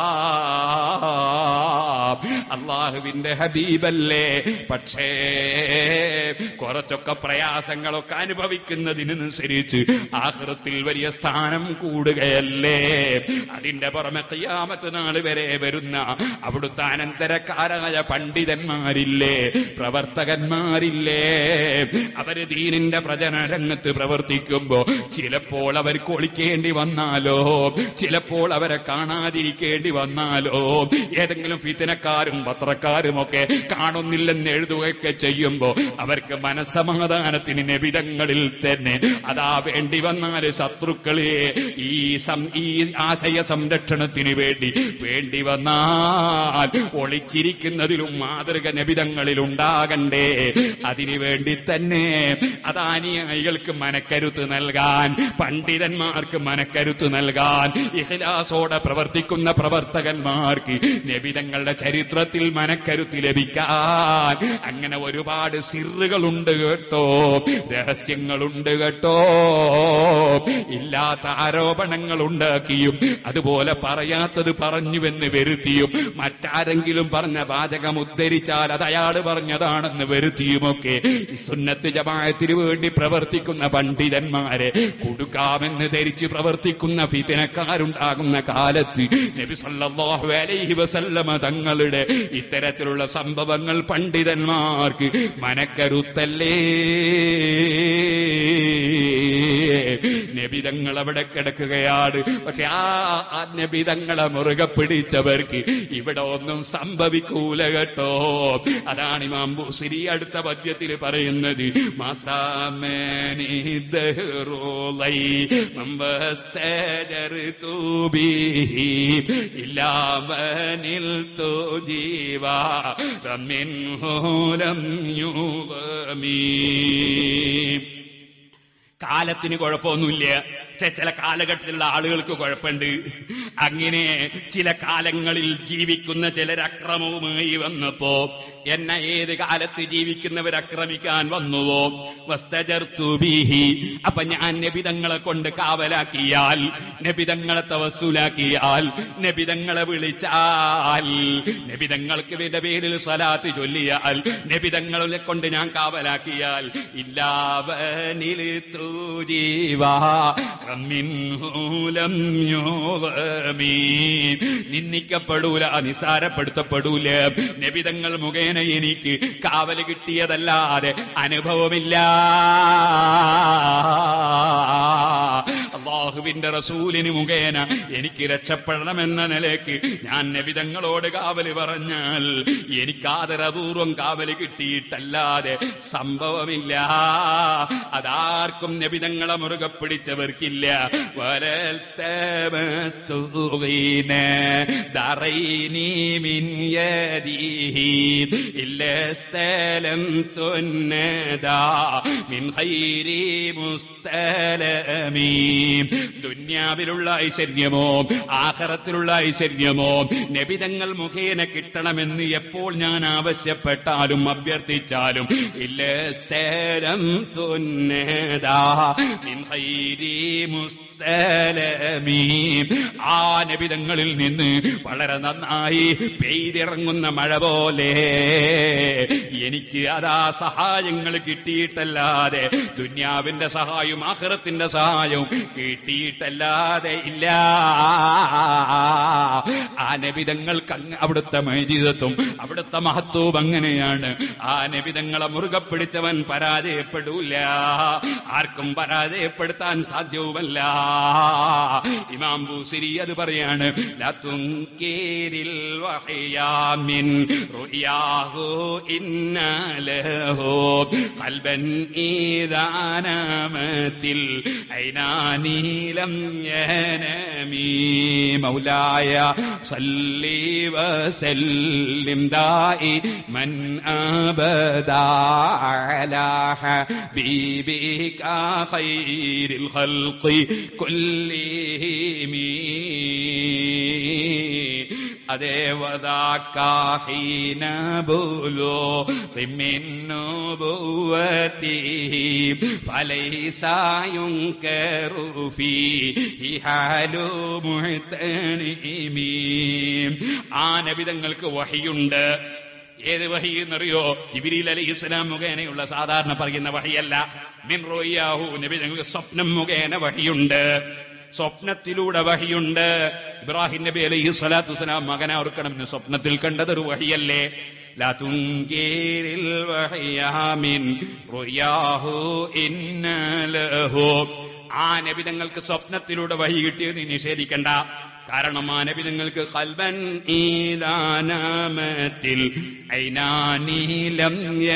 അള്ളാഹുവിന്റെ ഹബീബല്ലേ പക്ഷേ കുറച്ചൊക്കെ പ്രയാസങ്ങളൊക്കെ അനുഭവിക്കുന്നതിനനുസരിച്ച് ആഹൃത്തിൽ വലിയ സ്ഥാനം കൂടുകയല്ലേ അതിന്റെ പുറമെ കയ്യാമത്ത് നാൾ വരെ വരുന്ന അവിടുത്തെ അനന്തരക്കാരായ പണ്ഡിതന്മാരില്ലേ പ്രവർത്തകന്മാരില്ലേ അവര് ദീനിന്റെ പ്രചരണ രംഗത്ത് പ്രവർത്തിക്കുമ്പോ ചിലപ്പോൾ അവർക്ക് ഒളിക്കേണ്ടി വന്നാലോ ചിലപ്പോൾ അവരെ കാണാതിരിക്കേണ്ടി വന്നാലോ ഏതെങ്കിലും ഫിത്തനക്കാരും പത്രക്കാരും ഒക്കെ കാണുന്നില്ലെന്ന് എഴുതുകയൊക്കെ ചെയ്യുമ്പോ അവർക്ക് മനസ്സമാധാനത്തിന് നിബിതങ്ങളിൽ തന്നെ അതാ വേണ്ടി വന്നാൽ ശത്രുക്കളെ ഈ സം ഈ ആശയ സംരക്ഷണത്തിന് വേണ്ടി വേണ്ടി വന്നാൽ ഒളിച്ചിരിക്കുന്നതിലും മാതൃക നബിതങ്ങളിൽ ഉണ്ടാകണ്ടേ അതിനു വേണ്ടി തന്നെ അതാനുയായികൾക്ക് മനക്കരുത്ത് നൽകാൻ പണ്ഡിതന്മാർക്ക് മനക്കരുത്ത് നൽകാൻ ഇഹ്ലാസോടെ പ്രവർത്തിക്കുന്ന പ്രവർത്തകന്മാർക്ക് നബിതങ്ങളുടെ ചരിത്രത്തിൽ മനക്കരുത്ത് ലഭിക്കാൻ അങ്ങനെ ഒരുപാട് സിറുകളുണ്ട് കേട്ടോ രഹസ്യങ്ങളുണ്ട് കേട്ടോ ഇല്ലാത്ത ആരോപണങ്ങൾ ഉണ്ടാക്കിയും അതുപോലെ പറയാത്തത് പറഞ്ഞുവെന്ന് വരുത്തിയും മറ്റാരെങ്കിലും പറഞ്ഞ വാചകം ഉദ്ധരിച്ചാൽ അത് അയാൾ പറഞ്ഞതാണെന്ന് വരുത്തിയുമൊക്കെ ഈ സുന്നത്ത് ജമാഅത്തിന് വേണ്ടി പ്രവർത്തിക്കുന്ന പണ്ഡിതന്മാരെ കൊടുക്കാമെന്ന് ധരിച്ച് പ്രവർത്തിക്കുന്ന ഫിതനക്കാരുണ്ടാകുന്ന കാലത്ത് നബി സല്ലല്ലാഹു അലൈഹി വസല്ലമ തങ്ങളുടെ ഇത്തരത്തിലുള്ള സംഭവങ്ങൾ പണ്ഡിതന്മാർക്ക് മനക്കരുത്തല്ലേ നബിതങ്ങൾ അവിടെ കിടക്കുകയാണ് പക്ഷെ ആ ആ നബിതങ്ങളെ മുറുകെ പിടിച്ചവർക്ക് ഇവിടെ ഒന്നും സംഭവിക്കൂല കേട്ടോ അതാണ് ഇമാം ബുസിരി അടുത്ത പദ്യത്തിൽ പറയുന്നത് മസാമനി ദഹ്റുലൈ മമ്പസ്തജർതു ബിഹി ഇല്ലാ മനിൽ തോ ജീവാ മിൻഹു ലം യുഗമീ കാലത്തിന് കുഴപ്പമൊന്നുമില്ല പക്ഷെ ചില കാലഘട്ടത്തിലുള്ള ആളുകൾക്ക് കുഴപ്പമുണ്ട് അങ്ങനെ ചില കാലങ്ങളിൽ ജീവിക്കുന്ന ചിലർ അക്രമവുമായി വന്നപ്പോ എന്നെ ഏത് കാലത്ത് ജീവിക്കുന്നവർ ആക്രമിക്കാൻ വന്നുവോ വസ്തജർത്തു ബിഹി അപ്പൊ ഞാൻ നബിതങ്ങളെ കൊണ്ട് കാവലാക്കിയാൽ നബിതങ്ങളെ തവസ്സുലാക്കിയാൽ നബിതങ്ങളെ വിളിച്ചാൽ നബിതങ്ങൾക്ക് വേണ്ട പേരിൽ സ്വലാത്ത് ചൊല്ലിയാൽ നബിതങ്ങളെ കൊണ്ട് ഞാൻ കാവലാക്കിയാൽ ഇല്ലാവനിൽ തൂജീവാ മിൻഹൂലം യുഗമീൻ. നിന്ദിക്കപ്പെടൂല നിസാരപ്പെടുത്തപ്പെടൂല നബിതങ്ങൾ മുഖേന എനിക്ക് കാവല് കിട്ടിയതല്ലാതെ അനുഭവമില്ല അള്ളാഹുവിന്റെ റസൂലിന് മുഖേന എനിക്ക് രക്ഷപ്പെടണമെന്ന നിലയ്ക്ക് ഞാൻ നബിതങ്ങളോട് കാവല് പറഞ്ഞാൽ എനിക്ക് ആദരപൂർവം കാവല് കിട്ടിയിട്ടല്ലാതെ സംഭവമില്ല അതാർക്കും നബിതങ്ങളെ മുറുകെ പിടിച്ചവർക്കില്ല വരൽത്തമസ്തുഗീന ദറൈനി മിൻ യദിഹി ഇല്ല സ്ഥലം തുന്നദാ മിൻ ഖൈരി മുസ്തലമീ ദുന്യാവിലുള്ള ഐശ്വര്യമോ ആഖിറത്തിലുള്ള ഐശ്വര്യമോ നബിതങ്ങൾ മുഖേന കിട്ടണമെന്ന് എപ്പോൾ ഞാൻ ആവശ്യപ്പെട്ടാലും അഭ്യർത്ഥിച്ചാലും ഇല്ല സ്ഥലം തുന്നദാ മിൻ ഖൈരി മുസ്തലമീ ആ നബിതങ്ങളിൽ നിന്ന് വളരെ നന്നായി പെയ്തിറങ്ങുന്ന മഴ പോലെ എനിക്ക് അതാ സഹായങ്ങൾ കിട്ടിയിട്ടല്ലാതെ ദുന്യാവിന്റെ സഹായവും ആഖിറത്തിന്റെ സഹായവും കിട്ടിയിട്ടില്ല കിട്ടിയിട്ടല്ലാതെ ഇല്ല ആ നബിതങ്ങൾക്ക് അങ്ങ് അവിടുത്തെ മൈജിതത്വം അവിടുത്തെ മഹത്വവും അങ്ങനെയാണ് ആ നബിതങ്ങളെ മുറുകെ പിടിച്ചവൻ പരാജയപ്പെടൂല ആർക്കും പരാജയപ്പെടുത്താൻ സാധ്യവുമല്ല ഇമാം ബൂസിരി അത് പറയാണ് ലാ തുങ്കീരിൽ വഹയാമിൻ റുയാഹു ഇന്നലഹു ഖൽബൻ ഈദാനമത്തിൽ ഐനാനീലം യനമീ മൗലായ സല്ലി വസല്ലിം ദായി മൻ അബദാ അലാ ഹബീബിക ഖൈരിൽ ഖൽഖി കുല്ലിഹിം അതേ വദാക്കാഹീന ബുലോ മിന്നുബുവതി ഫലൈസ യുൻകറു ഫീഹി ഹാലു മുഹ്തനിമി ആ നബിതങ്ങൾക്ക് വഹിയുണ്ട് ഏത് വഹി എന്നറിയോ ജിബിരിൽ അലി ഇസ്ലാം മുഖേനയുള്ള സാധാരണ പറയുന്ന വഹിയല്ല മിൻ റോയ്യാഹു നബി ഞങ്ങൾക്ക് സ്വപ്നം മുഖേന വഹിയുണ്ട് സ്വപ്നത്തിലൂടെ വഹിയുണ്ട് ഇബ്രാഹിം നബി അലൈഹി സ്വലാത്തു വസ്സലാം മകനെ ഓർക്കണം എന്ന് സ്വപ്നത്തിൽ കണ്ടതൊരു വഹിയല്ലേ لا تنكر الوحي من رؤياه إن له ആ നബി തങ്ങൾക്ക് സ്വപ്നത്തിലൂടെ വഹി കിട്ടിയത് നീ നിഷേധിക്കണ്ട കാരണം ആ നബി നിങ്ങൾക്ക് കൽബൻ ഈലാനാമത്തിൽ ഐനാനീലം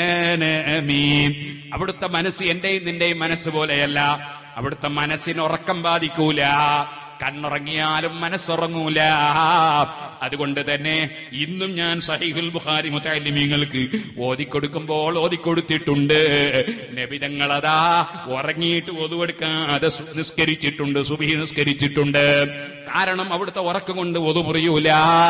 യനമീൻ അവിടുത്തെ മനസ്സ് എന്റെയും നിന്റെയും മനസ്സ് പോലെയല്ല അവിടുത്തെ മനസ്സിന് ഉറക്കം ബാധിക്കൂല കണ്ണുറങ്ങിയാലും മനസ്സുറങ്ങൂല അതുകൊണ്ട് തന്നെ ഇന്നും ഞാൻ സഹിഹുൽ ബുഖാരി മുത്തലിമീങ്ങൾക്ക് ഓതിക്കൊടുക്കുമ്പോൾ ഓതിക്കൊടുത്തിട്ടുണ്ട് നബിതങ്ങളതാ ഉറങ്ങിയിട്ട് ഒതുവെടുക്കാതെ സു- നിസ്കരിച്ചിട്ടുണ്ട് സുബി നിസ്കരിച്ചിട്ടുണ്ട് കാരണം അവിടുത്തെ ഉറക്കം കൊണ്ട് ഒതു മുറിയൂല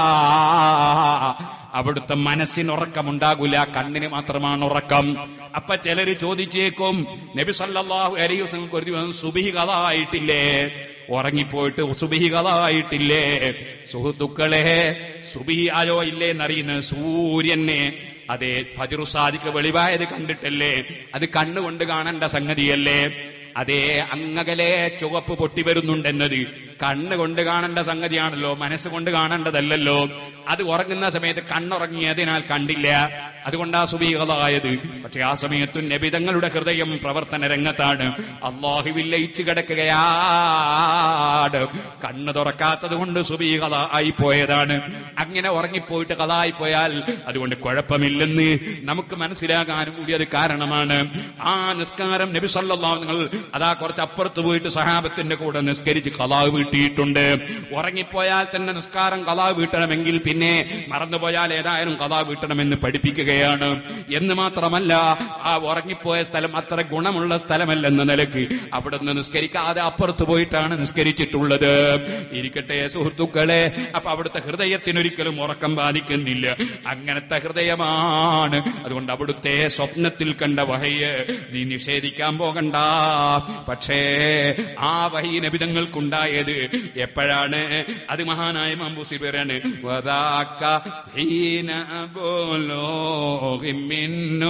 അവിടുത്തെ മനസ്സിന് ഉറക്കമുണ്ടാകൂല കണ്ണിന് മാത്രമാണ് ഉറക്കം അപ്പൊ ചിലര് ചോദിച്ചേക്കും നബി സല്ലല്ലാഹു അലൈഹി വസല്ലം ഒരു ദിവസം സുബഹി കഥ ആയിട്ടില്ലേ ഉറങ്ങിപ്പോയിട്ട് സുബഹി കഥ ആയിട്ടില്ലേ സുഹൃത്തുക്കളെ സുബഹി ആയോ ഇല്ലേ എന്നറിയുന്ന സൂര്യനെ അതെ ഫജറു സാദിക്ക് വെളിവായത് കണ്ടിട്ടല്ലേ അത് കണ്ണുകൊണ്ട് കാണേണ്ട സംഗതിയല്ലേ അതേ അങ്ങകലെ ചുവപ്പ് പൊട്ടി വരുന്നുണ്ടെന്നത് കണ്ണ് കൊണ്ട് കാണേണ്ട സംഗതിയാണല്ലോ മനസ്സുകൊണ്ട് കാണേണ്ടതല്ലല്ലോ അത് ഉറങ്ങുന്ന സമയത്ത് കണ്ണുറങ്ങിയതിനാൽ കണ്ടില്ല അതുകൊണ്ടാ സുബീകതായത് പക്ഷെ ആ സമയത്തും നബിതങ്ങളുടെ ഹൃദയം പ്രവർത്തന രംഗത്താണ് അള്ളാഹുവിൽ ലയിച്ചു കിടക്കുകയാണ് കണ്ണ് തുറക്കാത്തത് കൊണ്ട് സുബീകത ആയി പോയതാണ് അങ്ങനെ ഉറങ്ങിപ്പോയിട്ട് കഥായി പോയാൽ അതുകൊണ്ട് കുഴപ്പമില്ലെന്ന് നമുക്ക് മനസ്സിലാകാനും കൂടി അത് കാരണമാണ് ആ നിസ്കാരം നബി സല്ലല്ലാഹു നിങ്ങൾ അതാ കുറച്ച് അപ്പുറത്ത് പോയിട്ട് സഹാബത്തിന്റെ കൂടെ നിസ്കരിച്ച് കലാവ് വീട്ടിയിട്ടുണ്ട് ഉറങ്ങിപ്പോയാൽ തന്നെ നിസ്കാരം കലാവ് വീട്ടണമെങ്കിൽ പിന്നെ മറന്നുപോയാൽ ഏതായാലും കലാവ് വീട്ടണമെന്ന് പഠിപ്പിക്കുകയാണ് എന്ന് മാത്രമല്ല ആ ഉറങ്ങിപ്പോയ സ്ഥലം അത്ര ഗുണമുള്ള സ്ഥലമല്ലെന്ന നിലക്ക് അവിടെ നിന്ന് നിസ്കരിക്കാതെ അപ്പുറത്ത് പോയിട്ടാണ് നിസ്കരിച്ചിട്ടുള്ളത് ഇരിക്കട്ടെ സുഹൃത്തുക്കളെ അപ്പൊ അവിടുത്തെ ഹൃദയത്തിനൊരിക്കലും ഉറക്കം ബാധിക്കുന്നില്ല അങ്ങനത്തെ ഹൃദയമാണ് അതുകൊണ്ട് അവിടുത്തെ സ്വപ്നത്തിൽ കണ്ട വഹയ്യ് നീ നിഷേധിക്കാൻ പോകണ്ട പക്ഷേ ആ വഹി നബിതങ്ങൾക്കുണ്ടായത് എപ്പോഴാണ് അത് മഹാനായ മമ്പൂസി പേരാണ് വദാക്ക ഹീന ബുലൂഗി മിന്നു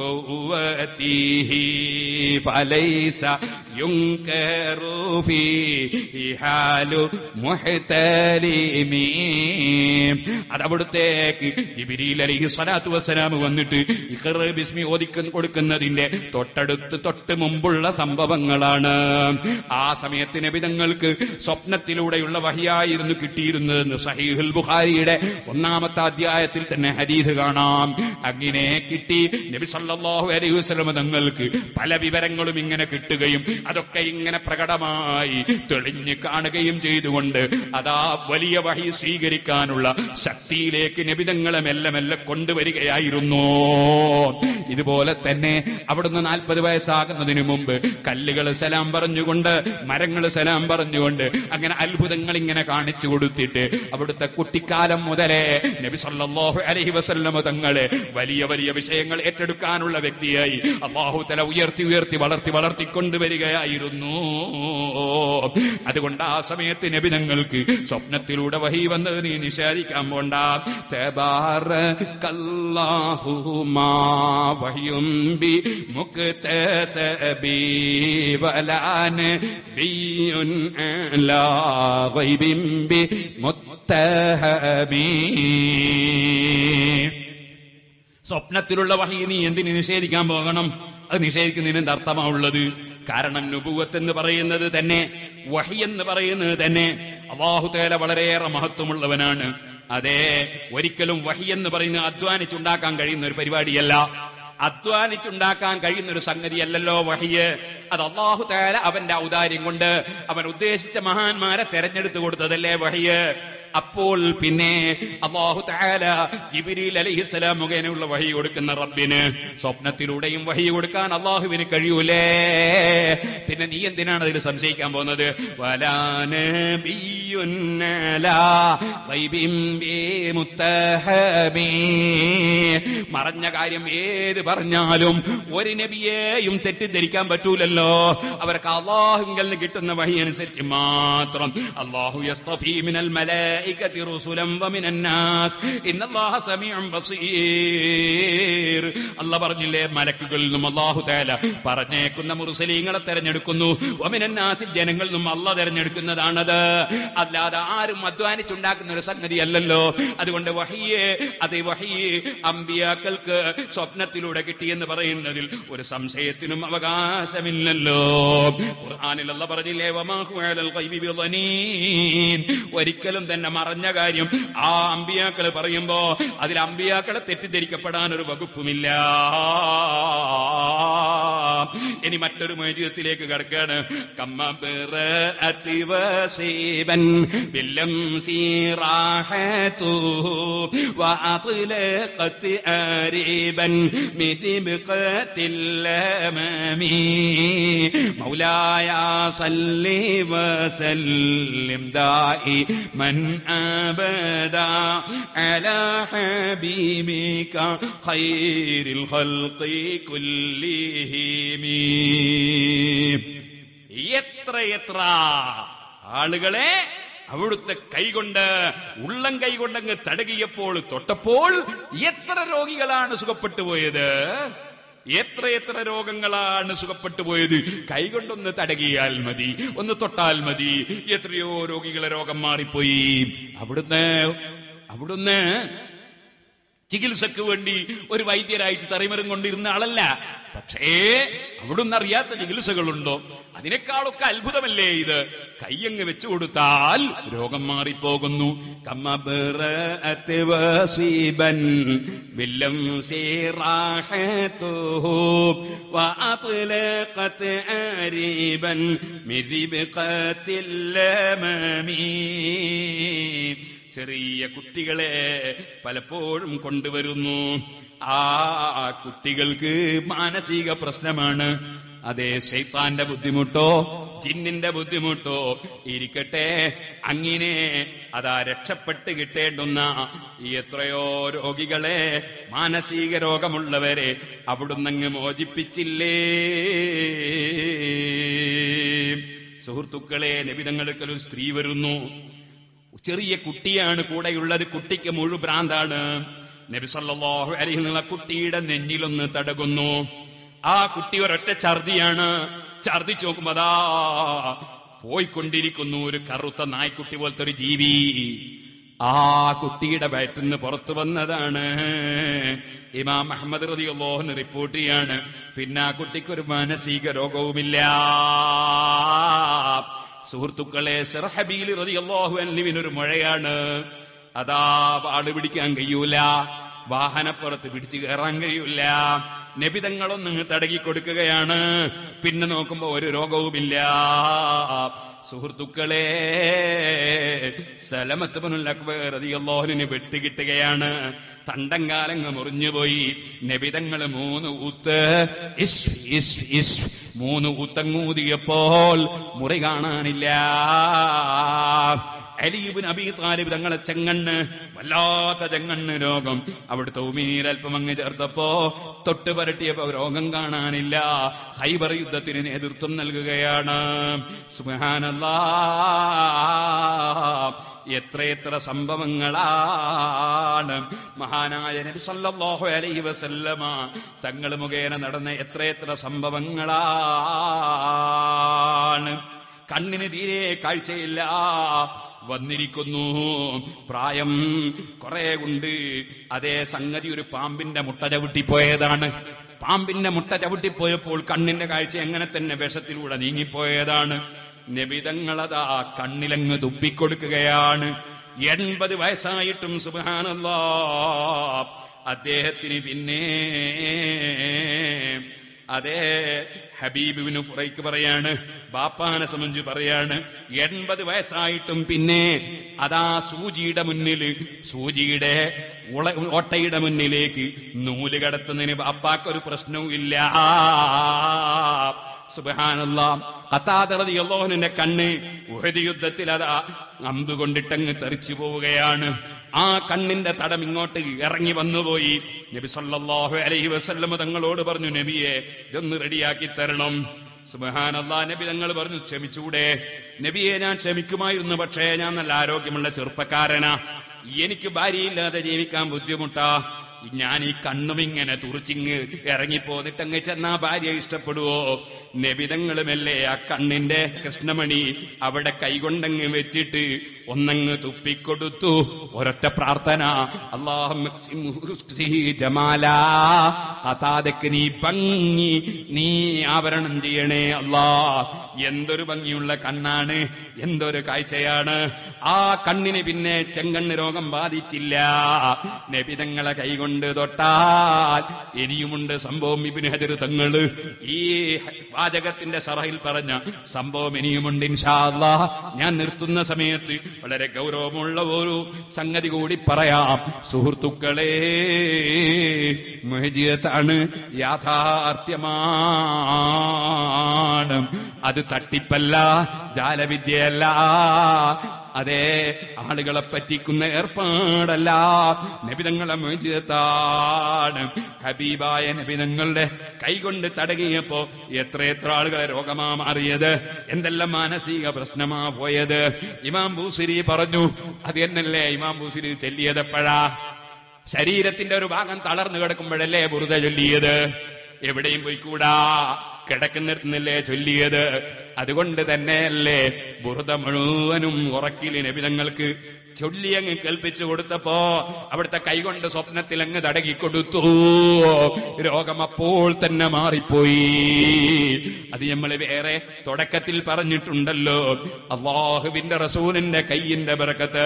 ബൗവതിഹി ഫലൈസ യുൻകറു ഫീഹി ഹാലു മുഹ്തലിമീ അതവിടുത്തേക്ക് ജിബിരിൽ അലൈഹി സ്വലാത്തു വസ്സലാം വന്നിട്ട് ഇഖ്റ ബിസ്മി ഓദിക്ക കൊടുക്കുന്നതിന്റെ തൊട്ടടുത്ത് തൊട്ട് മുമ്പുള്ള സംഭവങ്ങളാണ് ആ സമയത്ത് നബിതങ്ങൾക്ക് സ്വപ്നത്തിലൂടെയുള്ള വഹിയായിരുന്നു കിട്ടിയിരുന്നതെന്ന് സഹീഹുൽ ബുഖാരിയുടെ ഒന്നാമത്തെ അധ്യായത്തിൽ തന്നെ ഹദീസ് കാണാം അങ്ങനെ കിട്ടി നബി സല്ലല്ലാഹു അലൈഹി വസല്ലം തങ്ങൾക്ക് പല വിവരങ്ങളും ഇങ്ങനെ കിട്ടുകയും അതൊക്കെ ഇങ്ങനെ പ്രകടമായി തെളിഞ്ഞു കാണുകയും ചെയ്തുകൊണ്ട് അതാ വലിയ വഹി സ്വീകരിക്കാനുള്ള ശക്തിയിലേക്ക് നബിതങ്ങളെ മെല്ലെ മെല്ലെ കൊണ്ടുവരികയായിരുന്നു ഇതുപോലെ തന്നെ അവിടുന്ന് നാൽപ്പത് വയസ്സാകുന്നതിന് മുമ്പ് കല്ലുകൾ സലാം പറഞ്ഞുകൊണ്ട് മരങ്ങൾ സലാം പറഞ്ഞുകൊണ്ട് അങ്ങനെ അത്ഭുതങ്ങൾ ഇങ്ങനെ കാണിച്ചു കൊടുത്തിട്ട് അവിടുത്തെ കുട്ടിക്കാലം മുതലേ നബി സല്ലല്ലാഹു അലൈഹി വസല്ലമ തങ്ങളെ വലിയ വലിയ വിഷയങ്ങൾ ഏറ്റെടുക്കാനുള്ള വ്യക്തിയായി അള്ളാഹു തല ഉയർത്തി ഉയർത്തി വളർത്തി വളർത്തിക്കൊണ്ടുവരികയായിരുന്നു അതുകൊണ്ട് ആ സമയത്ത് നബിതങ്ങൾക്ക് സ്വപ്നത്തിലൂടെ വഹി വന്നത് നീ നിഷേധിക്കാൻ പോണ്ട തബാറകല്ലാഹുമാ വഹിയും ബി മുക്തസബി വലാൻ ബിയുൻ അലാ ഗൈബിൻ ബി മുത്തഹബീ സ്വപ്നത്തിലുള്ള വഹി നീ എന്തിന് നിഷേധിക്കാൻ പോകണം അത് നിഷേധിക്കുന്നതിന് എന്ത് അർത്ഥമാ ഉള്ളത് കാരണം നുപുവത്ത് എന്ന് പറയുന്നത് തന്നെ വഹി എന്ന് പറയുന്നത് തന്നെ അള്ളാഹുതേല വളരെയേറെ മഹത്വമുള്ളവനാണ് അതെ ഒരിക്കലും വഹി എന്ന് പറയുന്നത് അധ്വാനിച്ചുണ്ടാക്കാൻ കഴിയുന്ന ഒരു പരിപാടിയല്ല അധ്വാനിച്ചുണ്ടാക്കാൻ കഴിയുന്ന ഒരു സംഗതിയല്ലല്ലോ വഹിയ് അത് അള്ളാഹു തേല അവന്റെ ഔദാര്യം കൊണ്ട് അവൻ ഉദ്ദേശിച്ച മഹാന്മാരെ തെരഞ്ഞെടുത്തു കൊടുത്തതല്ലേ വഹിയ് അപ്പോൾ പിന്നെ അള്ളാഹു താല ജിബിരിൽ അലഹിസ്സലാം മുഖേനയുള്ള വഹി കൊടുക്കുന്ന റബ്ബിന് സ്വപ്നത്തിലൂടെയും വഹി കൊടുക്കാൻ അള്ളാഹുവിന് കഴിയൂലേ പിന്നെ നീ എന്തിനാണ് അതിൽ സംശയിക്കാൻ പോകുന്നത് വലാന മറഞ്ഞ കാര്യം ഏത് പറഞ്ഞാലും ഒരു നബിയെയും തെറ്റിദ്ധരിക്കാൻ പറ്റൂലല്ലോ അവർക്ക് അള്ളാഹുങ്കൽ നിന്ന് കിട്ടുന്ന വഹി അനുസരിച്ച് മാത്രം അള്ളാഹു യസ്തഫീ മിനൽ മലായികതി റുസുലൻ വമിനൻ നാസ് ഇന്നല്ലാഹ സമീഉൻ ബസീർ അല്ലാഹ് പറഞ്ഞില്ലേ മലക്കുകളിൽ നിന്നും അള്ളാഹു തആല പറഞ്ഞേക്കുന്ന മുർസലീങ്ങളെ തെരഞ്ഞെടുക്കുന്നു വമിനൻ നാസ് ജനങ്ങളിൽ നിന്നും അള്ളാഹ് തെരഞ്ഞെടുക്കുന്നതാണത് അല്ലാതെ ആരും അധ്വാനിച്ചുണ്ടാക്കുന്ന ഒരു സംഗതി അല്ലല്ലോ അതുകൊണ്ട് വഹിയെ അത് വഹിയെ അമ്പിയാക്കൾക്ക് സ്വപ്നത്തിലൂടെ കിട്ടിയെന്ന് പറയുന്നതിൽ ഒരു സംശയത്തിനും അവകാശമില്ലല്ലോ ഖുർആനിൽ അല്ല പറഞ്ഞില്ലേ വമാഹു അലൽ ഗൈബി ബിളനീൻ. ഒരിക്കലും തന്നെ മറഞ്ഞ കാര്യം ആ അമ്പിയാക്കള് പറയുമ്പോ അതിൽ അമ്പിയാക്കളെ തെറ്റിദ്ധരിക്കപ്പെടാൻ ഒരു വകുപ്പുമില്ല ഇനി മറ്റൊരു മൈജീതത്തിലേക്ക് കിടക്കാണ് കമ്മബിറഅതിവസീബൻ ബില്ലം സീറാഹതു وأطلقت آريبا بربقة الأمام مولاي صل وسلم دائما أبدا على حبيبك خير الخلق كلهم എത്ര എത്ര ആളുകളെ അവിടുത്തെ കൈകൊണ്ട് ഉള്ളം കൈകൊണ്ടങ്ങ് തടകിയപ്പോൾ തൊട്ടപ്പോൾ എത്ര രോഗികളാണ് സുഖപ്പെട്ടു പോയത് എത്ര എത്ര രോഗങ്ങളാണ് സുഖപ്പെട്ടു പോയത് കൈകൊണ്ടൊന്ന് തടകിയാൽ മതി ഒന്ന് തൊട്ടാൽ മതി എത്രയോ രോഗികളെ രോഗം മാറിപ്പോയി അവിടുന്ന് അവിടുന്ന് ചികിത്സക്ക് വേണ്ടി ഒരു വൈദ്യരായിട്ട് തറിമരം കൊണ്ടിരുന്ന ആളല്ല പക്ഷേ അവിടുന്ന് അറിയാത്ത ചികിത്സകളുണ്ടോ അതിനേക്കാളൊക്കെ അത്ഭുതമല്ലേ ഇത് കയ്യങ്ങ് വെച്ചു കൊടുത്താൽ രോഗം മാറിപ്പോകുന്നു കമ്മബിറഅത്ത് വസീബൻ ബില്ലം സീറാഹത്തുഹു വഅത്ലഖത് ആരിബൻ മിരിബഖത്തിൽ ലമമീ ചെറിയ കുട്ടികളെ പലപ്പോഴും കൊണ്ടുവരുന്നു ആ കുട്ടികൾക്ക് മാനസിക പ്രശ്നമാണ് അതെ ശൈത്താന്റെ ബുദ്ധിമുട്ടോ ജിന്നിന്റെ ബുദ്ധിമുട്ടോ ഇരിക്കട്ടെ അങ്ങനെ അതാ രക്ഷപ്പെട്ട് കിട്ടേണ്ടുന്ന ഈ എത്രയോ രോഗികളെ മാനസിക രോഗമുള്ളവരെ അവിടുന്ന് അങ്ങ് മോചിപ്പിച്ചില്ലേ സുഹൃത്തുക്കളെ നബിതങ്ങൾക്ക് ഒരു സ്ത്രീ വരുന്നു ചെറിയ കുട്ടിയാണ് കൂടെയുള്ളത് കുട്ടിക്ക് മുഴു ഭ്രാന്താണ് നബി സല്ലല്ലാഹു അലൈഹി എന്നുള്ള കുട്ടിയുടെ നെഞ്ഞിലൊന്ന് തടകുന്നു ആ കുട്ടി ഒരൊറ്റ ഛർദിയാണ് ഛർദിച്ചു നോക്കുമ്പോ അതാ പോയിക്കൊണ്ടിരിക്കുന്നു ഒരു കറുത്ത നായ്ക്കുട്ടി പോലത്തെ ഒരു ജീവി ആ കുട്ടിയുടെ വയറ്റിന്ന് പുറത്തു വന്നതാണ് ഇമാം അഹമ്മദ് റതി അള്ളോഹന് റിപ്പോർട്ട് ചെയ്യാണ് പിന്നെ ആ കുട്ടിക്ക് ഒരു മാനസിക രോഗവുമില്ല സുഹൃത്തുക്കളെ സെർഹബീൽ റതി അള്ളാഹു അല്ലിവിനൊരു മഴയാണ് അതാ പാട് പിടിക്കാൻ കഴിയൂല വാഹനപ്പുറത്ത് പിടിച്ചു കയറാൻ കഴിയൂല നബിതങ്ങളൊന്നും തടകി കൊടുക്കുകയാണ് പിന്നെ നോക്കുമ്പോ ഒരു രോഗവുമില്ല സുഹൃത്തുക്കളെ സലമത്ത് അക്ബറിയാഹുവിന് വെട്ടുകിട്ടുകയാണ് തണ്ടങ്കാലങ്ങ് മുറിഞ്ഞുപോയി നബിതങ്ങൾ മൂന്ന് ഊത്ത് ഇസ് ഇസ് ഇസ് മൂന്ന് ഊത്തങ്ങൂതിയപ്പോൾ മുറി കാണാനില്ല അലീബിൻ അബി താലിബ് തങ്ങളെ ചെങ്ങണ്ണ് വല്ലാത്ത ചെങ്ങണ്ണ് രോഗം അവിടുത്തെ ഉമീരൽപ്പം അങ്ങ് ചേർത്തപ്പോ തൊട്ട് പരട്ടിയപ്പോ രോഗം കാണാനില്ല ഹൈബർ യുദ്ധത്തിന് നേതൃത്വം നൽകുകയാണ് സുബ്ഹാനല്ലാ എത്രയെത്ര സംഭവങ്ങളാണ് മഹാനായ നബി സല്ലല്ലാഹു അലൈഹി വസല്ലമ തങ്ങൾ മുഖേന നടന്ന എത്രയെത്ര സംഭവങ്ങളാണ് കണ്ണിന് തീരെ കാഴ്ചയില്ല വന്നിരിക്കുന്നു പ്രായം കുറെ ഉണ്ട് അതേ സംഗതി ഒരു പാമ്പിന്റെ മുട്ട ചവിട്ടിപ്പോയതാണ് പാമ്പിന്റെ മുട്ട ചവിട്ടിപ്പോയപ്പോൾ കണ്ണിന്റെ കാഴ്ച എങ്ങനെ തന്നെ വിഷത്തിലൂടെ നീങ്ങിപ്പോയതാണ് നബിതങ്ങളതാ കണ്ണിലങ്ങ് തുപ്പിക്കൊടുക്കുകയാണ് എൺപത് വയസ്സായിട്ടും സുബാനല്ലോ അദ്ദേഹത്തിന് പിന്നെ അതേ ഹബീബിന് ഫുറൈക്ക് പറയാണ് ബാപ്പാനെ സംബന്ധിച്ച് പറയാണ് എൺപത് വയസ്സായിട്ടും പിന്നെ അതാ സൂചിയുടെ മുന്നിൽ സൂചിയുടെ ഉള ഓട്ടയുടെ മുന്നിലേക്ക് നൂല് കടത്തുന്നതിന് ബാപ്പാക്കൊരു പ്രശ്നവും ഇല്ല സുബാനല്ലാഹുവിന്റെ കണ്ണ് ഉഹദ് യുദ്ധത്തിൽ അതാ അമ്പ് കൊണ്ടിട്ടങ്ങ് തെറിച്ചു പോവുകയാണ് ആ കണ്ണിന്റെ തടം ഇങ്ങോട്ട് ഇറങ്ങി വന്നുപോയി നബി സല്ലല്ലാഹു അലൈഹി വസല്ലമ തങ്ങളോട് പറഞ്ഞു നബിയെ ഇതൊന്ന് റെഡിയാക്കി തരണം സുബഹാനല്ലാ നബി തങ്ങൾ പറഞ്ഞു ക്ഷമിച്ചൂടെ നബിയെ ഞാൻ ക്ഷമിക്കുമായിരുന്നു പക്ഷേ ഞാൻ നല്ല ആരോഗ്യമുള്ള ചെറുപ്പക്കാരനാ എനിക്ക് ഭാര്യയില്ലാതെ ജീവിക്കാൻ ബുദ്ധിമുട്ടാ ഞാൻ ഈ കണ്ണും ഇങ്ങനെ തുറച്ചിങ് ഇറങ്ങിപ്പോന്നിട്ടങ്ങ് ചെന്നാ ഭാര്യ ഇഷ്ടപ്പെടുവോ നബിതങ്ങളുമല്ലേ ആ കണ്ണിന്റെ കൃഷ്ണമണി അവിടെ കൈകൊണ്ടങ്ങ് വെച്ചിട്ട് ഒന്നങ്ങ് തുപ്പിക്കൊടുത്തു ഒരൊറ്റ പ്രാർത്ഥന അള്ളാഹുക്ക് നീ ഭംഗി നീ ആവരണം ചെയ്യണേ അല്ലാ എന്തൊരു ഭംഗിയുള്ള കണ്ണാണ് എന്തൊരു കാഴ്ചയാണ് ആ കണ്ണിന് പിന്നെ ചെങ്കണ്ണ് രോഗം ബാധിച്ചില്ല നബിതങ്ങളെ കൈകൊണ്ട് തൊട്ടാൽ ഇനിയുമുണ്ട് സംഭവം ഇബിന് ഹജർ തങ്ങള് ഈ വാചകത്തിന്റെ സറയിൽ പറഞ്ഞ സംഭവം ഇനിയുമുണ്ട് ഇൻഷാല്ലാ ഞാൻ നിർത്തുന്ന സമയത്ത് വളരെ ഗൗരവമുള്ള ഒരു സംഗതി കൂടി പറയാം സുഹൃത്തുക്കളെ മുഹജിയത്താണ് യാഥാർത്ഥ്യമാണ് അത് തട്ടിപ്പല്ല ജാലവിദ്യയല്ല അതെ ആളുകളെ പറ്റിക്കുന്ന ഏർപ്പാടല്ല നബിതങ്ങളെ മോചിതത്താണ് ഹബീബായ നബിതങ്ങളുടെ കൈകൊണ്ട് തടങ്ങിയപ്പോ എത്ര എത്ര ആളുകളെ രോഗമാ മാറിയത് എന്തെല്ലാം മാനസിക പ്രശ്നമാ പോയത് ഇമാം ബൂസിരി പറഞ്ഞു അത് എന്നല്ലേ ഇമാം ബൂസിരി ചെല്ലിയതെപ്പോഴാ ശരീരത്തിന്റെ ഒരു ഭാഗം തളർന്നു കിടക്കുമ്പോഴല്ലേ ബുറുത ചൊല്ലിയത് എവിടെയും പോയിക്കൂടാ കിടക്കുന്നിടത്തുനിന്നല്ലേ ചൊല്ലിയത് അതുകൊണ്ട് തന്നെയല്ലേ ബുറുത മുഴുവനും ഉറക്കില് നബിതങ്ങൾക്ക് ചൊല്ലി അങ്ങ് കേൾപ്പിച്ചു കൊടുത്തപ്പോ അവിടുത്തെ കൈകൊണ്ട് സ്വപ്നത്തിൽ അങ്ങ് തടകി കൊടുത്തു രോഗം അപ്പോൾ തന്നെ മാറിപ്പോയി അത് നമ്മൾ വേറെ തുടക്കത്തിൽ പറഞ്ഞിട്ടുണ്ടല്ലോ അള്ളാഹുവിന്റെ റസൂലിന്റെ കയ്യിന്റെ ബറക്കത്ത്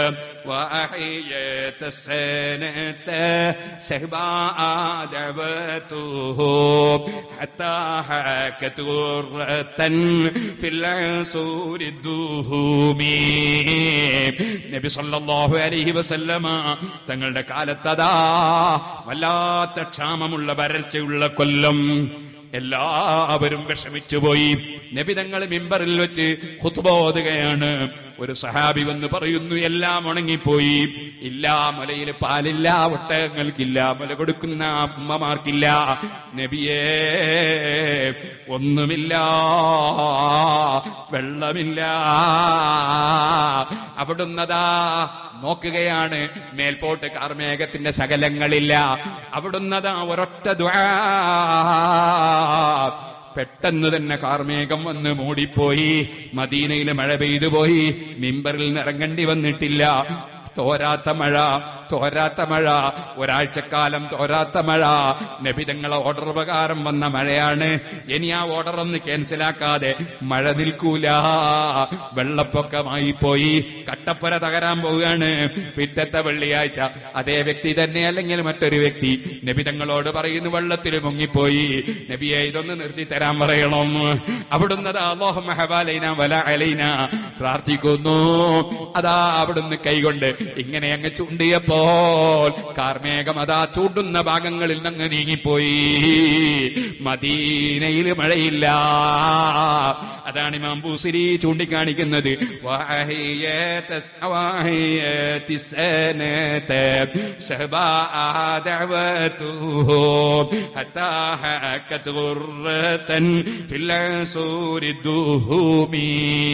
നബി സല്ലല്ലാഹു അലൈഹി വസല്ലമ തങ്ങളുടെ കാലത്തതാ വല്ലാത്ത ക്ഷാമമുള്ള വരൾച്ചയുള്ള കൊല്ലം എല്ലാവരും വിഷമിച്ചു പോയി നബിതങ്ങൾ മിമ്പറിൽ വെച്ച് ഹുത്തുബോധുകയാണ് ഒരു സഹാബി വന്ന് പറയുന്നു എല്ലാം ഉണങ്ങിപ്പോയി ഇല്ല മലയിൽ പാലില്ല ഒട്ടകങ്ങൾക്കില്ല മല കൊടുക്കുന്ന അമ്മമാർക്കില്ല നബിയേ ഒന്നുമില്ല വെള്ളമില്ല അവിടുന്നതാ നോക്കുകയാണ് മേൽപോട്ട് കാർമേഘത്തിന്റെ ശകലങ്ങളില്ല അവിടുന്നതാ ഒരൊറ്റ ദ്വാ പെട്ടെന്ന് തന്നെ കാർമേഘം വന്ന് മൂടിപ്പോയി മദീനയിൽ മഴ പെയ്തു പോയി മിമ്പറിൽ നിന്ന് ഇറങ്ങേണ്ടി വന്നിട്ടില്ല തോരാത്ത മഴ തോരാത്ത മഴ ഒരാഴ്ചക്കാലം തോരാത്ത മഴ നബിതങ്ങളെ ഓർഡർ പ്രകാരം വന്ന മഴയാണ് ഇനി ആ ഓർഡർ ഒന്ന് ക്യാൻസലാക്കാതെ മഴ നിൽക്കൂല വെള്ളപ്പൊക്കമായി പോയി കട്ടപ്പുര തകരാൻ പോവുകയാണ് പിറ്റത്തെ വെള്ളിയാഴ്ച അതേ വ്യക്തി തന്നെ അല്ലെങ്കിൽ മറ്റൊരു വ്യക്തി നബിതങ്ങളോട് പറയുന്നു വെള്ളത്തിൽ മുങ്ങിപ്പോയി നബിയെ ഇതൊന്ന് നിർത്തി തരാൻ പറയണം അവിടുന്ന് അള്ളാഹു മെഹബാലൈന വല അലൈന പ്രാർത്ഥിക്കുന്നു അതാ അവിടുന്ന് കൈകൊണ്ട് ഇങ്ങനെ അങ്ങ് ചുണ്ടിയപ്പോ നീങ്ങിയപ്പോൾ കാർമേഘം അതാ ചൂടുന്ന ഭാഗങ്ങളിൽ നിന്ന് നീങ്ങിപ്പോയി മദീനയിൽ മഴയില്ല അതാണ് ഇമാം ബൂസിരി ചൂണ്ടിക്കാണിക്കുന്നത് وحيات وحيات السنة سبع دعوته حتى حكت غرة في العصور الدهومي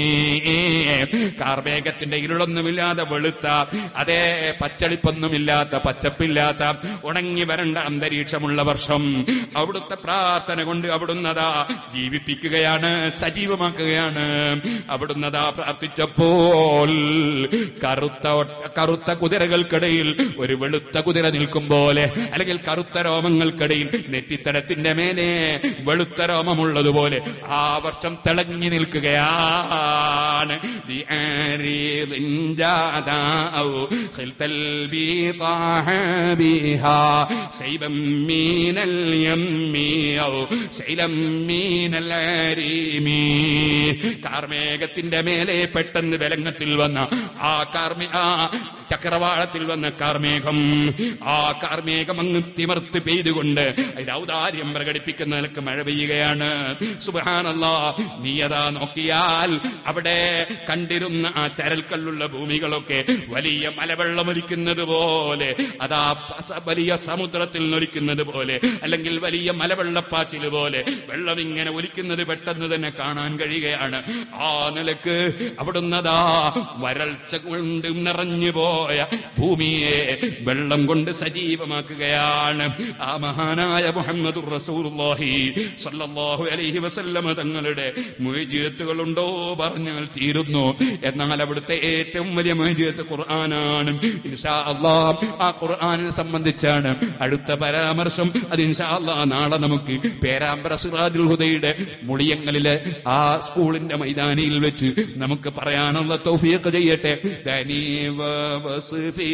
കാർമേഘത്തിന്റെ ഇരുളൊന്നുമില്ലാതെ വെളുത്ത അതേ പച്ചളിപ്പൊന്നുമില്ലാത്ത പച്ചപ്പില്ലാത്ത ഉണങ്ങി വരണ്ട അന്തരീക്ഷമുള്ള വർഷം അവിടുത്തെ പ്രാർത്ഥന കൊണ്ട് അവിടുന്നതാ ജീവിപ്പിക്കുകയാണ് സജീവമാക്കുകയാണ് അവിടുന്നതാ പ്രാർത്ഥിച്ചപ്പോൾ കറുത്ത ഒട്ട- കറുത്ത കുതിരകൾക്കിടയിൽ ഒരു വെളുത്ത കുതിര നിൽക്കും പോലെ അല്ലെങ്കിൽ കറുത്ത രോമങ്ങൾക്കിടയിൽ നെറ്റിത്തടത്തിന്റെ മേലെ വെളുത്ത രോമമുള്ളതുപോലെ ആ വർഷം തിളങ്ങി നിൽക്കുകയാണ് بعارض جاداء خلت البيطاح بها سيبا من اليم أو سيلا من العريم കാർമേഘത്തിന്റെ മേലെ പെട്ടെന്ന് വെലങ്ങത്തിൽ വന്ന ആ കാർമേ ആ ചക്രവാളത്തിൽ വന്ന കാർമേഘം ആ കാർമേഘം അങ്ങ് തിമർത്ത് പെയ്തുകൊണ്ട് അതിന്റെ ഔദാര്യം പ്രകടിപ്പിക്കുന്ന നിലക്ക് മഴ പെയ്യുകയാണ് സുബാനല്ല നീ അതാ നോക്കിയാൽ അവിടെ കണ്ടിരുന്ന ആ ചരൽക്കല്ലുള്ള ഭൂമികളൊക്കെ വലിയ മലവെള്ളമൊലിക്കുന്നത് പോലെ അതാ പസ- വലിയ സമുദ്രത്തിൽ നൊലിക്കുന്നത് പോലെ അല്ലെങ്കിൽ വലിയ മലവെള്ളപ്പാച്ചിൽ പോലെ വെള്ളം ഇങ്ങനെ ഒലിക്കുന്നത് പെട്ടെന്ന് തന്നെ കാണാൻ കഴിയുകയാണ് ആ നിലക്ക് അവിടുന്നതാ വരൾച്ച കൊണ്ട് നിറഞ്ഞു പോയ ഭൂമിയെ വെള്ളം കൊണ്ട് സജീവമാക്കുകയാണ് ആ മഹാനായ മുഹമ്മദ് റസൂലുള്ളാഹി സല്ലല്ലാഹു അലൈഹി വസല്ലമ തങ്ങളുടെ മുഴുജീത്തുകളുണ്ടോ പറഞ്ഞാൽ തീരുന്നു എന്നാൽ അവിടുത്തെ ഏറ്റവും വലിയ മുഴുജീത്ത് ഖുർആനാണ് ഇൻഷാ അല്ലാഹ് ആ ഖുർആനിനെ സംബന്ധിച്ചാണ് അടുത്ത പരാമർശം അത് ഇൻഷാ അല്ലാഹ് നാളെ നമുക്ക് പേരാമ്പ്ര സിറാജുൽ ഹുദയുടെ മുളിയങ്ങളിലെ ആ സ്കൂളിന്റെ മൈതാനിയിൽ വെച്ച് നമുക്ക് പറയാനുള്ള തൗഫീഖ് ചെയ്യട്ടെ ദനീ വസ്ഫി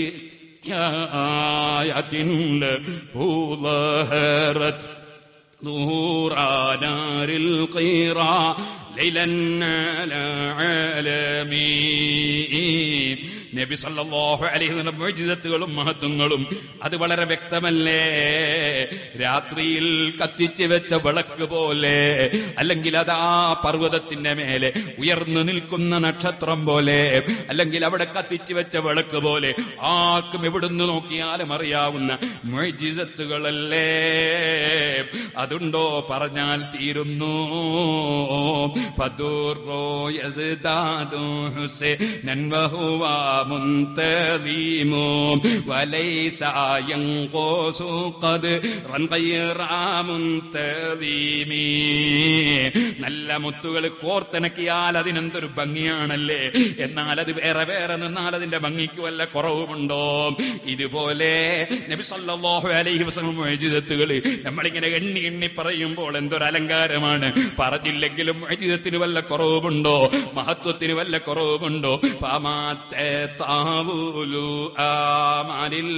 آية له ظهرت نور نار القيرى ليلا على عالمين നബി സല്ലല്ലാഹു അലൈഹി വസല്ലം മുഅ്ജിസത്തുകളും മഹത്വങ്ങളും അത് വളരെ വ്യക്തമല്ലേ രാത്രിയിൽ കത്തിച്ച് വെച്ച വിളക്ക് പോലെ അല്ലെങ്കിൽ അതാ പർവ്വതത്തിന്റെ മേലെ ഉയർന്നു നിൽക്കുന്ന നക്ഷത്രം പോലെ അല്ലെങ്കിൽ അവിടെ കത്തിച്ച് വെച്ച വിളക്ക് പോലെ ആർക്കും എവിടുന്ന് നോക്കിയാലും അറിയാവുന്ന മുഅ്ജിസത്തുകളല്ലേ അതുണ്ടോ പറഞ്ഞാൽ തീരുന്നു ഫദുറോ യസ്ദാദു ഹുസൈനൻ വഹുവ منتظم وليس ينقص قدرا غير منتظم നല്ല മുത്തുകൾ കോർത്തിണക്കിയാൽ അതിനെന്തൊരു ഭംഗിയാണല്ലേ എന്നാൽ അത് വേറെ വേറെ നിന്നാൽ അതിന്റെ ഭംഗിക്ക് വല്ല കുറവുമുണ്ടോ ഇതുപോലെ നബി സല്ലല്ലാഹു അലൈഹി വസല്ലം മുഅ്ജിസത്തുകൾ നമ്മളിങ്ങനെ എണ്ണി എണ്ണി പറയുമ്പോൾ എന്തൊരു അലങ്കാരമാണ് പറഞ്ഞില്ലെങ്കിലും മുഅ്ജിസത്തിന് വല്ല കുറവുമുണ്ടോ മഹത്വത്തിന് വല്ല കുറവുമുണ്ടോ ഫമാത്തെ താവൂലു ആമലിൽ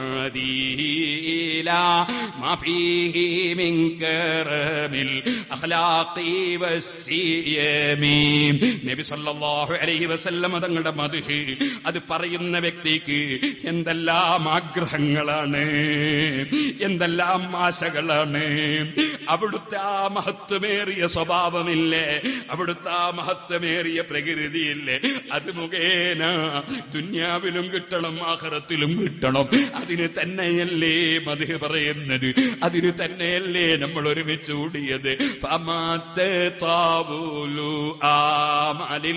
ബദീല മാ ഫീഹി മിൻ കറമിൽ അഖ്ലാഖി വസ്സിയമി നബി സല്ലല്ലാഹു അലൈഹി വസല്ലം തങ്ങളുടെ മദ്ഹ് അത് പറയുന്ന വ്യക്തിക്ക് എന്തെല്ലാം ആഗ്രഹങ്ങളാണ് എന്തെല്ലാം ആശകളാണ് അവിടുത്തെ ആ മഹത്വമേറിയ സ്വഭാവമില്ലേ അവിടുത്തെ ആ മഹത്വമേറിയ പ്രകൃതിയില്ലേ അത് മുഖേന ദുന്യാവിലും കിട്ടണം ആഹ്റത്തിലും കിട്ടണം അതിന് തന്നെയല്ലേ മതി പറയുന്നത് അതിന് തന്നെയല്ലേ നമ്മൾ ഒരുമിച്ച് കൂടിയത് ഫമാത്തെ താവൂലു ആമലിൽ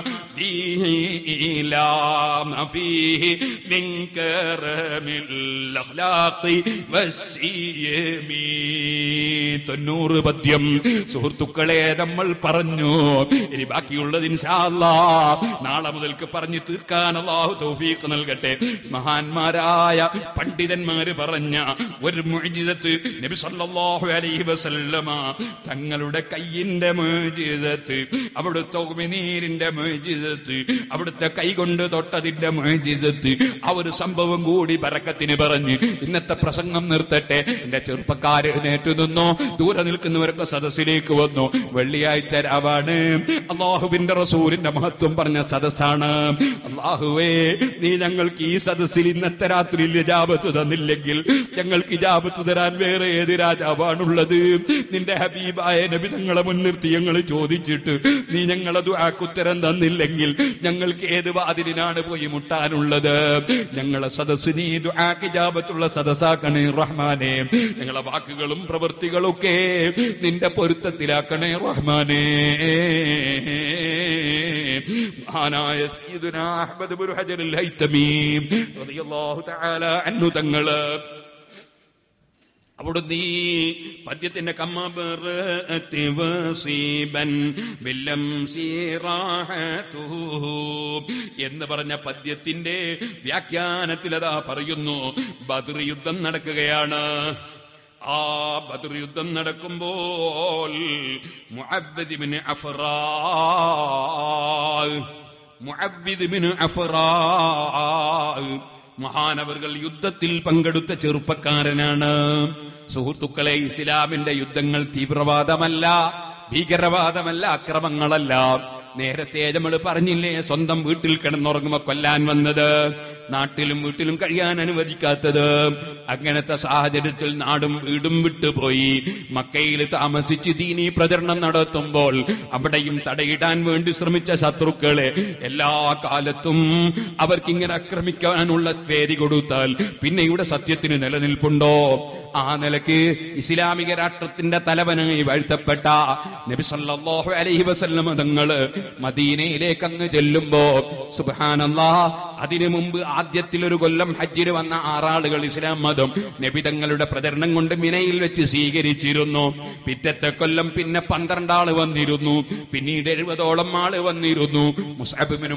മദീലാം ഫീഹി മിൻ കറമിൽ അഖ്ലാഖി വസ്സിയമി തൊണ്ണൂറ് പദ്യം സുഹൃത്തുക്കളെ നമ്മൾ പറഞ്ഞു ഇനി ബാക്കിയുള്ളത് ഇൻഷാ അല്ലാ നാളെ മുതൽക്ക് പറഞ്ഞു തീർക്കാൻ അള്ളാഹു തൗഫീഖ് നൽകട്ടെ മഹാന്മാരായ പണ്ഡിതന്മാര് പറഞ്ഞ ഒരു മുഅ്ജിസത്ത് നബി സല്ലല്ലാഹു അലൈഹി വസല്ലമ തങ്ങളുടെ കയ്യിന്റെ മുഅ്ജിസത്ത് അവിടുത്തെ ഉമിനീരിന്റെ മുഅ്ജിസത്ത് അവിടുത്തെ കൈകൊണ്ട് തൊട്ടതിന്റെ മുഅ്ജിസത്ത് ആ ഒരു സംഭവം കൂടി ബറക്കത്തിന് പറഞ്ഞ് ഇന്നത്തെ പ്രസംഗം നിർത്തട്ടെ എന്റെ ചെറുപ്പക്കാര് എഴുന്നേറ്റ് നിന്നോ ദൂരെ നിൽക്കുന്നവരൊക്കെ സദസ്സിലേക്ക് വന്നു വെള്ളിയാഴ്ച രാവാണ് അള്ളാഹുവിന്റെ റസൂലിന്റെ മഹത്വം പറഞ്ഞ സദസ്സാണ് അള്ളാഹുവേ നീ ഞങ്ങൾക്ക് ഈ സദസ്സിൽ ഇന്നത്തെ രാത്രിയിൽ ഇജാബത്ത് തന്നില്ലെങ്കിൽ ഞങ്ങൾക്ക് ഇജാബത്ത് തരാൻ വേറെ ഏത് രാജാവാണുള്ളത് നിന്റെ ഹബീബായ നബി ഞങ്ങളെ മുൻനിർത്തി ഞങ്ങൾ ചോദിച്ചിട്ട് നീ ഞങ്ങളെ ദുആക്കുത്തരം തന്നില്ലെങ്കിൽ ഞങ്ങൾക്ക് ഏത് വാതിലിനാണ് പോയി മുട്ടാനുള്ളത് ഞങ്ങളെ സദസ്സ് നീ ദുആക്ക് ഇജാബത്തുള്ള സദസ്സാക്കണേ റഹ്മാനെ ഞങ്ങളെ വാക്കുകളും പ്രവൃത്തികളും ഒക്കെ നിന്റെ പൊരുത്തത്തിലാക്കണേ റഹ്മാനേ മഹാനായ സയ്യിദുനാ അഹ്മദ് ഇബ്നു ഹജറുൽ ഹൈതമി റളിയല്ലാഹു തആല അൻഹു തങ്ങള് അവിടുന്ന് ഈ പദ്യത്തിന്റെ കമ്മബറത്തി വസീബൻ ബില്ലം സീറാഹതുഹു എന്ന് പറഞ്ഞ പദ്യത്തിന്റെ വ്യാഖ്യാനത്തിൽ അതാ പറയുന്നു ബദർ യുദ്ധം നടക്കുകയാണ് ആ ബദർ യുദ്ധം നടക്കുമ്പോൾ മുഅബ്ബദിബ്നു അഫ്റാ മുഅബ്ബിദ്ബിന് അഫ്റാ മഹാനവറുകൾ യുദ്ധത്തിൽ പങ്കെടുത്ത ചെറുപ്പക്കാരനാണ് സുഹൃത്തുക്കളെ ഇസ്ലാമിന്റെ യുദ്ധങ്ങൾ തീവ്രവാദമല്ല ഭീകരവാദമല്ല അക്രമങ്ങളല്ല നേരത്തെ നമ്മൾ പറഞ്ഞില്ലേ സ്വന്തം വീട്ടിൽ കിടന്നുറങ്ങുമ്പോ കൊല്ലാൻ വന്നത് നാട്ടിലും വീട്ടിലും കഴിയാൻ അനുവദിക്കാത്തത് അങ്ങനത്തെ സാഹചര്യത്തിൽ നാടും വീടും വിട്ടുപോയി മക്കയിൽ താമസിച്ച് ദീനി പ്രചരണം നടത്തുമ്പോൾ അവിടെയും തടയിടാൻ വേണ്ടി ശ്രമിച്ച ശത്രുക്കളെ എല്ലാ കാലത്തും അവർക്കിങ്ങനെ ആക്രമിക്കാനുള്ള സ്വേദി കൊടുത്താൽ പിന്നെ ഇവിടെ സത്യത്തിന് നിലനിൽപ്പുണ്ടോ ആ നിലക്ക് ഇസ്ലാമിക രാഷ്ട്രത്തിന്റെ തലവനായി വാഴ്ത്തപ്പെട്ട നബി സല്ലല്ലാഹു അലൈഹി വസല്ലം തങ്ങള് മദീനയിലേക്ക് അങ്ങ് ചെല്ലുമ്പോ സുബ്ഹാനല്ലാ അതിനു മുമ്പ് ആദ്യത്തിൽ ഒരു കൊല്ലം ഹജ്ജിന് വന്ന ആറാളുകൾ ഇസ്ലാം മതം നബി തങ്ങളുടെ പ്രചരണം കൊണ്ട് മിനയിൽ വെച്ച് സ്വീകരിച്ചിരുന്നു പിറ്റത്തെ കൊല്ലം പിന്നെ പന്ത്രണ്ടാള് വന്നിരുന്നു പിന്നീട് എഴുപതോളം ആള് വന്നിരുന്നു മുസ്അബിന്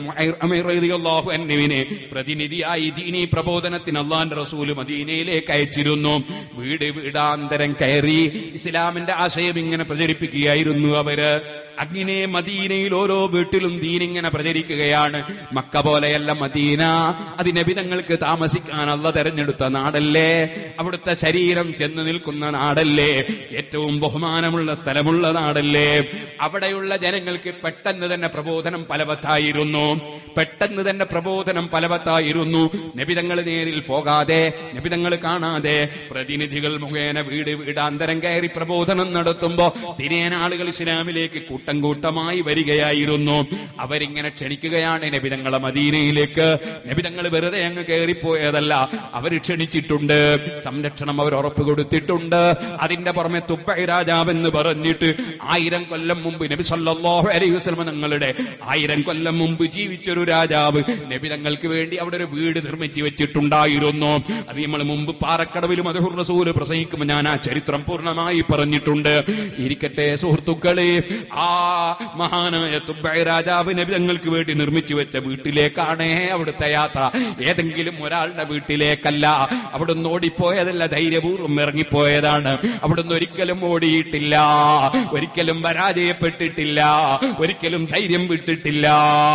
അൻഹുവിനെ പ്രതിനിധിയായി ദീനി പ്രബോധനത്തിന് അള്ളാന്റെ റസൂല് മദീനയിലേക്ക് അയച്ചിരുന്നു വീട് വീടാന്തരം കയറി ഇസ്ലാമിന്റെ ആശയം ഇങ്ങനെ പ്രചരിപ്പിക്കുകയായിരുന്നു അവര് അങ്ങനെ മദീനയിൽ ഓരോ വീട്ടിലും ദീനിങ്ങനെ പ്രചരിക്കുകയാണ് മക്ക പോലെയല്ല മദീന അത് നബിതങ്ങൾക്ക് താമസിക്കാൻ അല്ല തെരഞ്ഞെടുത്ത നാടല്ലേ അവിടുത്തെ ശരീരം ചെന്ന് നിൽക്കുന്ന നാടല്ലേ ഏറ്റവും ബഹുമാനമുള്ള സ്ഥലമുള്ള നാടല്ലേ അവിടെയുള്ള ജനങ്ങൾക്ക് പെട്ടെന്ന് തന്നെ പ്രബോധനം ഫലവത്തായിരുന്നു പെട്ടെന്ന് തന്നെ പ്രബോധനം ഫലവത്തായിരുന്നു നബിതങ്ങൾ നേരിൽ പോകാതെ നബിതങ്ങൾ കാണാതെ പ്രതിനിധികൾ മുഖേന വീട് വീടാന്തരം കയറി പ്രബോധനം നടത്തുമ്പോ ദിനേന ആളുകൾ ഇസ്ലാമിലേക്ക് കൂട്ടം കൂട്ടമായി വരികയായിരുന്നു അവരിങ്ങനെ ക്ഷണിക്കുകയാണ് നബിതങ്ങളെ മദീനയിലേക്ക് നബിതങ്ങൾ വെറുതെ അങ്ങ് കയറിപ്പോയതല്ല അവർ ക്ഷണിച്ചിട്ടുണ്ട് സംരക്ഷണം അവർ ഉറപ്പ് കൊടുത്തിട്ടുണ്ട് അതിന്റെ പുറമെ തുബ്ബൈ രാജാവെന്ന് പറഞ്ഞിട്ട് ആയിരം കൊല്ലം മുമ്പ് നബി സല്ലല്ലാഹു അലൈഹി വസല്ലം തങ്ങളുടെ ആയിരം കൊല്ലം മുമ്പ് ജീവിച്ചൊരു രാജാവ് നബി തങ്ങൾക്ക് വേണ്ടി അവിടെ ഒരു വീട് നിർമ്മിച്ചു വെച്ചിട്ടുണ്ടായിരുന്നു അത് നമ്മൾ മുമ്പ് പാറക്കടവിലും അദഹുർ റസൂല് പ്രസംഗിക്കുമ്പോൾ ഞാൻ ആ ചരിത്രം പൂർണ്ണമായി പറഞ്ഞിട്ടുണ്ട് ഇരിക്കട്ടെ സുഹൃത്തുക്കളെ ആ മഹാനായ തുബ്ബൈ രാജാവ് നബി തങ്ങൾക്ക് വേണ്ടി നിർമ്മിച്ചു വെച്ച വീട്ടിലേക്കാണ് അവിടുത്തെ യാത്ര ഏതെങ്കിലും ഒരാളുടെ വീട്ടിലേക്കല്ല അവിടുന്ന് ഓടിപ്പോയതല്ല ധൈര്യപൂർവ്വം ഇറങ്ങിപ്പോയതാണ് അവിടുന്ന് ഒരിക്കലും ഓടിയിട്ടില്ല ഒരിക്കലും പരാജയപ്പെട്ടിട്ടില്ല ഒരിക്കലും ധൈര്യം വിട്ടിട്ടില്ല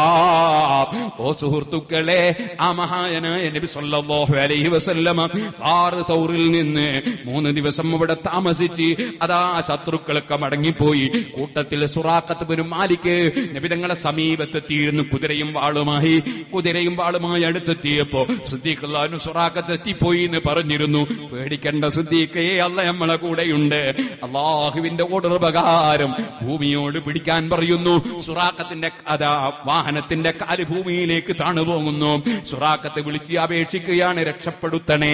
ഓ സുഹൃത്തുക്കളെ ആ മഹായനായ നബി സല്ലല്ലാഹു അലൈഹി വസല്ലമ ആറ് സൗറിൽ നിന്ന് മൂന്ന് ദിവസം അവിടെ താമസിച്ച് അതാ ശത്രുക്കളൊക്കെ മടങ്ങിപ്പോയി കൂട്ടത്തിൽ സുറാഖത്ത് ബിൻ മാലിക് നബി തങ്ങളെ സമീപത്തെത്തിയിരുന്നു കുതിരയും വാളുമായി കുതിരയും വാളുമായി അടുത്തെത്തിയപ്പോ സുദ്ദീഖ് സുറാഖത്ത് എത്തിപ്പോയി എന്ന് പറഞ്ഞിരുന്നു പേടിക്കേണ്ട സുദ്ദീഖയെ അല്ല നമ്മളെ കൂടെയുണ്ട് അള്ളാഹുവിന്റെ ഓർഡർ പ്രകാരം ഭൂമിയോട് പിടിക്കാൻ പറയുന്നു സുറാഖത്തിന്റെ അതാ വാഹനത്തിന്റെ കാല് ഭൂമിയിലേക്ക് താണു പോകുന്നു സുറാഖത്തെ വിളിച്ച് അപേക്ഷിക്കുകയാണ് രക്ഷപ്പെടുത്തണേ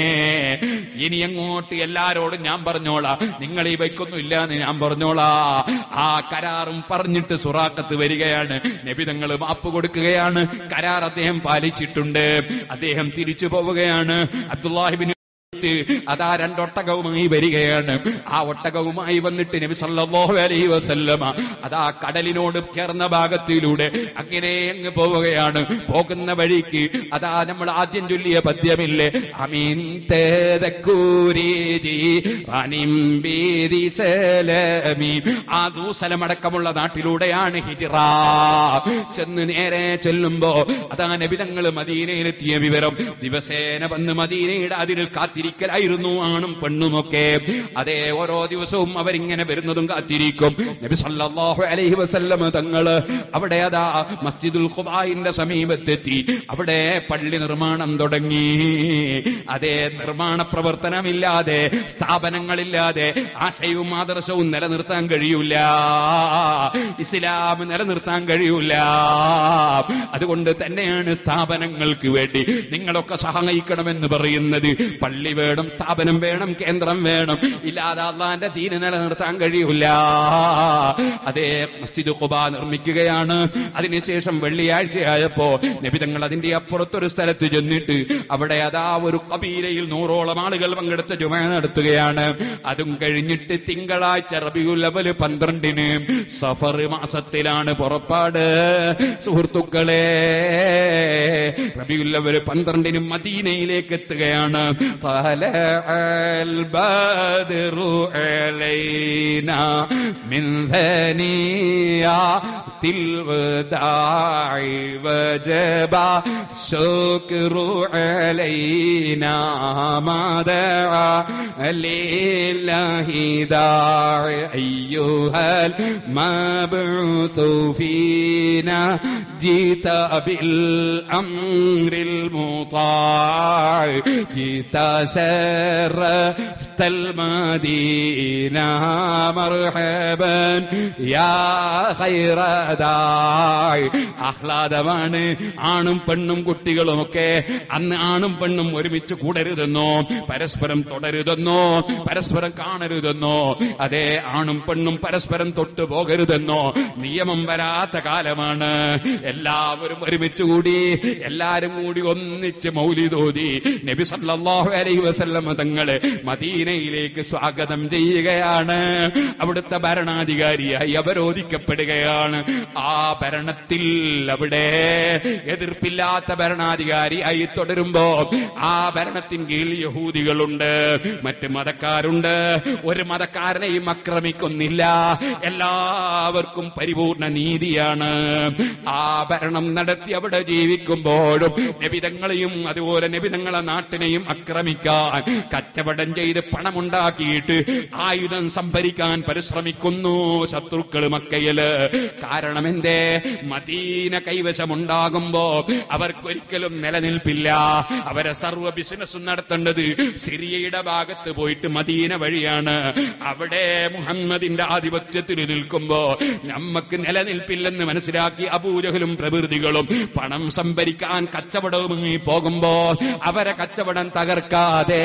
ഇനി അങ്ങോട്ട് എല്ലാരോടും ഞാൻ പറഞ്ഞോളാ നിങ്ങൾ ഈ ബൈക്കൊന്നും ഇല്ല എന്ന് ഞാൻ പറഞ്ഞോളാ ആ കരാറും പറഞ്ഞിട്ട് സുറാഖത്ത് വരികയാണ് നബിതങ്ങൾ മാപ്പ് കൊടുക്കുകയാണ് കരാർ അദ്ദേഹം പാലിച്ചിട്ടുണ്ട് അദ്ദേഹം തിരിച്ചു പോവുകയാണ് അബ്ദുല്ലാഹിബിൻ അതാ രണ്ടൊട്ടകവുമായി വരികയാണ് ആ ഒട്ടകവുമായി വന്നിട്ട് നബി സല്ലല്ലാഹു അലൈഹി വസല്ലമ അതാ കടലിനോട് ചേർന്ന ഭാഗത്തിലൂടെ അങ്ങനെ അങ്ങ് പോവുകയാണ് പോകുന്ന വഴിക്ക് അതാ നമ്മൾ ആദ്യം ചൊല്ലിയ പദ്യമില്ലേ അമീൻ തേതക്കൂരീജി റാനിം ബീദി സലമി ആ ദൂസലമടക്കമുള്ള നാട്ടിലൂടെയാണ് ഹിജിറ ചെന്ന് നേരെ ചെല്ലുമ്പോ അതാ നബിതങ്ങൾ മദീനയിലെത്തിയ വിവരം ദിവസേന വന്ന് മദീനയുടെ അതിരിൽ കാത്തിരിക്കലായിരുന്നു ആണും പെണ്ണുമൊക്കെ അതേ ഓരോ ദിവസവും അവരിങ്ങനെ വരുന്നതും കാത്തിരിക്കും നബി സല്ലല്ലാഹു അലൈഹി വസല്ലം തങ്ങള് അവിടെ അതാ മസ്ജിദുൽ ഖുബായിന്റെ സമീപത്തെത്തി അവിടെ പള്ളി നിർമ്മാണം തുടങ്ങി അതേ നിർമ്മാണ പ്രവർത്തനമില്ലാതെ സ്ഥാപനങ്ങളില്ലാതെ ആശയവും ആദർശവും നിലനിർത്താൻ കഴിയൂല ഇസ്ലാം നിലനിർത്താൻ കഴിയൂല അതുകൊണ്ട് തന്നെയാണ് സ്ഥാപനങ്ങൾക്ക് വേണ്ടി നിങ്ങളൊക്കെ സഹായിക്കണമെന്ന് പറയുന്നത് പള്ളി വേണം സ്ഥാപനം വേണം കേന്ദ്രം വേണം ഇല്ലാതെ അള്ളാന്റെ ദീന് നിലനിർത്താൻ കഴിയൂല അതേ മസ്ജിദ് ഖുബ നിർമ്മിക്കുകയാണ് അതിനുശേഷം വെള്ളിയാഴ്ചയായപ്പോ നബിതങ്ങൾ അതിന്റെ അപ്പുറത്തൊരു സ്ഥലത്ത് ചെന്നിട്ട് അവിടെ അതാ ഒരു കബീലയിൽ നൂറോളം ആളുകൾ പങ്കെടുത്ത ജുമ നടത്തുകയാണ് അതും കഴിഞ്ഞിട്ട് തിങ്കളാഴ്ച റബിയുൽ അവല് പന്ത്രണ്ടിന് സഫർ മാസത്തിലാണ് പുറപ്പാട് സുഹൃത്തുക്കളെ റബിയുൽ അവല് പന്ത്രണ്ടിനും മദീനയിലേക്ക് എത്തുകയാണ് طلع البدر علينا من ثنيات الوداع وجب الشكر علينا ما دعا لله داعي أيها المبعوث فينا جيت بالأمر المطاع جيت شرفت المدينة مرحبا يا خير داعي ആഹ്ലാദമാണ് ആണും പെണ്ണും കുട്ടികളുമൊക്കെ അന്ന് ആണും പെണ്ണും ഒരുമിച്ച് കൂടരുതെന്നോ പരസ്പരം തുടരുതെന്നോ പരസ്പരം കാണരുതെന്നോ അതേ ആണും പെണ്ണും പരസ്പരം തൊട്ടു പോകരുതെന്നോ നിയമം വരാത്ത കാലമാണ് എല്ലാവരും ഒരുമിച്ച് കൂടി എല്ലാരും കൂടി ഒന്നിച്ച് മൗലിതോതി നബി സല്ലല്ലാഹു അലൈഹി വസല്ലം തങ്ങളെ മദീനയിലേക്ക് സ്വാഗതം ചെയ്യുകയാണ് അവിടുത്തെ ഭരണാധികാരിയായി അവരോധിക്കപ്പെടുകയാണ് ആ ഭരണത്തിൽ അവിടെ എതിർപ്പില്ലാത്ത ഭരണാധികാരിയായി തുടരുമ്പോ ആ ഭരണത്തിൻ കീഴിൽ യഹൂദികളുണ്ട് മറ്റ് മതക്കാരുണ്ട് ഒരു മതക്കാരനെയും ആക്രമിക്കുന്നില്ല എല്ലാവർക്കും പരിപൂർണ നീതിയാണ് ആ ഭരണം നടത്തി അവിടെ ജീവിക്കുമ്പോഴും നബിതങ്ങളെയും അതുപോലെ നബിതങ്ങളെ നാട്ടിനെയും ആക്രമിക്കാൻ കച്ചവടം ചെയ്ത് പണമുണ്ടാക്കിയിട്ട് ആയുധം സംഭരിക്കാൻ പരിശ്രമിക്കുന്നു ശത്രുക്കൾ മക്കയില് കാരണം എന്തേ മദീന കൈവശമുണ്ടാകുമ്പോ അവർക്കൊരിക്കലും നിലനിൽപ്പില്ല അവരെ സർവ്വ ബിസിനസ്സും നടത്തേണ്ടത് സിറിയയുടെ ഭാഗത്ത് പോയിട്ട് മദീന വഴിയാണ് അവിടെ മുഹമ്മദിന്റെ ആധിപത്യത്തിൽ നിൽക്കുമ്പോ നമ്മക്ക് നിലനിൽപ്പില്ലെന്ന് മനസ്സിലാക്കി അപൂജകളും പ്രകൃതികളും പണം സംഭരിക്കാൻ കച്ചവടവുമായി പോകുമ്പോ അവരെ കച്ചവടം തകർക്കാതെ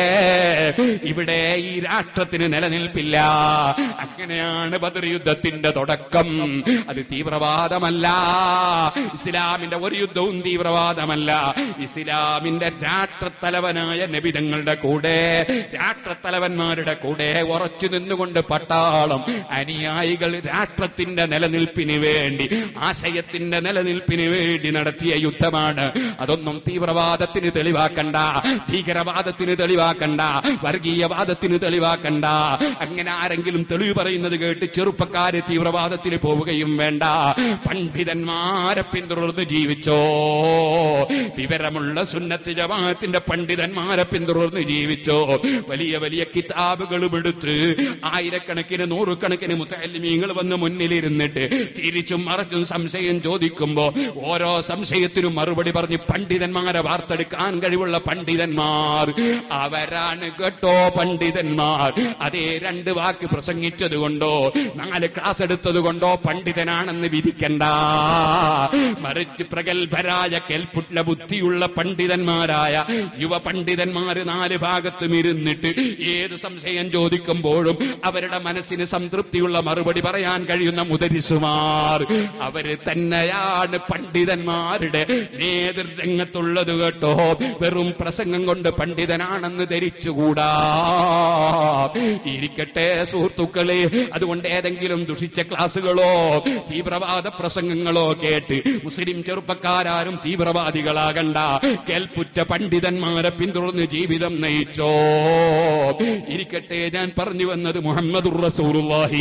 ഇവിടെ ഈ രാഷ്ട്രത്തിന് നിലനിൽപ്പില്ല അങ്ങനെയാണ് ബദർ യുദ്ധത്തിന്റെ തുടക്കം അത് തീവ്രവാദമല്ല ഇസ്ലാമിന്റെ ഒരു യുദ്ധവും തീവ്രവാദമല്ല ഇസ്ലാമിന്റെ രാഷ്ട്രത്തലവനായ നബിതങ്ങളുടെ കൂടെ രാഷ്ട്രത്തലവന്മാരുടെ കൂടെ ഉറച്ചു നിന്നുകൊണ്ട് പട്ടാളം അനുയായികൾ രാഷ്ട്രത്തിന്റെ നിലനിൽപ്പിന് വേണ്ടി ആശയത്തിന്റെ നിലനിൽപ്പിന് വേണ്ടി നടത്തിയ യുദ്ധമാണ് അതൊന്നും തീവ്രവാദത്തിന് തെളിവാക്കണ്ട ഭീകരവാദത്തിന് തെളിവാക്കണ്ട വർഗീയവാദത്തിന് തെളിവാക്കണ്ട അങ്ങനെ ആരെങ്കിലും തെളിവ് പറയുന്നത് കേട്ട് ചെറുപ്പക്കാര് തീവ്രവാദത്തിന് പോവുകയും വേണ്ട പണ്ഡിതന്മാരെ പിന്തുടർന്ന് ജീവിച്ചോ വിവരമുള്ള സുന്നത്ത് ജമാഅത്തിന്റെ പണ്ഡിതന്മാരെ പിന്തുടർന്ന് ജീവിച്ചോ വലിയ വലിയ കിതാബുകളും എടുത്ത് ആയിരക്കണക്കിന് നൂറുകണക്കിന് മുത്തല്ലിമീങ്ങൾ വന്ന് മുന്നിലിരുന്നിട്ട് തിരിച്ചും മറച്ചും സംശയം ചോദിക്കുമ്പോ ഓരോ സംശയത്തിനും മറുപടി പറഞ്ഞ് പണ്ഡിതന്മാരെ വാർത്തെടുക്കാൻ കഴിവുള്ള പണ്ഡിതന്മാർ അവരാണ് കേട്ടോ പണ്ഡിതന്മാർ അതേ രണ്ട് വാക്ക് പ്രസംഗിച്ചത് കൊണ്ടോ നാല് ക്ലാസ് എടുത്തത് കൊണ്ടോ പണ്ഡിതനാണെന്ന് വിധിക്കണ്ട മറിച്ച് പ്രഗത്ഭരായ കേൾപ്പുള്ള ബുദ്ധിയുള്ള പണ്ഡിതന്മാരായ യുവ പണ്ഡിതന്മാര് നാല് ഭാഗത്തും ഇരുന്നിട്ട് ഏത് സംശയം ചോദിക്കുമ്പോഴും അവരുടെ മനസ്സിന് സംതൃപ്തിയുള്ള മറുപടി പറയാൻ കഴിയുന്ന മുദരിസുമാർ അവര് തന്നെ അവസ്ഥയാണ് പണ്ഡിതന്മാരുടെ നേതൃരംഗത്തുള്ളത് കേട്ടോ വെറും പ്രസംഗം കൊണ്ട് പണ്ഡിതനാണെന്ന് ധരിച്ചുകൂടാ ഇരിക്കട്ടെ സുഹൃത്തുക്കളെ അതുകൊണ്ട് ഏതെങ്കിലും ദുഷിച്ച ക്ലാസുകളോ തീവ്രവാദ പ്രസംഗങ്ങളോ കേട്ട് മുസ്ലിം ചെറുപ്പക്കാരും തീവ്രവാദികളാകണ്ട കേൾപ്പുറ്റ പണ്ഡിതന്മാരെ പിന്തുടർന്ന് ജീവിതം നയിച്ചോ ഇരിക്കട്ടെ ഞാൻ പറഞ്ഞു വന്നത് മുഹമ്മദുർ റസൂലുള്ളാഹി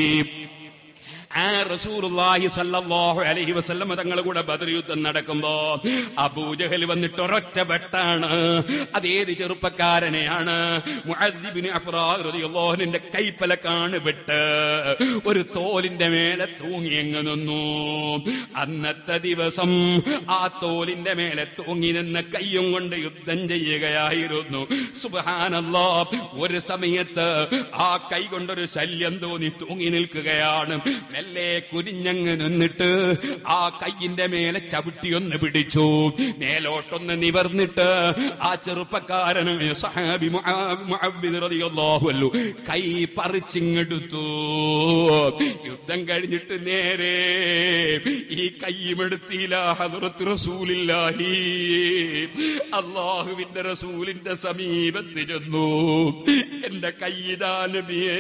ആ റസൂലുള്ളാഹി സല്ലല്ലാഹു അലൈഹി വസല്ലം തങ്ങളുടെ കൂടെ ബദർ യുദ്ധം നടക്കുമ്പോ അബൂജഹൽ വന്നിട്ട് ഒരൊറ്റ വെട്ടാണ് അതേത് ചെറുപ്പക്കാരനെയാണ് മുഅദ്ദിബിന് അഫ്റാ റളിയല്ലാഹുവിന്റെ കൈപ്പലക്കാണ് വെട്ട് ഒരു തോലിന്റെ മേലെ തൂങ്ങി അങ്ങ് നിന്നു അന്നത്തെ ദിവസം ആ തോലിന്റെ മേലെ തൂങ്ങി നിന്ന കയ്യും കൊണ്ട് യുദ്ധം ചെയ്യുകയായിരുന്നു സുബ്ഹാനല്ലാ ഒരു സമയത്ത് ആ കൈ കൊണ്ടൊരു ശല്യം തോന്നി തൂങ്ങി നിൽക്കുകയാണ് മെല്ലെ കുനിഞ്ഞങ്ങ് നിന്നിട്ട് ആ കയ്യിന്റെ മേലെ ചവിട്ടി ഒന്ന് പിടിച്ചു മേലോട്ടൊന്ന് നിവർന്നിട്ട് ആ ചെറുപ്പക്കാരനായ സഹാബി മുആ- മുഅവ്വിദ് റളിയല്ലാഹു അൻഹു കൈ പറിച്ചിങ്ങെടുത്തു യുദ്ധം കഴിഞ്ഞിട്ട് നേരെ ഈ കൈയുമെടുത്തില്ല ഹദറത്ത് റസൂലില്ലാഹി അള്ളാഹുവിന്റെ റസൂലിന്റെ സമീപത്ത് ചെന്നു എന്റെ കൈതാ നബിയേ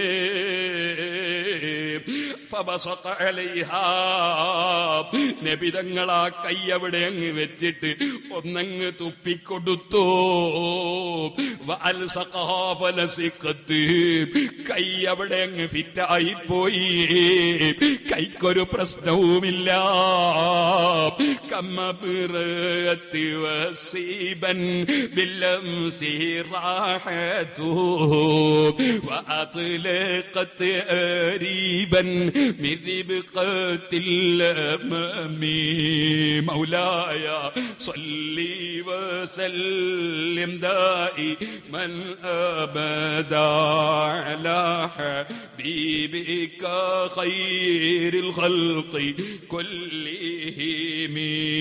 ഫബസത അലൈഹാ. നബി തങ്ങൾ ആ കൈ അവിടെ അങ്ങ് വെച്ചിട്ട് ഒന്നങ്ങ് തുപ്പിക്കൊടുത്തു വഅൽസഖഹാ ഫലസിഖത്ത്. കൈ അവിടെ അങ്ങ് ഫിറ്റായി പോയി കൈക്കൊരു പ്രശ്നവുമില്ല കമ്മബിറത്ത് വസീബൻ ബില്ലംസി റാഹത്തു وأطلقت أريبا من ربقة الأمام مولاي صلي وسلم دائما أبدا على حبيبك خير الخلق كلهم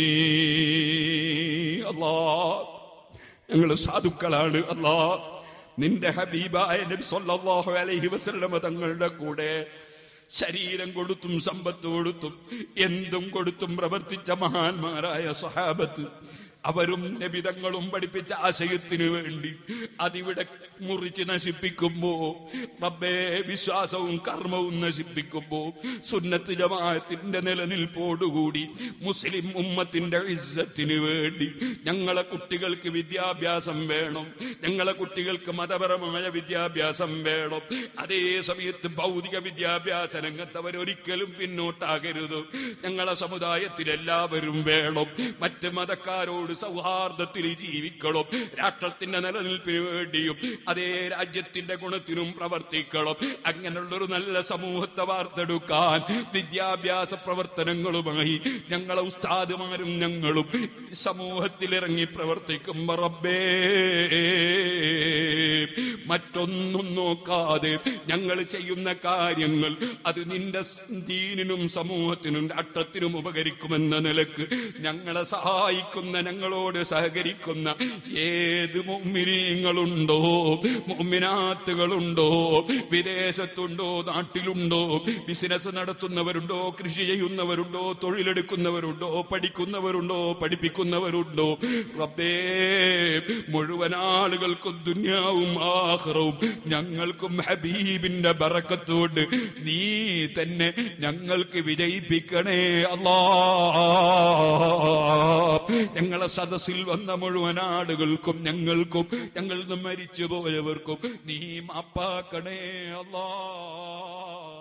الله ഞങ്ങൾ സാധുക്കളാണ് അല്ലാ നിന്റെ ഹബീബായ നബി സല്ലല്ലാഹു അലൈഹി വസല്ലമ തങ്ങളുടെ കൂടെ ശരീരം കൊടുത്തും സമ്പത്ത് കൊടുത്തും എന്തും കൊടുത്തും പ്രവർത്തിച്ച മഹാന്മാരായ സഹാബത്ത് അവരും നബിതങ്ങളും പഠിപ്പിച്ച ആശയത്തിനു വേണ്ടി അതിവിടെ മുറിച്ച് നശിപ്പിക്കുമ്പോ റബ്ബേ വിശ്വാസവും കർമ്മവും നശിപ്പിക്കുമ്പോ സുന്നത്ത് ജമാഅത്തിന്റെ നിലനിൽപ്പോടുകൂടി മുസ്ലിം ഉമ്മത്തിന്റെ ഇസ്സത്തിന് വേണ്ടി ഞങ്ങളെ കുട്ടികൾക്ക് വിദ്യാഭ്യാസം വേണം ഞങ്ങളെ കുട്ടികൾക്ക് മതപരമായ വിദ്യാഭ്യാസം വേണം അതേ സമയത്ത് ഭൗതിക വിദ്യാഭ്യാസ രംഗത്ത് അവരൊരിക്കലും പിന്നോട്ടാകരുത് ഞങ്ങളെ സമുദായത്തിൽ എല്ലാവരും വേണം മറ്റ് മതക്കാരോട് സൗഹാർദ്ദത്തിൽ ജീവിക്കണം രാഷ്ട്രത്തിന്റെ നിലനിൽപ്പിന് വേണ്ടിയും അതേ രാജ്യത്തിന്റെ ഗുണത്തിനും പ്രവർത്തിക്കണം അങ്ങനെയുള്ളൊരു നല്ല സമൂഹത്തെ വാർത്തെടുക്കാൻ വിദ്യാഭ്യാസ പ്രവർത്തനങ്ങളുമായി ഞങ്ങളെ ഉസ്താദുമാരും ഞങ്ങളും സമൂഹത്തിൽ ഇറങ്ങി പ്രവർത്തിക്കുമ്പോ റബ്ബേ മറ്റൊന്നും നോക്കാതെ ഞങ്ങൾ ചെയ്യുന്ന കാര്യങ്ങൾ അത് നിന്റെ ദീനിനും സമൂഹത്തിനും രാഷ്ട്രത്തിനും ഉപകരിക്കുമെന്ന നിലക്ക് ഞങ്ങളെ സഹായിക്കുന്ന ഞങ്ങളോട് സഹകരിക്കുന്ന ഏത് മുമ്മിനീങ്ങളുണ്ടോ മുമ്മിനാത്തുകളുണ്ടോ വിദേശത്തുണ്ടോ നാട്ടിലുണ്ടോ ബിസിനസ് നടത്തുന്നവരുണ്ടോ കൃഷി ചെയ്യുന്നവരുണ്ടോ തൊഴിലെടുക്കുന്നവരുണ്ടോ പഠിക്കുന്നവരുണ്ടോ പഠിപ്പിക്കുന്നവരുണ്ടോ റബ്ബേ മുഴുവൻ ആളുകൾക്കും ദുന്യാവും ആഹ്റവും ഞങ്ങൾക്കും ഹബീബിന്റെ ബറക്കത്തോട് നീ തന്നെ ഞങ്ങൾക്ക് വിജയിപ്പിക്കണേ അല്ലാ ഞങ്ങളെ സദസ്സിൽ വന്ന മുഴുവൻ ആളുകൾക്കും ഞങ്ങൾക്കും ഞങ്ങൾ മരിച്ചു പോയവർക്കും നീ മാപ്പാക്കണേ അല്ലാ